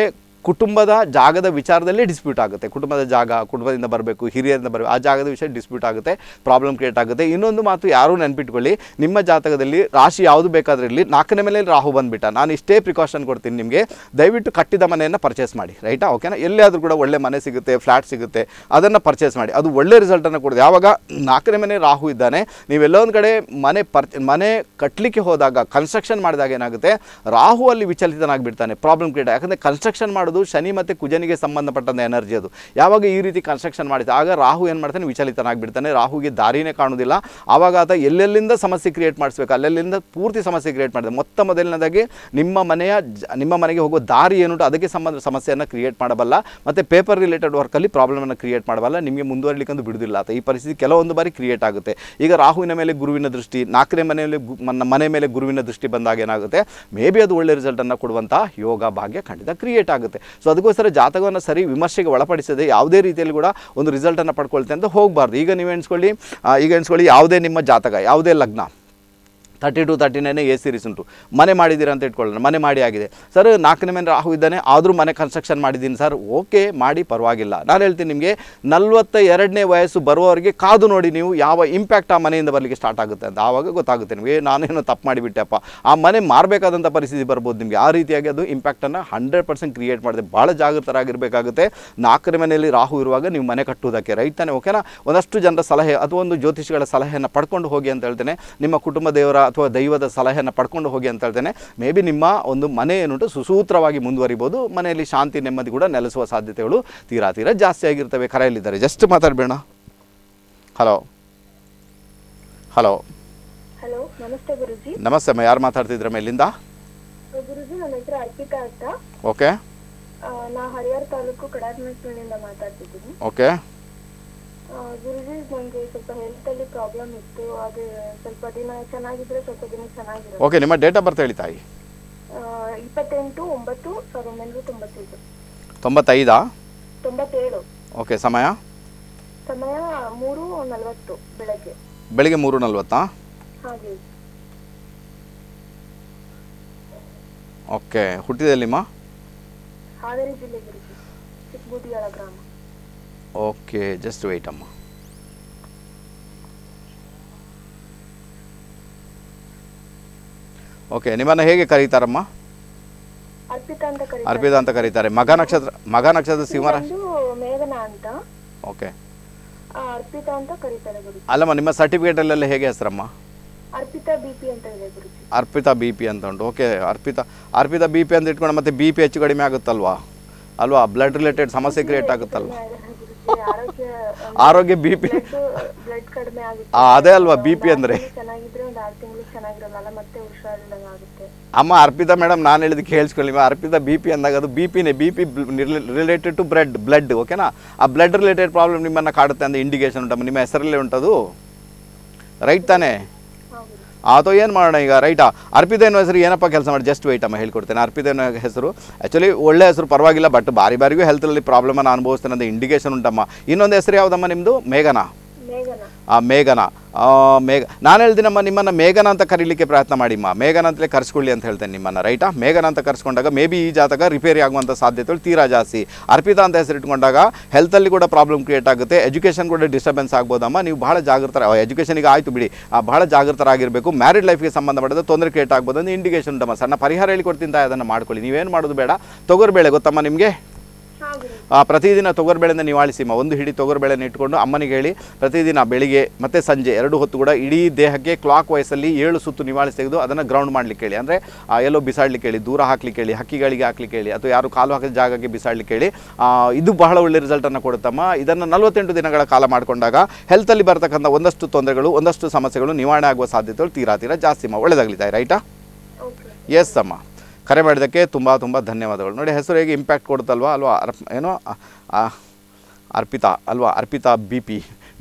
ಕುಟುಂಬದ ಜಾಗದ ವಿಚಾರದಲ್ಲಿ ಡಿಸ್ಪ್ಯೂಟ್ ಆಗುತ್ತೆ ಕುಟುಂಬದ ಜಾಗ ಕುಟುಂಬದಿಂದ ಬರಬೇಕು ಹಿರಿಯರಿಂದ ಬರಬೇಕು ಆ ಜಾಗದ ವಿಷಯ ಡಿಸ್ಪ್ಯೂಟ್ ಆಗುತ್ತೆ ಪ್ರಾಬ್ಲಮ್ ಕ್ರಿಯೇಟ್ ಆಗುತ್ತೆ ಇನ್ನೊಂದು ಮಾತು ಯಾರೂ ನೆನ್ಪಿಟ್ಕೊಳ್ಳಿ ನಿಮ್ಮ ಜಾತಕದಲ್ಲಿ ರಾಶಿ ಯಾವುದು ಬೇಕಾದ್ರೆ ಇರಲಿ ನಾಲ್ಕನೇ ಮೇಲೆ ರಾಹು ಬಂದುಬಿಟ್ಟ ನಾನು ಇಷ್ಟೇ ಪ್ರಿಕಾಷನ್ ಕೊಡ್ತೀನಿ ನಿಮಗೆ ದಯವಿಟ್ಟು ಕಟ್ಟಿದ ಮನೆಯನ್ನು ಪರ್ಚೇಸ್ ಮಾಡಿ ರೈಟಾ ಓಕೆನಾ ಎಲ್ಲಿಯಾದರೂ ಕೂಡ ಒಳ್ಳೆ ಮನೆ ಸಿಗುತ್ತೆ ಫ್ಲ್ಯಾಟ್ ಸಿಗುತ್ತೆ ಅದನ್ನು ಪರ್ಚೇಸ್ ಮಾಡಿ ಅದು ಒಳ್ಳೆ ರಿಸಲ್ಟನ್ನು ಕೊಡುತ್ತೆ ಯಾವಾಗ ನಾಲ್ಕನೇ ಮನೆ ರಾಹು ಇದ್ದಾನೆ ನೀವೆಲ್ಲೋ ಒಂದು ಕಡೆ ಮನೆ ಪರ್ ಮನೆ ಕಟ್ಟಲಿಕ್ಕೆ ಹೋದಾಗ ಕನ್ಸ್ಟ್ರಕ್ಷನ್ ಮಾಡಿದಾಗ ಏನಾಗುತ್ತೆ ರಾಹು ಅಲ್ಲಿ ವಿಚಲಿತನಾಗಿಬಿಡ್ತಾನೆ ಪ್ರಾಬ್ಲಮ್ ಕ್ರಿಯೇಟ್ ಯಾಕಂದರೆ ಕನ್ಸ್ಟ್ರಕ್ಷನ್ ಮಾಡೋದು ಶನಿ ಮತ್ತು ಕುಜನಿಗೆ ಸಂಬಂಧಪಟ್ಟಂಥ ಎನರ್ಜಿ ಅದು ಯಾವಾಗ ಈ ರೀತಿ ಕನ್ಸ್ಟ್ರಕ್ಷನ್ ಮಾಡಿದೆ ಆಗ ರಾಹು ಏನು ಮಾಡ್ತಾನೆ ವಿಚಲಿತನಾಗಿಬಿಡ್ತಾನೆ ರಾಹುಗೆ ದಾರಿನೇ ಕಾಣೋದಿಲ್ಲ ಆವಾಗ ಆತ ಎಲ್ಲೆಲ್ಲಿಂದ ಸಮಸ್ಯೆ ಕ್ರಿಯೇಟ್ ಮಾಡಿಸ್ಬೇಕು ಅಲ್ಲೆಲ್ಲಿಂದ ಪೂರ್ತಿ ಸಮಸ್ಯೆ ಕ್ರಿಯೇಟ್ ಮಾಡಿದೆ ಮೊತ್ತ ಮೊದಲನೇದಾಗಿ ನಿಮ್ಮ ಮನೆಯ ಜ- ನಿಮ್ಮ ಮನೆಗೆ ಹೋಗೋ ದಾರಿ ಏನುಂಟು ಅದಕ್ಕೆ ಸಂಬಂಧ ಸಮಸ್ಯೆಯನ್ನು ಕ್ರಿಯೇಟ್ ಮಾಡಬಲ್ಲ ಮತ್ತು ಪೇಪರ್ ರಿಲೇಟೆಡ್ ವರ್ಕಲ್ಲಿ ಪ್ರಾಬ್ಲಮನ್ನು ಕ್ರಿಯೇಟ್ ಮಾಡಬಲ್ಲ ನಿಮಗೆ ಮುಂದುವರಿಲಿಕ್ಕಂತೂ ಬಿಡುವುದಿಲ್ಲ ಆತ ಈ ಪರಿಸ್ಥಿತಿ ಕೆಲವೊಂದು ಬಾರಿ ಕ್ರಿಯೇಟ್ ಆಗುತ್ತೆ ಈಗ ರಾಹುವಿನ ಮೇಲೆ ಗುರುವಿನ ದೃಷ್ಟಿ ನಾಲ್ಕನೇ ಮನೆಯಲ್ಲಿ ಗು- ಮನ್ನ- ಮನೆ ಮೇಲೆ ಗುರುವಿನ ದೃಷ್ಟಿ ಬಂದಾಗ ಏನಾಗುತ್ತೆ ಮೇ ಬಿ ಅದು ಒಳ್ಳೆ ರಿಸಲ್ಟನ್ನು ಕೊಡುವಂಥ ಯೋಗ ಭಾಗ್ಯ ಖಂಡಿತ ಕ್ರಿಯೇಟ್ ಆಗುತ್ತೆ ಸೊ ಅದಕ್ಕೋಸ್ಕರ ಜಾತಕವನ್ನು ಸರಿ ವಿಮರ್ಶೆಗೆ ಒಳಪಡಿಸದೆ ಯಾವುದೇ ರೀತಿಯಲ್ಲಿ ಕೂಡ ಒಂದು ರಿಸಲ್ಟನ್ನು ಪಡ್ಕೊಳ್ತೆ ಅಂತ ಹೋಗಬಾರ್ದು ಈಗ ನೀವು ಎಣಿಸ್ಕೊಳ್ಳಿ ಆ, ಈಗ ಎಣಿಸ್ಕೊಳ್ಳಿ ಯಾವುದೇ ನಿಮ್ಮ ಜಾತಕ ಯಾವುದೇ ಲಗ್ನ thirty two thirty nine a series ಉಂಟು ಮನೆ ಮಾಡಿದ್ದೀರಾ ಅಂತ ಇಟ್ಕೊಳ್ಳೋಣ ಮನೆ ಮಾಡಿ ಆಗಿದೆ ಸರ್ ನಾಲ್ಕನೇ ಮೇಲೆ ರಾಹು ಇದ್ದಾನೆ ಆದರೂ ಮನೆ ಕನ್ಸ್ಟ್ರಕ್ಷನ್ ಮಾಡಿದ್ದೀನಿ ಸರ್ ಓಕೆ ಮಾಡಿ ಪರವಾಗಿಲ್ಲ ನಾನು ಹೇಳ್ತೀನಿ ನಿಮಗೆ ನಲ್ವತ್ತ ಎರಡನೇ ವಯಸ್ಸು ಬರುವವರೆಗೆ ಕಾದು ನೋಡಿ ನೀವು ಯಾವ ಇಂಪ್ಯಾಕ್ಟ್ ಆ ಮನೆಯಿಂದ ಬರಲಿಕ್ಕೆ ಸ್ಟಾರ್ಟ್ ಆಗುತ್ತೆ ಅಂತ ಆವಾಗ ಗೊತ್ತಾಗುತ್ತೆ ನಿಮಗೆ ನಾನೇನೋ ತಪ್ಪು ಮಾಡಿಬಿಟ್ಟೆಪ್ಪ ಆ ಮನೆ ಮಾರಬೇಕಾದಂಥ ಪರಿಸ್ಥಿತಿ ಬರ್ಬೋದು ನಿಮಗೆ ಆ ರೀತಿಯಾಗಿ ಅದು ಇಂಪ್ಯಾಕ್ಟನ್ನು ಹಂಡ್ರೆಡ್ ಪರ್ಸೆಂಟ್ ಕ್ರಿಯೇಟ್ ಮಾಡಿದೆ ಭಾಳ ಜಾಗೃತರಾಗಿರಬೇಕಾಗುತ್ತೆ ನಾಲ್ಕನೇ ಮನೆಯಲ್ಲಿ ರಾಹು ಇರುವಾಗ ನೀವು ಮನೆ ಕಟ್ಟುವುದಕ್ಕೆ ರೈಟ್ ತಾನೆ ಓಕೆನಾ ಒಂದಷ್ಟು ಜನರ ಸಲಹೆ ಅಥವಾ ಒಂದು ಜ್ಯೋತಿಷಿಗಳ ಸಲಹೆಯನ್ನು ಪಡ್ಕೊಂಡು ಹೋಗಿ ಅಂತ ಹೇಳ್ತೇನೆ ನಿಮ್ಮ ಕುಟುಂಬ ದೇವರ ಅಥವಾ ದೈವದ ಸಲಹೆಯನ್ನು ಪಡ್ಕೊಂಡು ಹೋಗಿ ಅಂತ ಹೇಳ್ತೇನೆ ಮೇ ಬಿ ನಿಮ್ಮ ಒಂದು ಮನೆ ಏನುಂಟು ಸುಸೂತ್ರವಾಗಿ ಮುಂದುವರಿಬೋದು ಮನೆಯಲ್ಲಿ ಶಾಂತಿ ನೆಮ್ಮದಿ ಕೂಡ ನೆಲೆಸುವ ಸಾಧ್ಯತೆಗಳು ತೀರಾ ತೀರಾ ಜಾಸ್ತಿ ಆಗಿರ್ತವೆ ಕರೆಯಲ್ಲಿದ್ದಾರೆ ಜಸ್ಟ್ ಮಾತಾಡಬೇಡ ಹಲೋ ಹಲೋ ಹಲೋ ನಮಸ್ತೆ ಗುರುಜಿ ನಮಸ್ತೆ ಅಮ್ಮ ಯಾರು ಮಾತಾಡ್ತಿದ್ರಮ್ಮ ಇಲ್ಲಿಂದ ಗುರುಜಿ ನನ್ನ ಹೆಸರು ಅರ್ಪಿತಾ ಅಂತ ಓಕೆ ಆ, ನಾ ಹರಿಹರ ತಾಲೂಕು ಕಡಾರ್ಮೆಟ್ನಿಂದ ಮಾತಾಡ್ತಿದ್ದೀನಿ ಓಕೆ ಆ, ಗುರುಜಿ ನಂಗೆ ಸ್ವಲ್ಪ ಹೆಲ್ತ್ ಅಲ್ಲಿ ಪ್ರಾಬ್ಲಮ್ ಇತ್ತು ಅದು ಸ್ವಲ್ಪ ದಿನ ಚೆನ್ನಾಗಿದ್ರೆ ಸ್ವಲ್ಪ ದಿನ ಚೆನ್ನಾಗಿರುತ್ತೆ ಓಕೆ ನಿಮ್ಮ ಡೇಟ್ ಆಫ್ ಬರ್ತ್ ಹೇಳಿ ತಾಯಿ ಆ, ಇಪ್ಪತ್ತೆಂಟು ಒಂಬತ್ತು ಸಾವಿರದ ಒಂಬೈನೂರ ತೊಂಬತ್ತೈದು ತೊಂಬತ್ತೈದಾ ತೊಂಬತ್ತೇಳು ಓಕೆ ಸಮಯ ಸಮಯ ಮೂರು ನಲವತ್ತು ಬೆಳಗ್ಗೆ ಬೆಳಿಗ್ಗೆ ಮೂರು ನಲ್ವತ್ತಾ ಹಾಗೆ ಓಕೆ ಹುಟ್ಟಿದೆಲ್ಲಿಮ್ಮ ಹಾವೇರಿ ಜಿಲ್ಲೆ ಗುರುಜಿ ಚಿಕ್ಕಬೂದಿಯಾಳ ಗ್ರಾಮ ಓಕೆ ಜಸ್ಟ್ ವೆಯ್ಟ್ ಅಮ್ಮ ಓಕೆ ನಿಮ್ಮನ್ನು ಹೇಗೆ ಕರೀತಾರಮ್ಮ ಅರ್ಪಿತಾ ಅಂತ ಕರೀತಾರೆ ಅರ್ಪಿತಾ ಅಂತ ಕರೀತಾರೆ ಮಗ ನಕ್ಷತ್ರ ಮಗ ನಕ್ಷತ್ರ ಸಿಂಹರಾಶಿ ಬಂದು ಮೇಘನಾ ಅಂತ ಓಕೆ ಆ, ಅರ್ಪಿತಾ ಅಂತ ಕರೀತಾರೆ ಗುರುಜಿ ಅಲ್ಲಮ್ಮ ನಿಮ್ಮ ಸರ್ಟಿಫಿಕೇಟಲ್ಲೆಲ್ಲ ಹೇಗೆ ಹೆಸರಮ್ಮ ಅರ್ಪಿತಾ ಬಿ ಪಿ ಅಂತ ಇದೆ ಗುರುಜಿ ಅರ್ಪಿತಾ ಬಿ ಪಿ ಅಂತ ಉಂಟು okay Arpita Arpita B P ಅಂತ ಇಟ್ಕೊಂಡು ಮತ್ತೆ ಬಿ ಪಿ ಹೆಚ್ಚು ಕಡಿಮೆ ಆಗುತ್ತಲ್ವಾ ಅಲ್ವಾ ಬ್ಲಡ್ ರಿಲೇಟೆಡ್ ಸಮಸ್ಯೆ ಕ್ರಿಯೇಟ್ ಆಗುತ್ತಲ್ವಾ ಗುರುಜಿ ಆರೋಗ್ಯ ಆರೋಗ್ಯ ಬಿ ಪಿ ಬ್ಲಡ್ ಕಡಿಮೆ ಆಗುತ್ತೆ ಅದೇ ಅಲ್ವಾ ಬಿ ಪಿ ಅಂದರೆ ಚೆನ್ನಾಗಿದ್ರೆ ಒಂದ್ ಆರು ತಿಂಗಳು ಚೆನ್ನಾಗಿರಲ್ಲ ಮತ್ತೆ ಹುಷಾರಿಲ್ಲಂಗ ಆಗುತ್ತೆ ಅಮ್ಮ ಅರ್ಪಿತಾ ಮೇಡಮ್ ನಾನು ಹೇಳಿದ ಕೇಳಿಸ್ಕೊಳ್ಳಿ ಅರ್ಪಿತಾ ಬಿ ಪಿ ಅಂದಾಗ ಅದು ಬಿ ಪಿನೇ B P related to blood blood ಓಕೆನಾ ಆ ಬ್ಲಡ್ ರಿಲೇಟೆಡ್ ಪ್ರಾಬ್ಲಮ್ ನಿಮ್ಮನ್ನು ಕಾಡುತ್ತೆ ಅಂತ ಇಂಡಿಕೇಶನ್ ಉಂಟಮ್ಮ ನಿಮ್ಮ ಹೆಸರಲ್ಲೇ ಉಂಟದು ರೈಟ್ ತಾನೇ ಹೌದು ಅಥವಾ ಏನು ಮಾಡೋಣ ಈಗ ರೈಟಾ ಅರ್ಪಿತಾ ಅನ್ನೋ ಹೆಸರು ಏನಪ್ಪ ಕೆಲಸ ಮಾಡಿ ಜಸ್ಟ್ ವೆಯ್ಟ್ ಅಮ್ಮ ಹೇಳ್ಕೊಡ್ತೇನೆ ಅರ್ಪಿತಾ ಅನ್ನೋ ಹೆಸರು ಆ್ಯಕ್ಚುಲಿ ಒಳ್ಳೆ ಹೆಸರು ಪರವಾಗಿಲ್ಲ ಬಟ್ ಬಾರಿ ಬಾರಿಗೂ ಹೆಲ್ತಲ್ಲಿ ಪ್ರಾಬ್ಲಮನ್ನು ಅನುಭವಿಸ್ತೇನೆ ಅಂತ ಇಂಡಿಕೇಶನ್ ಉಂಟಮ್ಮ ಇನ್ನೊಂದು ಹೆಸರು ಯಾವುದಮ್ಮ ನಿಮ್ಮದು ಮೇಘನಾ ಮೇಘನ ಆ ಮೇಘನ ಆ, ಮೇಘ ನಾನು ಹೇಳ್ತೀನಮ್ಮ ನಿಮ್ಮನ್ನು ಮೇಘನ ಅಂತ ಕರೀಲಿಕ್ಕೆ ಪ್ರಯತ್ನ ಮಾಡಿಮ್ಮ ಮೇಘನ ಅಂತಲೇ ಕರೆಸ್ಕೊಳ್ಳಿ ಅಂತ ಹೇಳ್ತೇನೆ ನಿಮ್ಮನ್ನು ರೈಟಾ ಮೇಘನ ಅಂತ ಕರೆಸ್ಕೊಂಡಾಗ ಮೇ ಬಿ ಈ ಜಾತಕ ರಿಪೇರಿ ಆಗುವಂಥ ಸಾಧ್ಯತೆಗಳು ತೀರಾ ಜಾಸ್ತಿ ಅರ್ಪಿತಾ ಅಂತ ಹೆಸರಿಟ್ಕೊಂಡಾಗ ಹೆಲ್ತಲ್ಲಿ ಕೂಡ ಪ್ರಾಬ್ಲಮ್ ಕ್ರಿಯೇಟ್ ಆಗುತ್ತೆ ಎಜುಕೇಷನ್ ಕೂಡ ಡಿಸ್ಟರ್ಬೆನ್ಸ್ ಆಗ್ಬೋದಮ್ಮ ನೀವು ಬಹಳ ಜಾಗೃತರ ಎಜುಕೇಷನಿಗೆ ಆಯಿತು ಬಿಡಿ ಆ, ಬಹಳ ಜಾಗೃತರಾಗಿರಬೇಕು ಮ್ಯಾರಿಡ್ ಲೈಫ್ಗೆ ಸಂಬಂಧಪಟ್ಟದ ತೊಂದರೆ ಕ್ರಿಯೇಟ್ ಆಗ್ಬೋದು ಅಂತ ಇಂಡಿಕೇಶನ್ ಉಂಟಮ್ಮ ಸಣ್ಣ ಪರಿಹಾರ ಹೇಳಿಕೊಡ್ತೀನಿ ತಾಯಿ ಅದನ್ನು ಮಾಡ್ಕೊಳ್ಳಿ ನೀವೇನು ಮಾಡೋದು ಬೇಡ ತೊಗರ್ಬೇಳೆ ಗೊತ್ತಮ್ಮ ನಿಮಗೆ ಹಾ ಗುರು ಆ, ಪ್ರತಿದಿನ ತೊಗರ್ಬೇಳೆನ ನಿವಾಳಿಸಿಮ್ಮ ಒಂದು ಹಿಡಿ ತೊಗರ್ಬೇಳೆನ ಇಟ್ಕೊಂಡು ಅಮ್ಮನಿಗೆ ಹೇಳಿ ಪ್ರತಿದಿನ ಬೆಳಿಗ್ಗೆ ಮತ್ತು ಸಂಜೆ ಎರಡು ಹೊತ್ತು ಕೂಡ ಇಡೀ ದೇಹಕ್ಕೆ ಕ್ಲಾಕ್ ವಯಸ್ಸಲ್ಲಿ ಏಳು ಸುತ್ತು ನಿವಾಳಿಸಿ ತೆಗೆದು ಅದನ್ನು ಗ್ರೌಂಡ್ ಮಾಡ್ಲಿಕ್ಕೆ ಹೇಳಿ ಅಂದರೆ ಎಲ್ಲೋ ಬಿಸಾಡ್ಲಿಕ್ಕೆ ಹೇಳಿ ದೂರ ಹಾಕ್ಲಿಕ್ಕೆ ಹೇಳಿ ಹಕ್ಕಿಗಳಿಗೆ ಹಾಕ್ಲಿಕ್ಕೆ ಹೇಳಿ ಅಥವಾ ಯಾರು ಕಾಲು ಹಾಕಿದ ಜಾಗಕ್ಕೆ ಬಿಸಾಡ್ಲಿಕ್ಕೆ ಹೇಳಿ ಆ, ಇದು ಬಹಳ ಒಳ್ಳೆ ರಿಸಲ್ಟನ್ನು ಕೊಡುತ್ತಮ್ಮ ಇದನ್ನು ನಲವತ್ತೆಂಟು ದಿನಗಳ ಕಾಲ ಮಾಡಿಕೊಂಡಾಗ ಹೆಲ್ತಲ್ಲಿ ಬರ್ತಕ್ಕಂಥ ಒಂದಷ್ಟು ತೊಂದರೆಗಳು ಒಂದಷ್ಟು ಸಮಸ್ಯೆಗಳು ನಿವಾರಣೆ ಆಗುವ ಸಾಧ್ಯತೆಗಳು ತೀರಾ ತೀರಾ ಜಾಸ್ತಿ ಅಮ್ಮ ಒಳ್ಳೆದಾಗ್ಲಿ ತಾಯಿ ರೈಟಾ ಓಕೆ ಎಸ್ ಅಮ್ಮ ಕರೆ ಮಾಡಿದ್ದಕ್ಕೆ ತುಂಬ ತುಂಬ ಧನ್ಯವಾದಗಳು ನೋಡಿ ಹೆಸರು ಹೇಗೆ ಇಂಪ್ಯಾಕ್ಟ್ ಕೊಡುತ್ತಲ್ವಾ ಅಲ್ವಾ ಅರ್ಪ್ ಏನೋ ಆ- ಆ- ಅರ್ಪಿತಾ ಅಲ್ವಾ Arpita B P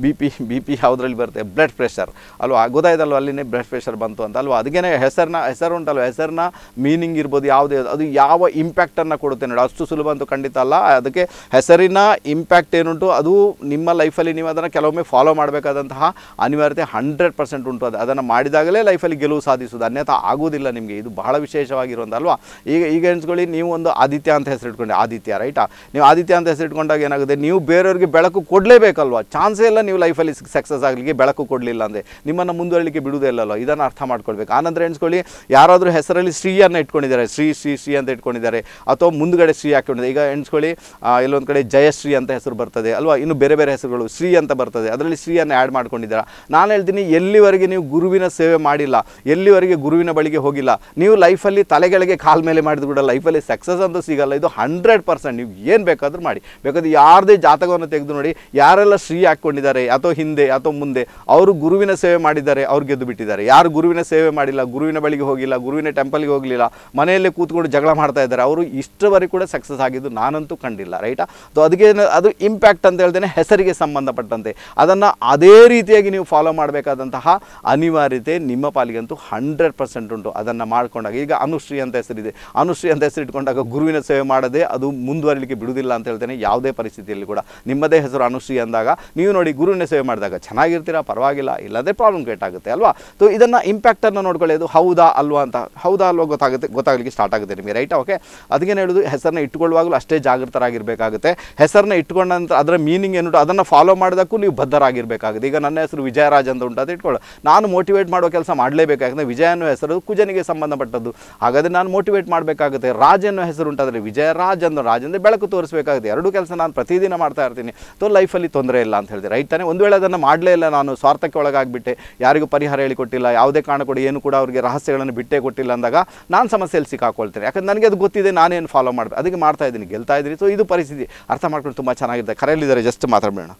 B P B P ಯಾವುದ್ರಲ್ಲಿ ಬರುತ್ತೆ ಬ್ಲಡ್ ಪ್ರೆಷರ್ ಅಲ್ವಾ ಗೊತ್ತಾಯ್ತಲ್ವ ಅಲ್ಲಿನೇ ಬ್ಲಡ್ ಪ್ರೆಷರ್ ಬಂತು ಅಂತ ಅಲ್ವಾ ಅದಕ್ಕೇ ಹೆಸರನ್ನ ಹೆಸರು ಉಂಟಲ್ವ ಹೆಸರನ್ನ ಮೀನಿಂಗ್ ಇರ್ಬೋದು ಯಾವುದೇ ಅದು ಯಾವ ಇಂಪ್ಯಾಕ್ಟನ್ನು ಕೊಡುತ್ತೆ ನೋಡಿ ಅಷ್ಟು ಸುಲಭ ಅಂತೂ ಖಂಡಿತ ಅಲ್ಲ ಅದಕ್ಕೆ ಹೆಸರಿನ ಇಂಪ್ಯಾಕ್ಟ್ ಏನುಂಟು ಅದು ನಿಮ್ಮ ಲೈಫಲ್ಲಿ ನೀವು ಅದನ್ನು ಕೆಲವೊಮ್ಮೆ ಫಾಲೋ ಮಾಡಬೇಕಾದಂತಹ ಅನಿವಾರ್ಯತೆ ಹಂಡ್ರೆಡ್ ಪರ್ಸೆಂಟ್ ಉಂಟು ಅದು ಅದನ್ನು ಮಾಡಿದಾಗಲೇ ಲೈಫಲ್ಲಿ ಗೆಲುವು ಸಾಧಿಸೋದು ಅನ್ಯಥಾ ಆಗೋದಿಲ್ಲ ನಿಮಗೆ ಇದು ಬಹಳ ವಿಶೇಷವಾಗಿರೋದು ಅಲ್ವಾ ಈಗ ಈಗ ಎಣಿಸ್ಕೊಳ್ಳಿ ನೀವು ಒಂದು ಆದಿತ್ಯ ಅಂತ ಹೆಸರು ಇಟ್ಕೊಂಡೆ ಆದಿತ್ಯ ರೈಟಾ ನೀವು ಆದಿತ್ಯ ಅಂತ ಹೆಸರು ಇಟ್ಕೊಂಡಾಗ ಏನಾಗುತ್ತೆ ನೀವು ಬೇರೆಯವ್ರಿಗೆ ಬೆಳಕು ಕೊಡಲೇಬೇಕಲ್ವಾ ಚಾನ್ಸೇ ಇಲ್ಲ ನೀವು ಲೈಫಲ್ಲಿ ಸಕ್ಸಸ್ ಆಗಲಿಕ್ಕೆ ಬೆಳಕು ಕೊಡಲಿಲ್ಲ ಅಂದರೆ ನಿಮ್ಮನ್ನು ಮುಂದುವರಲಿಕ್ಕೆ ಬಿಡುವುದೇ ಇಲ್ಲಲ್ವ ಇದನ್ನು ಅರ್ಥ ಮಾಡ್ಕೊಳ್ಬೇಕು ಆನಂತರ ಎಣಿಸ್ಕೊಳ್ಳಿ ಯಾರಾದರೂ ಹೆಸರಲ್ಲಿ ಶ್ರೀಯನ್ನು ಇಟ್ಕೊಂಡಿದ್ದಾರೆ ಶ್ರೀ ಶ್ರೀ ಶ್ರೀ ಅಂತ ಇಟ್ಕೊಂಡಿದ್ದಾರೆ ಅಥವಾ ಮುಂದುಗಡೆ ಶ್ರೀ ಹಾಕೊಂಡಿದ್ದಾರೆ ಈಗ ಎಣಿಸ್ಕೊಳ್ಳಿ ಆ, ಎಲ್ಲೊಂದು ಕಡೆ ಜಯಶ್ರೀ ಅಂತ ಹೆಸರು ಬರ್ತದೆ ಅಲ್ವಾ ಇನ್ನು ಬೇರೆ ಬೇರೆ ಹೆಸರುಗಳು ಶ್ರೀ ಅಂತ ಬರ್ತದೆ ಅದರಲ್ಲಿ ಶ್ರೀಯನ್ನು ಆ್ಯಡ್ ಮಾಡ್ಕೊಂಡಿದ್ದೀರಾ ನಾನು ಹೇಳ್ತೀನಿ ಎಲ್ಲಿವರೆಗೆ ನೀವು ಗುರುವಿನ ಸೇವೆ ಮಾಡಿಲ್ಲ ಎಲ್ಲಿವರೆಗೆ ಗುರುವಿನ ಬಳಿಗೆ ಹೋಗಿಲ್ಲ ನೀವು ಲೈಫಲ್ಲಿ ತಲೆಗಳಿಗೆ ಕಾಲ್ ಮೇಲೆ ಮಾಡಿದ್ರು ಕೂಡ ಲೈಫಲ್ಲಿ ಸಕ್ಸಸ್ ಅಂತೂ ಸಿಗಲ್ಲ ಇದು ಹಂಡ್ರೆಡ್ ಪರ್ಸೆಂಟ್ ನೀವು ಏನು ಬೇಕಾದರೂ ಮಾಡಿ ಬೇಕಾದ್ರೆ ಯಾರದೇ ಜಾತಕವನ್ನು ತೆಗೆದು ನೋಡಿ ಯಾರೆಲ್ಲ ಶ್ರೀ ಹಾಕ್ಕೊಂಡಿದ್ದಾರೆ ಅಥವಾ ಹಿಂದೆ ಅಥವಾ ಮುಂದೆ ಅವರು ಗುರುವಿನ ಸೇವೆ ಮಾಡಿದ್ದಾರೆ ಅವ್ರು ಗೆದ್ದು ಬಿಟ್ಟಿದ್ದಾರೆ ಯಾರು ಗುರುವಿನ ಸೇವೆ ಮಾಡಿಲ್ಲ ಗುರುವಿನ ಬಳಿಗೆ ಹೋಗಿಲ್ಲ ಗುರುವಿನ ಟೆಂಪಲ್ಗೆ ಹೋಗಲಿಲ್ಲ ಮನೆಯಲ್ಲೇ ಕೂತ್ಕೊಂಡು ಜಗಳ ಮಾಡ್ತಾ ಇದ್ದಾರೆ ಅವರು ಇಷ್ಟವರೆಗೆ ಕೂಡ ಸಕ್ಸಸ್ ಆಗಿದ್ದು ನಾನಂತೂ ಕಂಡಿಲ್ಲ ರೈಟಾ ಸೊ ಅದಕ್ಕೆ ಏನು- ಅದು ಇಂಪ್ಯಾಕ್ಟ್ ಅಂತ ಹೇಳ್ತೇನೆ ಹೆಸರಿಗೆ ಸಂಬಂಧಪಟ್ಟಂತೆ ಅದನ್ನು ಅದೇ ರೀತಿಯಾಗಿ ನೀವು ಫಾಲೋ ಮಾಡಬೇಕಾದಂತಹ ಅನಿವಾರ್ಯತೆ ನಿಮ್ಮ ಪಾಲಿಗಂತೂ ಹಂಡ್ರೆಡ್ ಪರ್ಸೆಂಟ್ ಉಂಟು ಅದನ್ನು ಮಾಡ್ಕೊಂಡಾಗ ಈಗ ಅನುಶ್ರೀ ಅಂತ ಹೆಸರಿದೆ ಅನುಶ್ರೀ ಅಂತ ಹೆಸರು ಇಟ್ಕೊಂಡಾಗ ಗುರುವಿನ ಸೇವೆ ಮಾಡದೆ ಅದು ಮುಂದುವರಿಲಿಕ್ಕೆ ಬಿಡುವುದಿಲ್ಲ ಅಂತ ಹೇಳ್ತೇನೆ ಯಾವುದೇ ಪರಿಸ್ಥಿತಿಯಲ್ಲಿ ಕೂಡ ನಿಮ್ಮದೇ ಹೆಸರು ಅನುಶ್ರೀ ಅಂದಾಗ ನೀವು ನೋಡಿ ಗುರುವಿನ ಸೇವೆ ಮಾಡಿದಾಗ ಚೆನ್ನಾಗಿರ್ತೀರಾ ಪರವಾಗಿಲ್ಲ ಇಲ್ಲದೆ ಪ್ರಾಬ್ಲಮ್ ಕ್ರಿಯೇಟ್ ಆಗುತ್ತೆ ಅಲ್ವಾ ಸೊ ಇದನ್ನು ಇಂಪ್ಯಾಕ್ಟನ್ನು ನೋಡ್ಕೊಳ್ಳಿ ಅದು ಹೌದಾ ಅಲ್ವಾ ಅಂತ ಹೌದಾ ಅಲ್ವಾ ಗೊತ್ತಾಗುತ್ತೆ ಗೊತ್ತಾಗಲಿಕ್ಕೆ ಸ್ಟಾರ್ಟ್ ಆಗುತ್ತೆ ನಿಮಗೆ ರೈಟ್ ಓಕೆ ಅದಕ್ಕೇನು ಹೇಳೋದು ಹೆಸರನ್ನ ಇಟ್ಕೊಳ್ಳುವಾಗಲೂ ಅಷ್ಟೇ ಜಾಗೃತರಾಗಿರಬೇಕಾಗುತ್ತೆ ಹೆಸರನ್ನ ಇಟ್ಕೊಂಡ ನಂತರ ಅದರ ಮೀನಿಂಗ್ ಏನುಂಟು ಅದನ್ನು ಫಾಲೋ ಮಾಡೋದಕ್ಕೂ ನೀವು ಬದ್ಧರಾಗಿರಬೇಕಾಗುತ್ತೆ ಈಗ ನನ್ನ ಹೆಸರು ವಿಜಯರಾಜ್ ಅಂತ ಉಂಟು ಅಂತ ಇಟ್ಕೊಳ್ಳೋ ನಾನು ಮೋಟಿವೇಟ್ ಮಾಡೋ ಕೆಲಸ ಮಾಡಲೇಬೇಕು ಯಾಕಂದರೆ ವಿಜಯ ಅನ್ನೋ ಹೆಸರು ಕುಜನಿಗೆ ಸಂಬಂಧಪಟ್ಟದ್ದು ಹಾಗಾದರೆ ನಾನು ಮೋಟಿವೇಟ್ ಮಾಡಬೇಕಾಗುತ್ತೆ ರಾಜ್ ಅನ್ನೋ ಹೆಸರು ಉಂಟಾದರೆ ವಿಜಯರಾಜ್ ಅನ್ನೋ ರಾಜ್ ಅಂದರೆ ಬೆಳಕು ತೋರಿಸಬೇಕಾಗುತ್ತೆ ಎರಡು ಕೆಲಸ ನಾನು ಪ್ರತಿದಿನ ಮಾಡ್ತಾ ಇರ್ತೀನಿ ತೋ ಲೈಫಲ್ಲಿ ತೊಂದರೆ ಇಲ್ಲ ಅಂತ ಹೇಳಿದೆ ರೈಟ್ ತಾನೇ ಒಂದು ವೇಳೆ ಅದನ್ನು ಮಾಡಲೇ ಇಲ್ಲ ನಾನು ಸ್ವಾರ್ಥಕ್ಕೆ ಒಳಗಾಗ್ಬಿಟ್ಟೆ ಯಾರಿಗೂ ಪರಿಹಾರ ಹೇಳಿಕೊಟ್ಟಿಲ್ಲ ಯಾವುದೇ ಕಾರಣ ಕೊಡಿ ಏನು ಕೂಡ ಅವರಿಗೆ ರಹಸ್ಯಗಳನ್ನು ಬಿಟ್ಟೇ ಕೊಟ್ಟಿಲ್ಲ ಅಂದಾಗ ನಾನು ಸಮಸ್ಯೆಯಲ್ಲಿ ಸಿಕ್ಕಾಕೊಳ್ತೇನೆ ಯಾಕಂದ್ರೆ ನನಗೆ ಅದು ಗೊತ್ತಿದೆ ನಾನೇನು ಫಾಲೋ ಮಾಡಬೇಕು ಅದಕ್ಕೆ ಮಾಡ್ತಾ ಇದ್ದೀನಿ ಗೆಲ್ತಾ ಇದ್ದೀನಿ ಸೊ ಇದು ಪರಿಸ್ಥಿತಿ ಅರ್ಥ ಮಾಡ್ಕೊಂಡು ತುಂಬ ಚೆನ್ನಾಗಿರುತ್ತೆ ಕರೆಯಲ್ಲಿದ್ದಾರೆ ಜಸ್ಟ್ ಮಾತಾಡಬೇಡ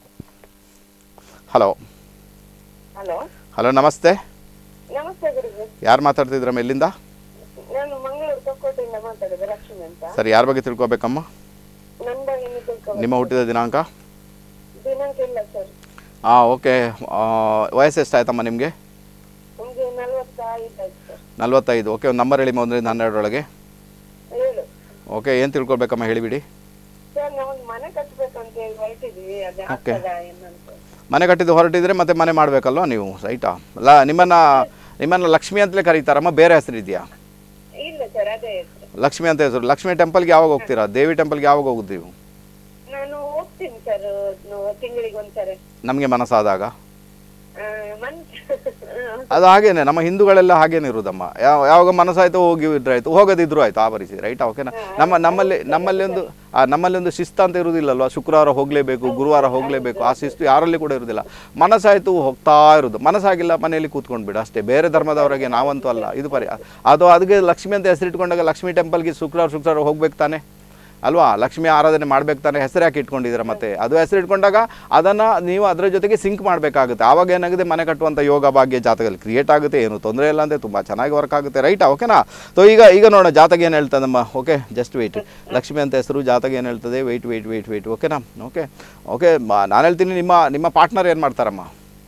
ಹಲೋ ಹಲೋ ಹಲೋ ನಮಸ್ತೆ ನಮಸ್ತೆ ಗುರುಜಿ ಯಾರು ಮಾತಾಡ್ತಿದ್ರಮ್ಮ ಎಲ್ಲಿಂದ ನಾನು ಮಂಗಳೂರು ತೊಕ್ಕೋಟೆಯಿಂದ ಮಾತಾಡೋದು ಲಕ್ಷ್ಮಿ ಅಂತ ಸರಿ ಯಾರ ಬಗ್ಗೆ ತಿಳ್ಕೊಬೇಕಮ್ಮ ನನ್ನ ಬಗ್ಗೆ ನೀವು ತಿಳ್ಕೊಬೇಕು ನಿಮ್ಮ ಹುಟ್ಟಿದ ದಿನಾಂಕ ದಿನಾಂಕ ಇಲ್ಲ ಸರ್ ಹಾಂ ಓಕೆ ವಯಸ್ಸು ಎಷ್ಟಾಯ್ತಮ್ಮ ನಿಮಗೆ ನಮ್ಗೆ ನಲ್ವತ್ತೈದು ಆಯ್ತು ಸರ್ ನಲ್ವತ್ತೈದು ಓಕೆ ಒಂದು ನಂಬರ್ ಹೇಳಿ ಒಂದರಿಂದ ಹನ್ನೆರಡರೊಳಗೆ ಹೇಳು ಓಕೆ ಏನು ತಿಳ್ಕೊಳ್ಬೇಕಮ್ಮ ಹೇಳಿಬಿಡಿ ಸರ್ ನಾವೊಂದು ಮನೆ ಕಟ್ಬೇಕಂತ ಹೇಳಿ ಹೊರಟಿದ್ವಿ ಅದು Okay. ಆಗ್ತದಾ ಏನಂತ ಮನೆ ಕಟ್ಟಿದ್ದು ಹೊರಟಿದ್ರೆ ಮತ್ತೆ ಮನೆ ಮಾಡಬೇಕಲ್ವ ನೀವು ರೈಟಾ ಅಲ್ಲ ನಿಮ್ಮನ್ನು ನಿಮ್ಮನ್ನು ಲಕ್ಷ್ಮಿ ಅಂತಲೇ ಕರೀತಾರಮ್ಮ ಬೇರೆ ಹೆಸರು ಇದೆಯಾ ಇಲ್ಲ ಸರ್ ಅದೇ ಹೆಸರು ಲಕ್ಷ್ಮಿ ಅಂತ ಹೆಸರು ಲಕ್ಷ್ಮಿ ಟೆಂಪಲ್ಗೆ ಯಾವಾಗ ಹೋಗ್ತೀರಾ ದೇವಿ ಟೆಂಪಲ್ಗೆ ಯಾವಾಗ ಹೋಗುದು ನೀವು ನಾನು ಹೋಗ್ತೀನಿ ಸರ್ ತಿಂಗಳಿಗೆ ಒಂದ್ಸರಿ ನಮಗೆ ಮನಸ್ಸಾದಾಗ ಆ, ಮನ್ಸ್ ಅದು ಹಾಗೇನೆ ನಮ್ಮ ಹಿಂದೂಗಳೆಲ್ಲ ಹಾಗೇನೆ ಇರುದಮ್ಮ ಯಾವ ಯಾವಾಗ ಮನಸ್ಸಾಯ್ತು ಹೋಗಿ ಇದ್ರಾಯ್ತು ಹೋಗದಿದ್ರು ಆಯ್ತು ಆ ಪರಿಸ್ಥಿತಿ ರೈಟ್ ಓಕೆನಾ ನಮ್ಮ ನಮ್ಮಲ್ಲಿ ನಮ್ಮಲ್ಲಿ ಒಂದು ಆ, ನಮ್ಮಲ್ಲಿ ಒಂದು ಶಿಸ್ತು ಅಂತ ಇರುವುದಿಲ್ಲಲ್ವಾ ಶುಕ್ರವಾರ ಹೋಗಲೇಬೇಕು ಗುರುವಾರ ಹೋಗಲೇಬೇಕು ಆ ಶಿಸ್ತು ಯಾರಲ್ಲಿ ಕೂಡ ಇರುವುದಿಲ್ಲ ಮನಸ್ಸಾಯ್ತು ಹೋಗ್ತಾ ಇರೋದು ಮನಸ್ಸಾಗಿಲ್ಲ ಮನೆಯಲ್ಲಿ ಕೂತ್ಕೊಂಡು ಬಿಡು ಅಷ್ಟೇ ಬೇರೆ ಧರ್ಮದವರಿಗೆ ನಾವಂತೂ ಅಲ್ಲ ಇದು ಪರಿ ಅದು ಅದಕ್ಕೆ ಲಕ್ಷ್ಮಿ ಅಂತ ಹೆಸರಿಟ್ಕೊಂಡಾಗ ಲಕ್ಷ್ಮಿ ಟೆಂಪಲ್ಗೆ ಶುಕ್ರವಾರ ಶುಕ್ರವಾರ ಹೋಗ್ಬೇಕು ತಾನೆ ಅಲ್ವಾ ಲಕ್ಷ್ಮಿ ಆರಾಧನೆ ಮಾಡ್ಬೇಕು ತಾನೆ ಹೆಸರು ಯಾಕೆ ಇಟ್ಕೊಂಡಿದ್ದೀರಾ ಮತ್ತೆ ಅದು ಹೆಸರು ಇಟ್ಕೊಂಡಾಗ ಅದನ್ನು ನೀವು ಅದರ ಜೊತೆಗೆ ಸಿಂಕ್ ಮಾಡಬೇಕಾಗುತ್ತೆ ಆವಾಗ ಏನಾಗುತ್ತೆ ಮನೆ ಕಟ್ಟುವಂಥ ಯೋಗ ಭಾಗ್ಯ ಜಾತಕದಲ್ಲಿ ಕ್ರಿಯೇಟ್ ಆಗುತ್ತೆ ಏನು ತೊಂದರೆ ಇಲ್ಲ ಅಂದರೆ ತುಂಬ ಚೆನ್ನಾಗಿ ವರ್ಕ್ ಆಗುತ್ತೆ ರೈಟಾ ಓಕೆನಾ ಸೊ ಈಗ ಈಗ ನೋಡೋಣ ಜಾತಕ ಏನು ಹೇಳ್ತದಮ್ಮ ಓಕೆ ಜಸ್ಟ್ ವೆಯ್ಟ್ ಲಕ್ಷ್ಮಿ ಅಂತ ಹೆಸರು ಜಾತಕ ಏನು ಹೇಳ್ತದೆ ವೆಯ್ಟ್ ವೆಯ್ಟ್ ವೆಯ್ಟ್ ವೆಯ್ಟ್ ಓಕೆನಾ ಓಕೆ ಓಕೆ ನಾನು ಹೇಳ್ತೀನಿ ನಿಮ್ಮ ನಿಮ್ಮ ಪಾರ್ಟ್ನರ್ ಏನು ಮಾಡ್ತಾರಮ್ಮ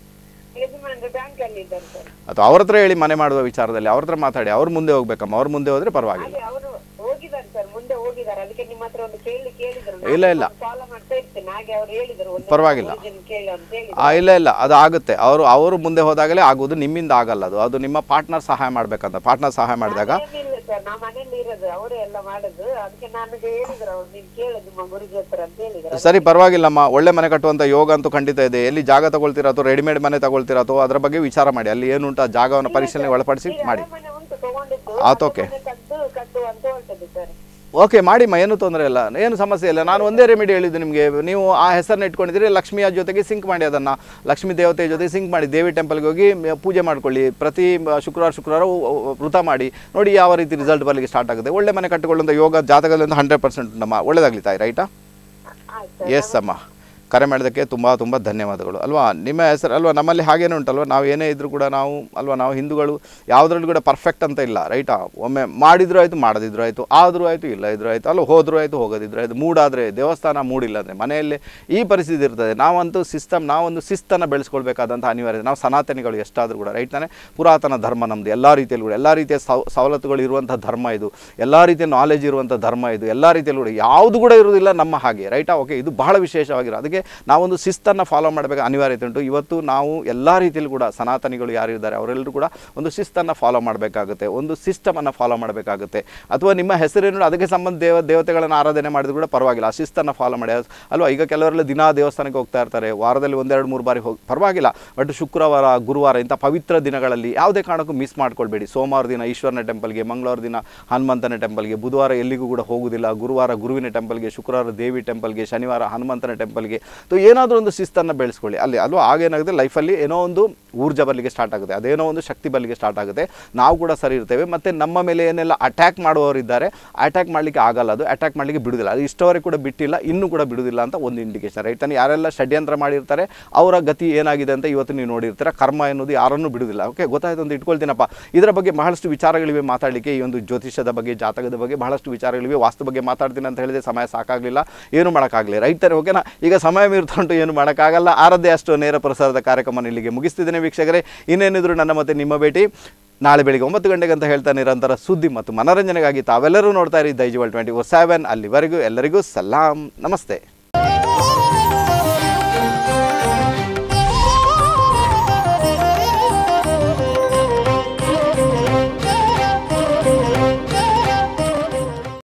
ಯಜಮಾನ್ರು ಬ್ಯಾಂಕ್ ಅಲ್ಲಿ ಇದ್ದಾರೆ ಸರ್ ಅಥವಾ ಅವ್ರ ಹತ್ರ ಹೇಳಿ ಮನೆ ಮಾಡುವ ವಿಚಾರದಲ್ಲಿ ಅವ್ರ ಹತ್ರ ಮಾತಾಡಿ ಅವ್ರ ಮುಂದೆ ಹೋಗ್ಬೇಕಮ್ಮ ಅವ್ರ ಮುಂದೆ ಹೋದರೆ ಪರವಾಗಿಲ್ಲ ಅದೇ ಅವರು ಹೋಗಿದ್ದಾರೆ ಸರ್ ಮುಂದೆ ಹೋಗಿದ್ದಾರೆ ಅದಕ್ಕೆ ನಿಮ್ಮ ಹತ್ರ ಒಂದು ಕೇಳಿ ಕೇಳಿದ್ರು ಇಲ್ಲ, ಇಲ್ಲ. ಫಾಲೋ ಮಾಡ್ತಾ ಇರ್ತೇನೆ ಹಾಗೆ ಅವ್ರು ಹೇಳಿದ್ರು ಒಂದು ಪರವಾಗಿಲ್ಲ. origin ಕೇಳು ಅಂತ ಹೇಳಿ ಆ, ಇಲ್ಲ ಇಲ್ಲ ಅದು ಆಗುತ್ತೆ ಅವರು ಅವರು ಮುಂದೆ ಹೋದಾಗಲೇ ಆಗೋದು ನಿಮ್ಮಿಂದ ಆಗಲ್ಲ ಅದು ಅದು ನಿಮ್ಮ ಪಾರ್ಟ್ನರ್ ಸಹಾಯ ಮಾಡ್ಬೇಕಂತ ಪಾರ್ಟ್ನರ್ ಸಹಾಯ ಮಾಡಿದಾಗ ಏನಿಲ್ಲ ಸರ್ ನಾ ಮನೇಲಿ ಇರೋದು ಅವರೇ ಎಲ್ಲ ಮಾಡೋದು ಅದಕ್ಕೆ ನನಗೆ ಹೇಳಿದ್ರು ಅವ್ರು ನೀನ್ ಕೇಳು ನಿಮ್ಮ ಗುರುಜಿ ಹತ್ರ ಅಂತ ಹೇಳಿದ್ರು ಸರಿ ಪರವಾಗಿಲ್ಲಮ್ಮ ಒಳ್ಳೆ ಮನೆ ಕಟ್ಟುವಂಥ ಯೋಗ ಅಂತೂ ಖಂಡಿತ ಇದೆ ಎಲ್ಲಿ ಜಾಗ ತಗೊಳ್ತೀರಾ ಅಥವಾ ರೆಡಿಮೇಡ್ ಮನೆ ತಗೊಳ್ತೀರಾ ಅಥವಾ ಅದರ ಬಗ್ಗೆ ವಿಚಾರ ಮಾಡಿ ಅಲ್ಲಿ ಏನುಂಟು ಆ ಜಾಗವನ್ನು ಪರಿಶೀಲನೆ ಒಳಪಡಿಸಿ ಈಗ ಮಾಡಿ ಮನೆ ಉಂಟು ತಗೊಂಡಿದ್ದು ಆತ್ ಓಕೆ. ಮನೆ ಕಟ್ಟು ಕಟ್ಟು ಅಂತ ಹೊರಟದ್ದು ಸರ್ ಓಕೆ ಮಾಡಿಮ್ಮ ಏನು ತೊಂದರೆ ಇಲ್ಲ ಏನು ಸಮಸ್ಯೆ ಇಲ್ಲ ನಾನು ಒಂದೇ ರೆಮಿಡಿ ಹೇಳಿದ್ದು ನಿಮಗೆ ನೀವು ಆ ಹೆಸರನ್ನ ಇಟ್ಕೊಂಡಿದ್ದೀರಿ ಲಕ್ಷ್ಮಿಯ ಜೊತೆಗೆ ಸಿಂಕ್ ಮಾಡಿ ಅದನ್ನು ಲಕ್ಷ್ಮೀ ದೇವತೆ ಜೊತೆ ಸಿಂಕ್ ಮಾಡಿ ದೇವಿ ಟೆಂಪಲ್ಗೆ ಹೋಗಿ ಮ- ಪೂಜೆ ಮಾಡ್ಕೊಳ್ಳಿ ಪ್ರತಿ ಮ- ಶುಕ್ರವಾರ ಶುಕ್ರವಾರ ಉ- ಉ- ವೃತ ಮಾಡಿ ನೋಡಿ ಯಾವ ರೀತಿ ರಿಸಲ್ಟ್ ಬರಲಿಕ್ಕೆ ಸ್ಟಾರ್ಟ್ ಆಗುತ್ತೆ ಒಳ್ಳೆ ಮನೆ ಕಟ್ಟಿಕೊಳ್ಳುವಂಥ ಯೋಗ ಜಾತಕದಲ್ಲಿ ಹಂಡ್ರೆಡ್ ಪರ್ಸೆಂಟ್ ನಮ್ಮ ಒಳ್ಳೇದಾಗಲಿ ತಾಯಿ ರೈಟಾ ಆಯ್ತು ಎಸ್ ಅಮ್ಮ ಕರೆ ಮಾಡಿದ್ದಕ್ಕೆ ತುಂಬ ತುಂಬ ಧನ್ಯವಾದಗಳು ಅಲ್ವಾ ನಿಮ್ಮ ಹೆಸರು ಅಲ್ವಾ ನಮ್ಮಲ್ಲಿ ಹಾಗೇನೇ ಉಂಟಲ್ವ ನಾವು ಏನೇ ಇದ್ದರೂ ಕೂಡ ನಾವು ಅಲ್ವಾ ನಾವು ಹಿಂದೂಗಳು ಯಾವುದ್ರಲ್ಲೂ ಕೂಡ ಪರ್ಫೆಕ್ಟ್ ಅಂತ ಇಲ್ಲ ರೈಟಾ ಒಮ್ಮೆ ಮಾಡಿದ್ರು ಆಯಿತು ಮಾಡದಿದ್ರು ಆಯಿತು ಆದರೂ ಆಯಿತು ಇಲ್ಲ ಇದ್ರೂ ಆಯಿತು ಅಲ್ಲ ಹೋದರೂ ಆಯಿತು ಹೋಗೋದಿದ್ರು ಆಯಿತು ಮೂಡಾದರೆ ದೇವಸ್ಥಾನ ಮೂಡಿಲ್ಲ ಅಂದರೆ ಮನೆಯಲ್ಲಿ ಈ ಪರಿಸ್ಥಿತಿ ಇರ್ತದೆ ನಾವಂತೂ ಸಿಸ್ಟಮ್ ನಾವೊಂದು ಶಿಸ್ತನ್ನು ಬೆಳೆಸ್ಕೊಳ್ಬೇಕಾದಂಥ ಅನಿವಾರ್ಯತೆ ನಾವು ಸನಾತನಿಗಳು ಎಷ್ಟಾದರೂ ಕೂಡ ರೈಟ್ ತಾನೇ ಪುರಾತನ ಧರ್ಮ ನಮ್ಮದು ಎಲ್ಲ ರೀತಿಯಲ್ಲೂ ಕೂಡ ಎಲ್ಲ ರೀತಿಯ ಸವ ಸವಲತ್ತುಗಳು ಇರುವಂಥ ಧರ್ಮ ಇದು ಎಲ್ಲ ರೀತಿಯ ನಾಲೆಜ್ ಇರುವಂಥ ಧರ್ಮ ಇದು ಎಲ್ಲ ರೀತಿಯಲ್ಲೂ ಕೂಡ ಯಾವುದು ಕೂಡ ಇರುವುದಿಲ್ಲ ನಮ್ಮ ಹಾಗೆ ರೈಟಾ ಓಕೆ ಇದು ಬಹಳ ವಿಶೇಷವಾಗಿರೋ ಅದಕ್ಕೆ ನಾವೊಂದು ಶಿಸ್ತನ್ನು ಫಾಲೋ ಮಾಡಬೇಕು ಅನಿವಾರ್ಯತೆ ಉಂಟು ಇವತ್ತು ನಾವು ಎಲ್ಲ ರೀತಿಯಲ್ಲೂ ಕೂಡ ಸನಾತನಿಗಳು ಯಾರು ಇದ್ದಾರೆ ಅವರೆಲ್ಲರೂ ಕೂಡ ಒಂದು ಶಿಸ್ತನ್ನು ಫಾಲೋ ಮಾಡಬೇಕಾಗುತ್ತೆ ಒಂದು ಸಿಸ್ಟಮನ್ನು ಫಾಲೋ ಮಾಡಬೇಕಾಗುತ್ತೆ ಅಥವಾ ನಿಮ್ಮ ಹೆಸರೇನು ಅದಕ್ಕೆ ಸಂಬಂಧ ದೇವ ದೇವತೆಗಳನ್ನು ಆರಾಧನೆ ಮಾಡಿದ್ರು ಕೂಡ ಪರವಾಗಿಲ್ಲ ಆ ಶಿಸ್ತನ್ನು ಫಾಲೋ ಮಾಡಿ ಅಲ್ವಾ ಈಗ ಕೆಲವರೆಲ್ಲ ದಿನಾ ದೇವಸ್ಥಾನಕ್ಕೆ ಹೋಗ್ತಾ ಇರ್ತಾರೆ ವಾರದಲ್ಲಿ ಒಂದೆರಡು ಮೂರು ಬಾರಿ ಹೋಗಿ ಪರವಾಗಿಲ್ಲ ಬಟ್ ಶುಕ್ರವಾರ ಗುರುವಾರ ಇಂಥ ಪವಿತ್ರ ದಿನಗಳಲ್ಲಿ ಯಾವುದೇ ಕಾರಣಕ್ಕೂ ಮಿಸ್ ಮಾಡ್ಕೊಳ್ಬೇಡಿ ಸೋಮವಾರ ದಿನ ಈಶ್ವರನ ಟೆಂಪಲ್ಗೆ ಮಂಗಳವಾರ ದಿನ ಹನುಮಂತನ ಟೆಂಪಲ್ಗೆ ಬುಧವಾರ ಎಲ್ಲಿಗೂ ಕೂಡ ಹೋಗುವುದಿಲ್ಲ ಗುರುವಾರ ಗುರುವಿನ ಟೆಂಪಲ್ಗೆ ಶುಕ್ರವಾರ ದೇವಿ ಟೆಂಪಲ್ಗೆ ಶನಿವಾರ ಹನುಮಂತನ ಟೆಂಪಲ್ಗೆ ಸೊ ಏನಾದರೂ ಒಂದು ಶಿಸ್ತನ್ನು ಬೆಳೆಸ್ಕೊಳ್ಳಿ ಅಲ್ಲಿ ಅಲ್ವಾ ಆಗೇನಾಗುತ್ತೆ ಲೈಫಲ್ಲಿ ಏನೋ ಒಂದು ಊರ್ಜ ಬರಲಿಕ್ಕೆ ಸ್ಟಾರ್ಟ್ ಆಗುತ್ತೆ ಅದೇನೋ ಒಂದು ಶಕ್ತಿ ಬರಲಿಕ್ಕೆ ಸ್ಟಾರ್ಟ್ ಆಗುತ್ತೆ ನಾವು ಕೂಡ ಸರಿ ಇರ್ತೇವೆ ಮತ್ತು ನಮ್ಮ ಮೇಲೆ ಏನೆಲ್ಲ ಅಟ್ಯಾಕ್ ಮಾಡುವವರಿದ್ದಾರೆ ಅಟ್ಯಾಕ್ ಮಾಡಲಿಕ್ಕೆ ಆಗಲ್ಲ ಅದು ಅಟ್ಯಾಕ್ ಮಾಡಲಿಕ್ಕೆ ಬಿಡುವುದಿಲ್ಲ ಅದು ಇಷ್ಟವರೆಗೆ ಕೂಡ ಬಿಟ್ಟಿಲ್ಲ ಇನ್ನೂ ಕೂಡ ಬಿಡುವುದಿಲ್ಲ ಅಂತ ಒಂದು ಇಂಡಿಕೇಶನ್ ರೈಟ್ ತಾನೆ ಯಾರೆಲ್ಲ ಷಡ್ಯಂತ್ರ ಮಾಡಿರ್ತಾರೆ ಅವರ ಗತಿ ಏನಾಗಿದೆ ಅಂತ ಇವತ್ತು ನೀವು ನೋಡಿರ್ತೀರ ಕರ್ಮ ಎನ್ನುವುದು ಯಾರನ್ನೂ ಬಿಡುವುದಿಲ್ಲ ಓಕೆ ಗೊತ್ತಾಯ್ತು ಅಂತ ಇಟ್ಕೊಳ್ತೀನಪ್ಪ ಇದರ ಬಗ್ಗೆ ಬಹಳಷ್ಟು ವಿಚಾರಗಳಿವೆ ಮಾತಾಡಲಿಕ್ಕೆ ಈ ಒಂದು ಜ್ಯೋತಿಷದ ಬಗ್ಗೆ ಜಾತಕದ ಬಗ್ಗೆ ಬಹಳಷ್ಟು ವಿಚಾರಗಳಿವೆ ವಾಸ್ತು ಬಗ್ಗೆ ಮಾತಾಡ್ತೀನಿ ಅಂತ ಹೇಳಿದ್ರೆ ಸಮಯ ಸಾಕಾಗಲಿಲ್ಲ ಏನು ಮಾಡೋಕ್ಕಾಗಲಿ ರೈಟ್ ತಾನೆ ಓಕೆನಾ ಈಗ ಸಮಯ ಮೀರ್ತಾ ಉಂಟು ಏನು ಮಾಡೋಕ್ಕಾಗಲ್ಲ ಆರದ್ದೇ ಅಷ್ಟು ನೇರ ಪ್ರಸಾರದ ಕಾರ್ಯಕ್ರಮ ಇಲ್ಲಿಗೆ ಮುಗಿಸ್ತಿದ್ದೇನೆ ವೀಕ್ಷಕರೇ ಇನ್ನೇನಿದ್ರು ನನ್ನ ಮತ್ತೆ ನಿಮ್ಮ ಭೇಟಿ ನಾಳೆ ಬೆಳಿಗ್ಗೆ ಒಂಬತ್ತು ಗಂಟೆಗೆ ಅಂತ ಹೇಳ್ತಾ ನಿರಂತರ ಸುದ್ದಿ ಮತ್ತು ಮನೋರಂಜನೆಗಾಗಿ ತಾವೆಲ್ಲರೂ ನೋಡ್ತಾ ಇರಿ ದೈಜುವಲ್ ಟ್ವೆಂಟಿ ಫೋರ್ ಸೆವೆನ್ ಅಲ್ಲಿವರೆಗೂ ಎಲ್ಲರಿಗೂ ಸಲಾಂ ನಮಸ್ತೆ